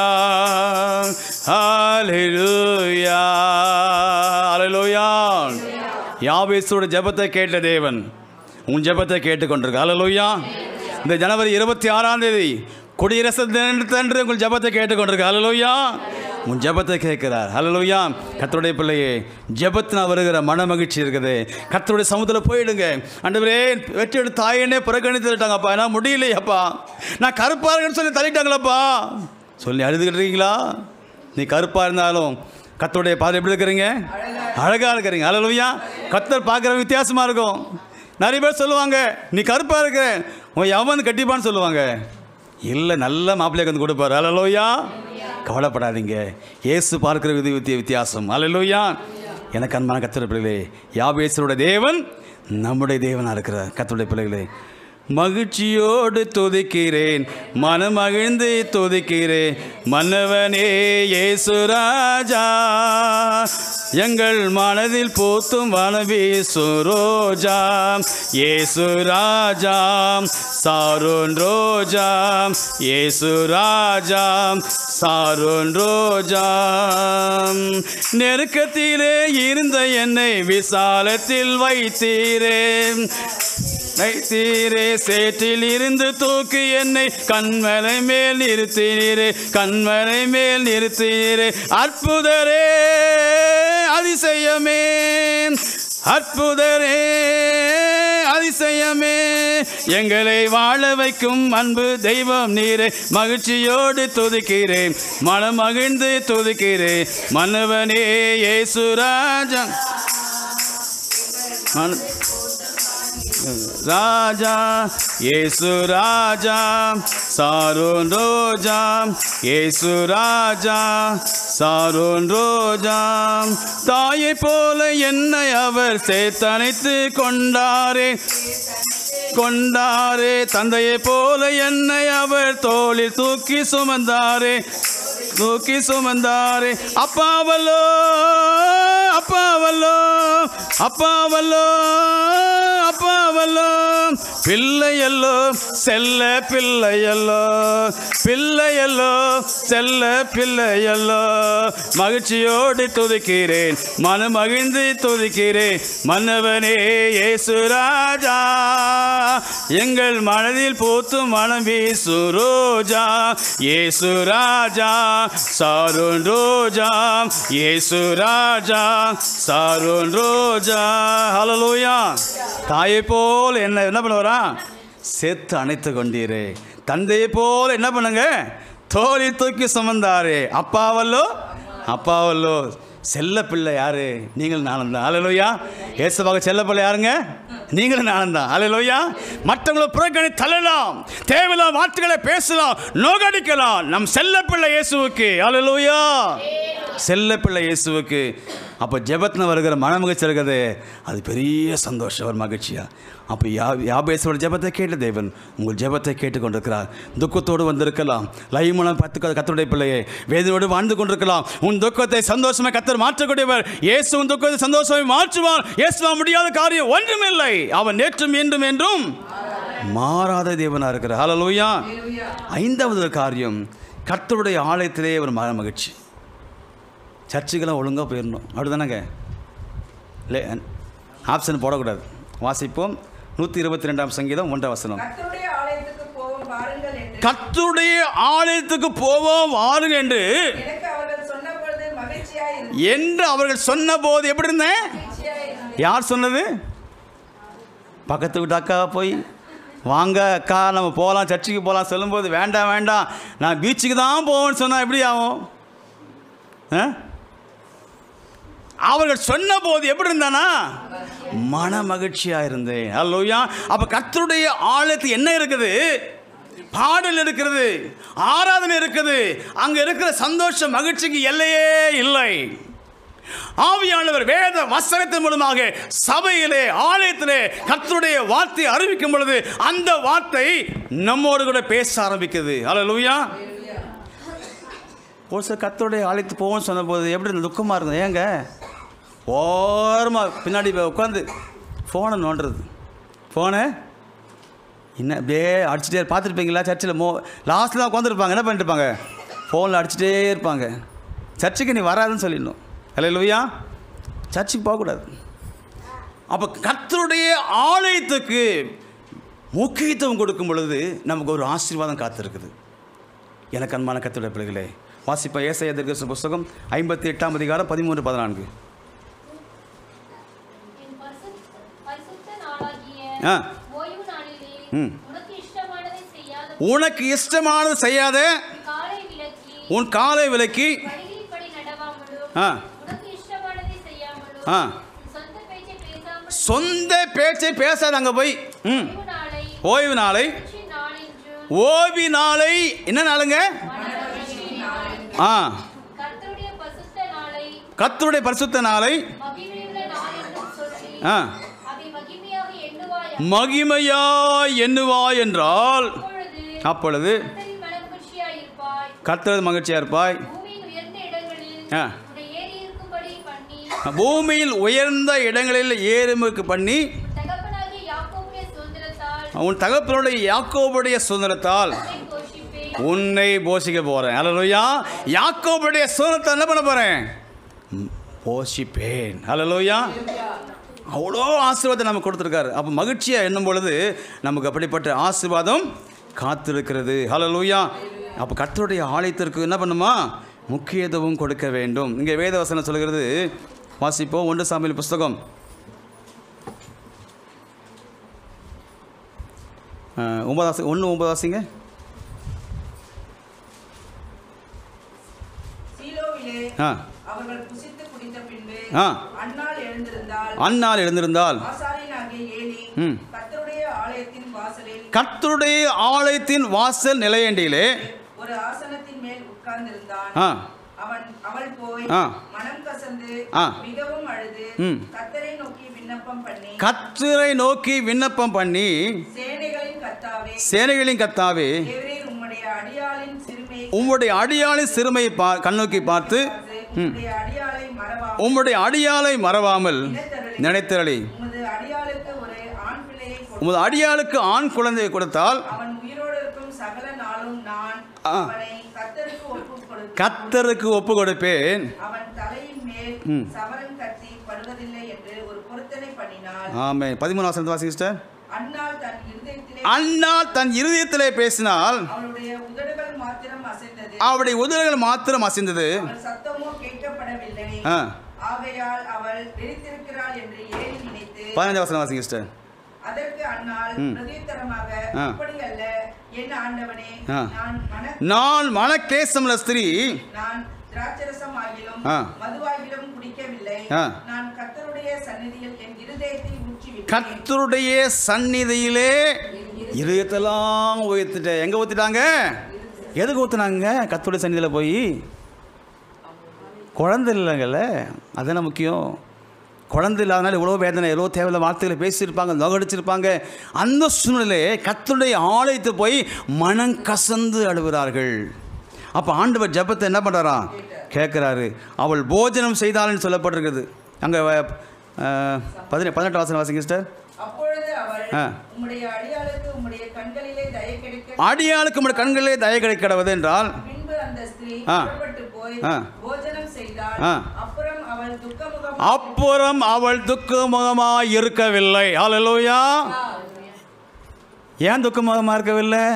S1: ஹalleluya ஹalleluya யாவேசோட ஜெபத்தை கேட்ட தேவன் உன் ஜெபத்தை கேட்டுக்கொண்டிருக்க ஹalleluya இந்த ஜனவரி இருபத்தி ஆறாம் தேதி குடியரசு தினத்தன்று உங்கள் ஜெபத்தை கேட்டுக்கொண்டிருக்க ஹalleluya உன் ஜெபத்தை கேட்கிறார் ஹalleluya கர்த்தருடைய பிள்ளையே ஜெபத்தினால் வருகிற மன மகிழ்ச்சி இருக்குது கர்த்தருடைய சமுதிரத்தில் போயிடுங்க ஆண்டவரே வெற்றி எடுத்து தாயனே புறக்கணித்து விட்டாங்கப்பா என்னால் முடியலையாப்பா நான் கருப்பாக இருக்கேன்னு சொல்லி தள்ளிட்டாங்களப்பா சொல்லி அழுதுகிட்டு இருக்கீங்களா நீ கருப்பாக இருந்தாலும் கத்தருடைய பாதை எப்படி இருக்கிறீங்க அழகாக இருக்கிறீங்க அழலுயா கத்தர் பார்க்குற வித்தியாசமாக இருக்கும் நிறைய பேர் சொல்லுவாங்க நீ கருப்பாக இருக்கிற உன் எவன் கட்டிப்பான்னு சொல்லுவாங்க இல்லை நல்ல மாப்பிள்ளைக்கு வந்து கொடுப்பாரு அலலோயா கவலைப்படாதீங்க இயேசு பார்க்கிற விதி வித்திய வித்தியாசம் அலலோயா எனக்கு அன்பான கத்தருடைய பிள்ளைகளே யாபேசருடைய தேவன் நம்முடைய தேவனாக இருக்கிறார் கத்தருடைய பிள்ளைகளே மகிழ்ச்சியோடு துதிக்கிறேன் மனமகிழ்ந்து துதிக்கிறேன் மன்னவனே இயேசுராஜா எங்கள் மனதில் பூத்தும் வனவீசு ரோஜா இயேசு ராஜா சாரோன் ரோஜா இயேசு ராஜா சாரோன் ரோஜா நெருக்கத்திலே இருந்த என்னை விசாலத்தில் வைத்தீரே வைத்தீரே சேற்றில் இருந்து தூக்கி என்னை கண்மலை மேல் நிறுத்தினீரே கண்மலை மேல் நிறுத்தினீரே அற்புதரே அதிசயமே அற்புதரே அதிசயமே எங்களை வாழ வைக்கும் அன்பு தெய்வம் நீரே மகிழ்ச்சியோடு துதிக்கிறேன் மனம் மகிழ்ந்து துதிக்கிறேன் மன்னவனே இயேசுராஜன் மன ராஜா இயேசு ராஜா சாரோன் ரோஜா இயேசு ராஜா சாரோன் ரோஜா தாயை போல என்னை அவர் சேர்த்தணைத்து கொண்டாரே கொண்டாரே தந்தையை போல என்னை அவர் தோளில் தூக்கி சுமந்தாரே தூக்கி சுமந்தாரே அப்பாவல்லோ அப்பாவல்லோ அப்பாவல்லோ அப்பாவல்லோ பிள்ளையல்லோ செல்ல பிள்ளையல்லோ பிள்ளையல்லோ செல்ல பிள்ளையல்லோ மகிழ்ச்சியோடு துதிக்கிறேன் மன மகிழ்ந்து துதிக்கிறேன் மன்னவனே இயேசு ராஜா எங்கள் மனதில் பூத்தும் மனம் வீசு ரோஜா இயேசு ராஜா சாரோன் ரோஜா இயேசு ராஜா சாரோன் ரோஜா ஹalleluya தாயை போல் என்ன என்ன பண்ணுவாரா சேர்த்து அணைத்து கொண்டீரே தந்தையை போல் என்ன பண்ணுங்க தோழி தூக்கி சுமந்தாரே அப்பாவல்லோ அப்பாவல்லோ செல்ல பிள்ளை யாரு நீங்கள் நானும் தான் அலையிலோயா ஏசுவாக செல்ல பிள்ளை யாருங்க நீங்களும் நானும் தான் அலையிலோயா மற்றவங்களை புறக்கணி தள்ளலாம் தேவையில்லாத வார்த்தைகளை பேசலாம் நோகடிக்கலாம் நம் செல்ல பிள்ளை இயேசுவுக்கு அலையிலோயா செல்ல பிள்ளை இயேசுவுக்கு அப்போ ஜெபத்தில் வருகிற மனமகிழ்ச்சி இருக்கிறது அது பெரிய சந்தோஷம் ஒரு மகிழ்ச்சியா அப்போ யா யாபேசோட ஜெபத்தை கேட்ட தேவன் உங்கள் ஜெபத்தை கேட்டுக்கொண்டிருக்கிறார் துக்கத்தோடு வந்திருக்கலாம் லைமனம் பத்து கத்தருடைய பிள்ளையே வேதனோடு வாழ்ந்து கொண்டிருக்கலாம் உன் துக்கத்தை சந்தோஷமாக கத்தர் மாற்றக்கூடியவர் இயேசு உன் துக்கத்தை சந்தோஷമായി மாற்றுவார் இயேசுவா முடியாத காரியம் ஒன்றுமில்லை அவன் நேற்றும் என்றும் என்றும் மாறாத தேவனாக இருக்கிறார் ஹalleluya ஐந்தாவது காரியம் கர்த்தருடைய ஆலயத்திலே ஒரு மன மகிழ்ச்சி சர்ச்சுக்கெல்லாம் ஒழுங்காக போயிடணும் அப்படி தானேங்க இல்லை ஆப்ஷன் போடக்கூடாது வாசிப்போம் நூற்றி இருபத்தி ரெண்டாம் சங்கீதம் ஒன்றாம் வசனம்
S2: கர்த்தருடைய ஆலயத்துக்கு போவோம் வாருங்கள் என்று
S1: கர்த்தருடைய ஆலயத்துக்கு போவோம் வாருங்க என்று
S2: எனக்கு அவர்கள் சொன்ன பொழுது மகிழ்ச்சியாய் இருந்தது.
S1: என்று அவர்கள் சொன்னபோது எப்படி இருந்தேன்
S2: மகிழ்ச்சியாய் இருந்தது.
S1: யார் சொன்னது பக்கத்து வீட்டு அக்கா போய் வாங்க அக்கா நம்ம போகலாம் சர்ச்சுக்கு போகலாம் சொல்லும்போது வேண்டாம் வேண்டாம் நான் பீச்சுக்கு தான் போவேன்னு சொன்னால் எப்படி ஆகும் ஆ? அவர்கள் சொன்னபோது எப்படி இருந்தானா மன மகிழ்ச்சியாக இருந்தேன் அல்லோயா அப்போ கர்த்தருடைய ஆழத்து என்ன இருக்குது பாடல் இருக்கிறது ஆராதனை இருக்குது அங்கே இருக்கிற சந்தோஷ மகிழ்ச்சிக்கு எல்லையே இல்லை ஆவியானவர் வேத வசனத்தின் மூலமாக சபையிலே ஆலயத்திலே கர்த்தருடைய வார்த்தை அறிவிக்கும் பொழுது அந்த வார்த்தை நம்மோடு கூட பேச ஆரம்பிக்குது அல்லேலூயா ஒரு சில கர்த்தருடைய ஆலயத்துக்கு போவோம்னு சொன்னபோது எப்படி இருந்தது? துக்கமா இருந்தது ஏங்க ஓரமாக பின்னாடி போய் உட்காந்து ஃபோனை நோண்டுறது ஃபோனை என்ன அப்படியே அடிச்சுட்டே பார்த்துருப்பீங்களா சர்ச்சில் மோ லாஸ்ட்டில் உட்காந்துருப்பாங்க என்ன பண்ணிட்டு இருப்பாங்க ஃபோனில் அடிச்சுட்டே இருப்பாங்க சர்ச்சுக்கு நீ வராதுன்னு சொல்லிடணும் இல்லையா சர்ச்சுக்கு போகக்கூடாது அப்போ கர்த்தருடைய ஆலயத்துக்கு முக்கியத்துவம் கொடுக்கும் பொழுது நமக்கு ஒரு ஆசீர்வாதம் காத்திருக்குது எனக்கு அன்பான கர்த்தருடைய பிள்ளைகளே வாசிப்பா ஏசாய தீர்க்கதரிசன புஸ்தகம் ஐம்பத்தி எட்டாம் அதிகாரம் பதிமூன்று பதினான்கு
S3: என் பரிசுத்த பரிசுத்த நாளாகிய
S1: ஆ.
S3: ஓய்வு நாளிலே
S1: ம்.
S3: உனக்கு இஷ்டமானதை செய்யாத
S1: உனக்கு இஷ்டமானது செய்யாத
S3: காலை விலக்கி
S1: உன் காலை விலக்கி
S3: வழியின்படி நடவாமலும்
S1: ஆ.
S3: உனக்கு இஷ்டமானதை செய்யாமலும்
S1: ஆ.
S3: உன் சொந்த பேச்சை பேசாமல்
S1: சொந்த பேச்சை பேசாத அங்கே போய் ம்
S3: ஓய்வு நாளை
S1: ஓய்வு நாளை
S3: மகிழ்ச்சி நாளென்றும்
S1: ஓய்வு நாளை என்ன நாளுங்க
S3: மகிழ்ச்சி நாளென்றும்
S1: ஆ
S3: கர்த்தருடைய பரிசுத்த நாளை
S1: கர்த்தருடைய பரிசுத்த நாளை
S3: மகிமையுள்ள நாள் என்றும் சொல்லி
S1: ஆ
S3: அதை மகிமையாக எண்ணுவாய்
S1: மகிமையாய் எண்ணுவாய் என்றால்
S3: அப்பொழுது
S1: அப்பொழுது
S3: கர்த்தரின் மனமகிழ்ச்சியாயிருப்பாய்
S1: கர்த்தரது மகிழ்ச்சியாக இருப்பாய்
S3: பூமியின் உயர்ந்த இடங்களில்
S1: ஆ.
S3: உன்னை ஏறி இருக்கும்படி பண்ணி
S1: பூமியில் உயர்ந்த இடங்களில் ஏறுமுக்கு பண்ணி
S3: உன் தகப்பனாகிய யாக்கோபுடைய சுதந்திரத்தால்
S1: உன் தகப்பனுடைய யாக்கோபுடைய சுதந்திரத்தால்
S3: உன்னை போஷிப்பேன்
S1: உன்னை போஷிக்க போகிறேன் அல்லையா யாக்கோபுடைய சுதந்திரத்தை என்ன பண்ண போகிறேன் போஷிப்பேன் அல்லையா அவ்வளோ ஆசீர்வாதம் நமக்கு கொடுத்துருக்காரு அப்போ மகிழ்ச்சியாக எண்ணும் பொழுது நமக்கு அப்படிப்பட்ட ஆசீர்வாதம் காத்திருக்கிறது ஹalleluya அப்போ கர்த்தருடைய ஆலயத்திற்கு என்ன பண்ணுமா முக்கியத்துவம் கொடுக்க வேண்டும் இங்கே வேதவசனம் சொல்கிறது வாசிப்போம் ஒன்று சாமியில் புஸ்தகம் ஒன்பதாசி ஒன்று ஒன்பதாசிங்க
S2: சீலோவிலே
S1: ஆ
S2: அவர்கள் புசித்து குடித்த பின்பு
S1: ஆ
S2: அன்னாள் எழுந்திருந்தால்
S1: அந்நாள் எழுந்திருந்தால்
S2: ஆசாரியனாகிய ஏலி
S1: ம்.
S2: கர்த்தருடைய
S1: கர்த்தருடைய ஆலயத்தின் வாசல் நிலையண்டியிலே
S2: ஒரு ஆசனத்தின் மேல் உட்கார்ந்திருந்தான்
S1: ஆ
S2: அவன் அவள் போய்
S1: ஆ.
S2: மனம் கசந்து
S1: ஆ.
S2: மிகவும் அழுது
S1: ம்.
S2: கத்தரை நோக்கி விண்ணப்பம் பண்ணி
S1: கர்த்தரை நோக்கி விண்ணப்பம் பண்ணி
S2: சேனைகளின் கத்தாவே
S1: சேனைகளின் கர்த்தாவே
S2: தேவரீர் உம்முடைய அடியாளின் சிறுமையை
S1: உம்முடைய அடியாளின் சிறுமையை பா கண்ணோக்கி பார்த்து
S2: பார்த்து, உம்முடைய அடியாளை மறவாமல்
S1: உம்முடைய அடியாளை மறவாமல் நினைத்திரளி
S2: உமது அடியாளுக்கு ஒரு ஆண் பிள்ளையை கொடு.
S1: உமது அடியாளுக்கு ஆண் குழந்தையை கொடுத்தால்
S2: அவன் உயிரோடு இருக்கும் சகல நாளும் நான்
S1: ஆ.
S2: அவனை கத்தருக்கு ஒப்புக் கொடுத்து
S1: கர்த்தருக்கு ஒப்பு கொடுப்பேன்
S2: அவன் தலையின் மேல்
S1: ம்.
S2: சவரன் கத்தி படுவதில்லை என்று ஒரு பொருத்தனை பண்ணினாள்
S1: ஆமே பதிமூணாம் வாசி சிஸ்டர்
S2: அன்னாள் தன் இருதயத்திலே
S1: அண்ணா தன் இருதயத்திலே பேசினால்
S2: அவளுடைய உதடுகள் மாத்திரம் அசைந்தது
S1: அவருடைய உதடுகள் மாத்திரம் அசைந்தது
S2: அவள் சத்தமோ கேட்கப்படவில்லை
S1: ஆ
S2: ஆகையால் அவள் விழித்திருக்கிறாள் என்று ஏறி நினைத்து
S1: பதினஞ்சாம் வசனம் வாசிங்க சிஸ்டர்
S2: அதற்கு அன்னாள்
S1: ம்.
S2: பிரதியுத்தரமாக
S1: ஆ.
S2: அப்படி அல்ல என் ஆண்டவனே
S1: ஆ.
S2: நான் மன
S1: நான் மனக்கேசமுள்ள ஸ்திரீ
S2: நான் திராட்சரசம் ஆகிலும்
S1: ஆ.
S2: மதுவாகிலும் குடிக்கவில்லை
S1: ஆ.
S2: நான் கர்த்தருடைய சந்நிதியில் என் இருதயத்தை ஊற்றி விட்டேன்
S1: கர்த்தருடைய சந்நிதியிலே இருதயத்தெல்லாம் ஊற்றிட்டேன் எங்கே ஊற்றிட்டாங்க எதுக்கு ஊற்றுனாங்க கர்த்தருடைய சந்நிதியில் போய் குழந்தை இல்லைங்கல்ல அதுதானே முக்கியம் குழந்தை இல்லாதனால எவ்வளோ வேதனை எவ்வளோ தேவையில்ல வார்த்தைகளை பேசியிருப்பாங்க நோகடிச்சிருப்பாங்க அந்த சூழ்நிலையை கர்த்தருடைய ஆலயத்தை போய் மனம் கசந்து அழுகிறார்கள் அப்போ ஆண்டவர் ஜெபத்தை என்ன பண்ணுறாராம் கேட்குறாரு அவள் போஜனம் செய்தாள்னு சொல்லப்பட்டிருக்குது அங்கே பதினெ பதினெட்டு வாசனம் வாசிங்க சிஸ்டர்
S2: அப்பொழுது அவள்
S1: ஆ.
S2: உம்முடைய அடியாளுக்கு உம்முடைய கண்களிலே தயை கிடைக்க
S1: அடியாளுக்கு உடைய கண்களிலே தய கிடைக்கிறது என்றால்
S2: பின்பு அந்த ஸ்திரீ
S1: ஆ.
S2: புறப்பட்டு போய்
S1: ஆ.
S2: போஜனம் செய்தாள்
S1: ஆ.
S2: அப்புறம் அவள் துக்கமுகம்
S1: அப்புறம் அவள் துக்கமுகமாய் இருக்கவில்லை ஹalleluya ஏன் துக்கமுகமாக இருக்கவில்லை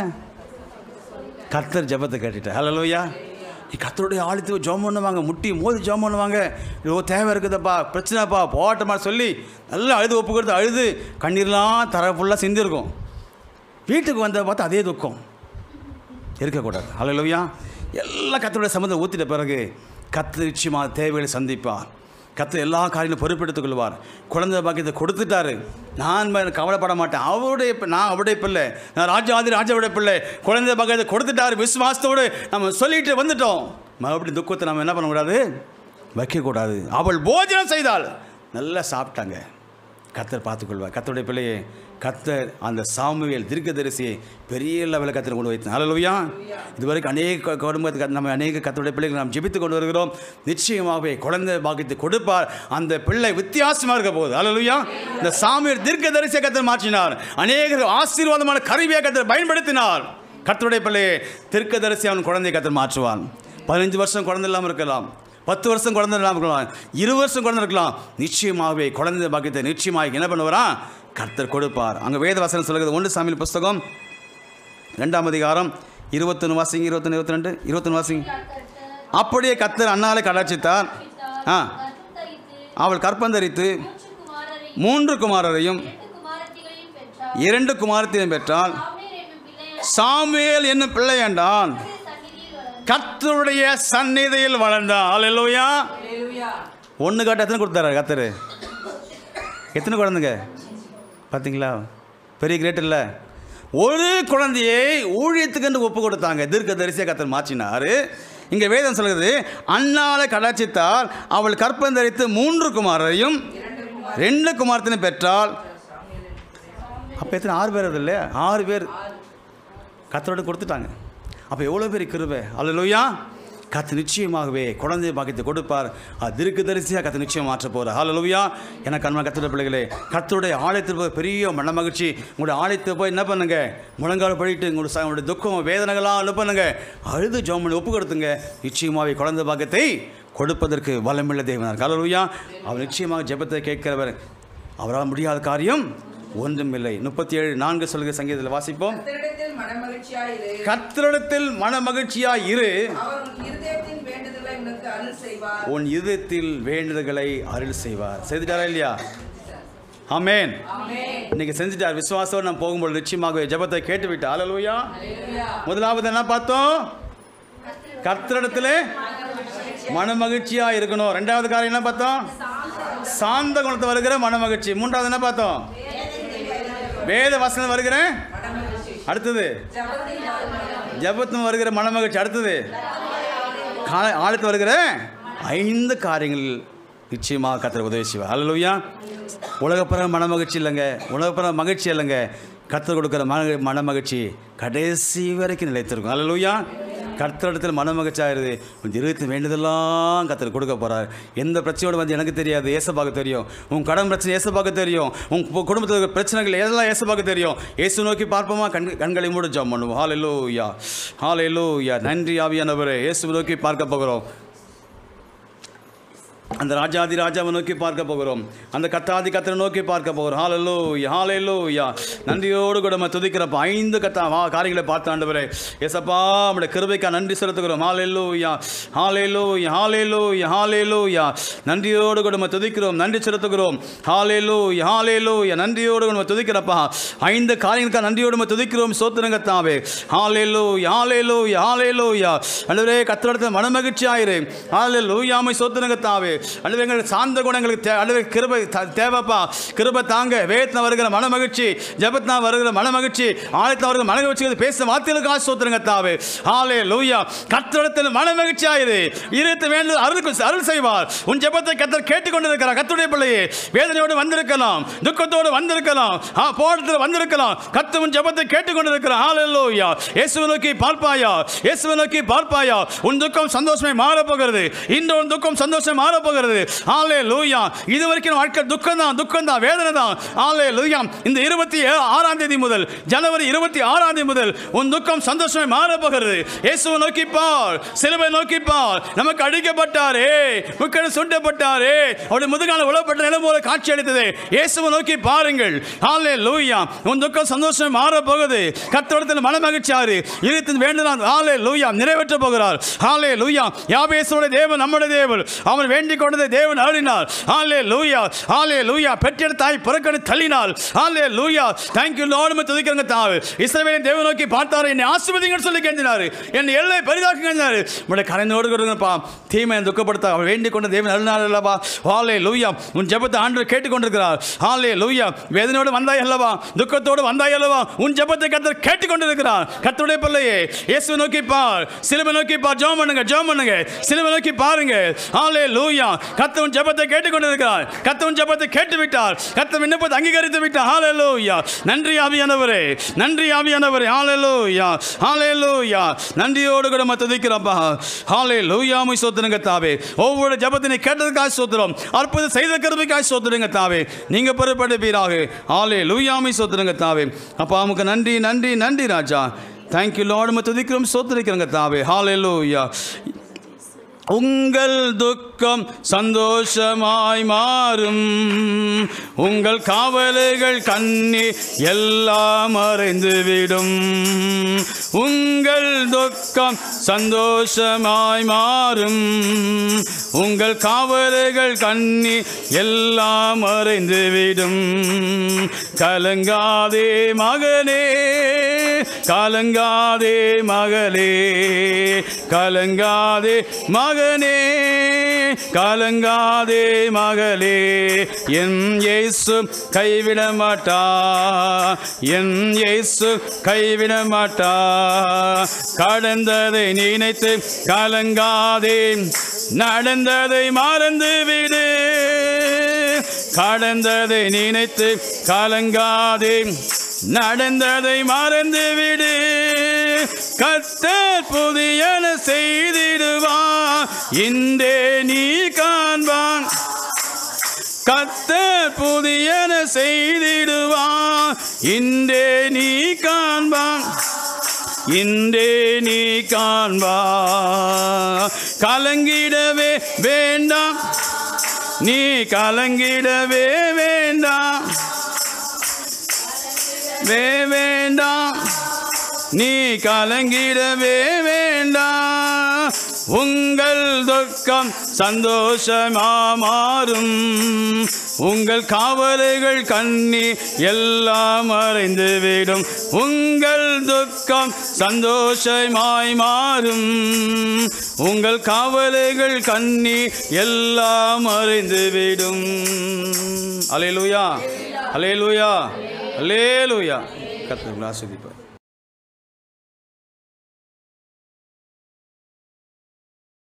S1: கர்த்தர் ஜெபத்தை கேட்டுட்டேன் ஹalleluya நீ கர்த்தருடைய ஆழத்து ஜோம் பண்ணுவாங்க முட்டி மோதி ஜோம் பண்ணுவாங்க ஐயோ தேவை இருக்குதுப்பா பிரச்சனைப்பா போட்டமா சொல்லி நல்லா அழுது ஒப்பு கொடுத்து அழுது கண்ணீர்லாம் தர ஃபுல்லாக சிந்திருக்கும் வீட்டுக்கு வந்த பார்த்தா அதே துக்கம் இருக்கக்கூடாது ஹalleluya எல்லா கத்தருடைய சம்மந்தம் ஊற்றிட்ட பிறகு கத்து நிச்சயமாக தேவைகளை சந்திப்பார் கத்து எல்லா காரியங்களும் பொறுப்பெடுத்துக் கொள்வார் குழந்தை பாக்கியத்தை கொடுத்துட்டாரு நான் ம- கவலைப்பட மாட்டேன் அவருடைய பி- நான் அவருடைய பிள்ளை நான் ராஜாதி ராஜாவுடைய பிள்ளை குழந்தை பாக்கியத்தை கொடுத்துட்டாரு விசுவாசத்தோடு நம்ம சொல்லிட்டு வந்துட்டோம் மறுபடியும் துக்கத்தை நம்ம என்ன பண்ணக்கூடாது வைக்கக்கூடாது அவள் போஜனம் செய்தாள் நல்லா சாப்பிட்டாங்க கத்தர் பார்த்துக்கொள்வார் கத்தருடைய பிள்ளையை கத்தர் அந்த சாமுவேல் தீர்க்கதரிசியை பெரிய லெவலில் கத்தர் கொண்டு வைத்தார் ஹalleluya இதுவரைக்கும் அநேக குடும்பத்துக்கு நம்ம அநேக கத்தருடைய பிள்ளைகளை நாம் ஜெபித்து கொண்டு வருகிறோம் நிச்சயமாகவே குழந்தை பாக்கியத்தை கொடுப்பார் அந்த பிள்ளை வித்தியாசமாக இருக்க போகுது ஹalleluya இந்த சாமுவேல் தீர்க்கதரிசியை கத்தர் மாற்றினார் அநேக ஆசீர்வாதமான கருவியை கத்தர் பயன்படுத்தினார் கத்தருடைய பிள்ளையை தீர்க்கதரிசி அவன் குழந்தையை கத்தர் மாற்றுவான் பதினஞ்சு வருஷம் குழந்தை இல்லாமல் இருக்கலாம் பத்து வருஷம் குழந்தை இல்லாமல் இருக்கலாம் இருபது வருஷம் குழந்தை இருக்கலாம் நிச்சயமாகவே குழந்தை பாக்கியத்தை நிச்சயமாக என்ன பண்ணுவாராம் கர்த்தர் கொடுப்பார் அங்கே வேத வசனம் சொல்லுகிறது ஒன்று சாமியில் புஸ்தகம் ரெண்டாம் அதிகாரம் இருபத்தொன்று வாசிங்க இருபத்தொன்று இருபத்தி ரெண்டு இருபத்தொன்று வாசிங்க
S3: கர்த்தர்
S1: அப்படியே கர்த்தர் அண்ணாலை கடாட்சித்தார்
S3: பித்தார்,
S1: ஆ
S3: கர்த்தர் தரித்து
S1: அவள் கற்பந்தரித்து
S3: மூன்று குமாரரையும்
S1: மூன்று குமாரரையும்
S3: இரண்டு குமாரத்திகளையும் பெற்றார்
S1: இரண்டு குமாரத்தையும் பெற்றால்
S3: சாமுவேல் என்னும் பிள்ளை
S1: சாமுவேல் என்னும் பிள்ளை என்றான்
S3: சந்நிதியில் வளர்ந்தார்
S1: கர்த்தருடைய சந்நிதியில் வளர்ந்தான் அல்லேலூயா
S2: ஹalleluya
S1: ஒன்று காட்ட எத்தனை கொடுத்தாரு கத்தர் எத்தனை குழந்தைங்க பார்த்தீங்களா பெரிய கிரேட் இல்லை ஒரு குழந்தையை ஊழியத்துக்கு ஒப்பு கொடுத்தாங்க தீர்க்க தரிசியை கத்தர் மாற்றினார் இங்கே வேதம் சொல்கிறது அண்ணாலை கடாட்சித்தால் அவள் கற்பந்தரித்து மூன்று குமாரையும் ரெண்டு குமாரத்தினை பெற்றால் அப்போ எத்தனை ஆறு பேர் அது இல்லையா ஆறு பேர் கத்தரோட கொடுத்துட்டாங்க அப்போ எவ்வளோ பெரிய கிருபை அல்லையா கத்து நிச்சயமாகவே குழந்தை பாக்கியத்தை கொடுப்பார் அது திருக்கு தரிசியாக கத்து நிச்சயம் மாற்ற போகிறார் ஹalleluya எனக்கு அன்பான கத்தோட பிள்ளைகளே கத்தருடைய ஆலயத்தில் போய் பெரிய மன மகிழ்ச்சி உங்களுடைய ஆலயத்தை போய் என்ன பண்ணுங்க முழங்கால் படிட்டு உங்களுடைய ச- உங்களுடைய துக்கம் வேதனைகளாக என்ன பண்ணுங்க அழுது ஜோம் பண்ணி ஒப்பு கொடுத்துங்க நிச்சயமாகவே குழந்தை பாக்கியத்தை கொடுப்பதற்கு வல்லமில்ல தேவனார் ஹalleluya அவர் நிச்சயமாக ஜெபத்தை கேட்கிறவர் அவரால் முடியாத காரியம் ஒன்றுமில்லை முப்பத்தி ஏழு நான்கு சொல்கிற சங்கீதத்தில் வாசிப்போம்
S2: கர்த்தரிடத்தில் மனமகிழ்ச்சியாயிரு
S1: கர்த்தரிடத்தில் மன மகிழ்ச்சியாய் இரு
S2: அவர் உன் இருதயத்தின் வேண்டுதலை உனக்கு அருள் செய்வார்
S1: உன் இதயத்தில் வேண்டுதல்களை அருள் செய்வார் செய்துட்டாரா இல்லையா ஆமென் இன்னைக்கு செஞ்சுட்டார் விசுவாசம் நம்ம போகும்போது நிச்சயமாக ஜெபத்தை கேட்டு விட்டு அலலுயா முதலாவது என்ன பார்த்தோம் கர்த்தரிடத்தில் மன மகிழ்ச்சியா இருக்கணும் ரெண்டாவது காரியம் என்ன பார்த்தோம் சாந்த குணத்தை வருகிற மன மகிழ்ச்சி மூன்றாவது என்ன பார்த்தோம் வேத வசனம் வருகிற அடுத்தது ஜபத்தும் வருகிற மனமகிழ்ச்சி அடுத்தது கால ஆழத்து வருகிற ஐந்து காரியங்கள் நிச்சயமாக கத்தர் உதவி செய்வார் அல்லையா உலகப்புற மனமகிழ்ச்சி இல்லைங்க உலகப்புற மகிழ்ச்சி இல்லைங்க கத்தர் கொடுக்குற மன மனமகிழ்ச்சி கடைசி வரைக்கும் நிலைத்திருக்கும் அல்லையா கர்த்தரிடத்தில் மனமகிழ்ச்சியாயிருது உன் இருபத்தி வேண்டியதெல்லாம் கத்தர் கொடுக்க போகிறார் எந்த பிரச்சனையோடு வந்து எனக்கு தெரியாது ஏசப்பாக்கு தெரியும் உன் கடன் பிரச்சனை ஏசப்பாக்கு தெரியும் உன் கு- குடும்பத்தில் இருக்கிற பிரச்சனைகள் எதெல்லாம் ஏசப்பாக்கு தெரியும் இயேசு நோக்கி பார்ப்போமா கண் கண்களை மூட ஜாம் பண்ணுவோம் hallelujah hallelujah நன்றி ஆவியானவரே இயேசு நோக்கி பார்க்க போகிறோம் அந்த ராஜாதி ராஜாவை நோக்கி பார்க்க போகிறோம் அந்த கத்தாதி கத்தரை நோக்கி பார்க்க போகிறோம் ஹாலல்லோ ஹாலேலோ யா நன்றியோடு கூட நம்ம துதிக்கிறப்ப ஐந்து கத்தா வா காரியங்களை பார்த்த ஆண்டவரே ஏசப்பா நம்முடைய கிருபைக்கா நன்றி செலுத்துகிறோம் ஹாலேலோ யா ஹாலேலோ ஹாலேலோ ஹாலேலோ யா நன்றியோடு கூட நம்ம துதிக்கிறோம் நன்றி செலுத்துகிறோம் ஹாலேலோ ஹாலேலோ யா நன்றியோடு கூட நம்ம துதிக்கிறப்பா ஐந்து காரியங்களுக்கா நன்றியோடு நம்ம துதிக்கிறோம் சோத்திரங்க தாவே ஹாலேலோ ஹாலேலோ ஹாலேலோ யா அண்டவரே கத்திரத்தில் மனமகிழ்ச்சி ஆயிரு ஹாலேலோ யாமை சோத்திரங்க தாவே அண்டவரே எங்களுக்கு சார்ந்த குணங்களுக்கு தே அண்டவரே கிருபை த- தேவைப்பா கிருபை தாங்க வேதத்தில் வருகிற மனமகிழ்ச்சி ஜபத்னா வருகிற மனமகிழ்ச்சி ஆலயத்தில் வருகிற மனமகிழ்ச்சி பேச வார்த்தைகளுக்காக சோத்திரங்க தாவே ஹாலே லூயா கத்திரத்தில் மனமகிழ்ச்சி ஆயிரு இருத்து வேண்டும் அருள் அருள் செய்வார் உன் ஜெபத்தை கத்தர் கேட்டுக்கொண்டிருக்கிறார் கத்துடைய பிள்ளையே வேதனையோடு வந்திருக்கலாம் துக்கத்தோடு வந்திருக்கலாம் ஆ போராட்டத்தில் வந்திருக்கலாம் கத்து உன் ஜெபத்தை கேட்டுக்கொண்டிருக்கிறார் ஹalleluya இயேசுவை நோக்கி பார்ப்பாயா இயேசுவை நோக்கி பார்ப்பாயா உன் துக்கம் சந்தோஷமே மாறப் போகிறது இன்று உன் துக்கம் சந்தோஷம் மாறப் போகிறது ஹalleluya இது வரைக்கும் வாழ்க்கை துக்கம் தான் துக்கம் தான் வேதனை தான் ஹalleluya இந்த இருபத்தி ஆறாம் தேதி முதல் ஜனவரி இருபத்தி ஆறாம் தேதி முதல் உன் துக்கம் சந்தோஷமே மாறப் போகிறது இயேசுவை நோக்கி பார் சிலுவை நோக்கி பார் நமக்கு அடிக்கப்பட்டாரே முக்கடு சுட்டப்பட்டாரே அவருடைய முதுகால உழப்பட்ட நிலம் போல காட்சி அளித்தது இயேசுவை நோக்கி பாருங்கள் ஹாலே லூயா உன் துக்கம் சந்தோஷம் மாற போகுது கத்தோடத்தில் மனமகிழ்ச்சியாரு இருத்தின் வேண்டுதான் ஹாலே லூயா நிறைவேற்ற போகிறார் ஹாலே லூயா யாபேசுடைய தேவன் நம்முடைய தேவன் அவன் வேண்டிக் கொண்டதை தேவன் அருளினார் ஹாலே லூயா ஹாலே லூயா பெற்ற தாய் புறக்கணி தள்ளினார் ஹாலே லூயா தேங்க்யூ லோடு துதிக்கிறங்க தாவு இஸ்ரவேலின் தேவன் நோக்கி பார்த்தாரு என்னை ஆசிர்வதிங்கன்னு சொல்லி கேட்டினாரு என்னை எல்லை பெரிதாக்கு கேட்டாரு உடைய கரைந்தோடு கொடுங்கப்பா தீமையை துக்கப்படுத்த அவர் வேண்டிக் கொண்ட தேவன் அருளினார் அல்லவா ஹாலே லூயா உன் ஜெபத்தை ஆண்டு கேட்டுக்கொண்டிருக்கிறார் ஹாலே லூயா வேதனையோடு வந்தாய் அல்லவா துக்கத்தோடு வந்தாய் அல்லவா உன் ஜெபத்தை கத்தர் கேட்டுக்கொண்டிருக்கிறார் கத்தருடைய பிள்ளையே இயேசுவை நோக்கி பார் சிலுவை நோக்கி பார் ஜெபம் பண்ணுங்க ஜெபம் பண்ணுங்க சிலுவை நோக்கி பாருங்க ஹாலே லூயா கத்த உன் ஜெபத்தை கேட்டுக்கொண்டிருக்கிறார் கத்த உன் ஜெபத்தை கேட்டு விட்டார் கத்த விண்ணப்பத்தை அங்கீகரித்து விட்டார் ஹாலே லூயா நன்றி ஆவியானவரே நன்றி ஆவியானவரே ஹாலே லூயா ஹாலே லூயா நன்றியோடு கூட மத்த துதிக்கிறப்பா ஹாலே லூயா முய் சோத்துருங்க தாவே ஒவ்வொரு ஜபத்தினை கேட்டதுக்காக சோத்துறோம் அற்புதம் செய்த கருவிக்காக சோத்துருங்க தாவே நீங்க பொறுப்படுப்பீராக ஹாலே லூயாமை சோத்துருங்க தாவே அப்பா நமக்கு நன்றி நன்றி நன்றி ராஜா தேங்க்யூ லார்டு மத்த துதிக்கிறோம் சோத்துரைக்கிறங்க தாவே ஹாலே லூயா உங்கள் துக்கம் சந்தோஷமாய் மாறும் உங்கள் காவலுகள் கண்ணி எல்லாம் மறைந்துவிடும் உங்கள் துக்கம் சந்தோஷமாய் மாறும் உங்கள் காவலுகள் கண்ணி எல்லாம் மறைந்துவிடும் கலங்காதே மகனே கலங்காதே மகளே கலங்காதே மகனே கலங்காதே மகளே என் இயேசு கைவிட மாட்டா என் இயேசு கைவிட மாட்டா கடந்ததை நினைத்து கலங்காதே நடந்ததை மறந்து விடு கடந்ததை நினைத்து கலங்காதே நடந்ததை மறந்து விடு கத்தர் புதியன செய்திடுவான் இன்றே நீ காண்பான் கத்தர் புதியன செய்திடுவான் இன்றே நீ காண்பான் இன்றே நீ காண்பா கலங்கிடவே வேண்டாம் நீ கலங்கிடவே வேண்டாம் வே வேண்டாம் நீ கலங்கிடவே வேண்டாம் உங்கள் துக்கம் சந்தோஷமா மாறும் உங்கள் காவலைகள் கண்ணி எல்லாம் மறைந்து விடும் உங்கள் துக்கம் சந்தோஷமாய் மாறும் உங்கள் காவலைகள் கண்ணி எல்லாம் மறைந்து விடும் அலையலுயா அலையலுயா அலேலுயா கத்தர் ஆஸ்வதிப்பார்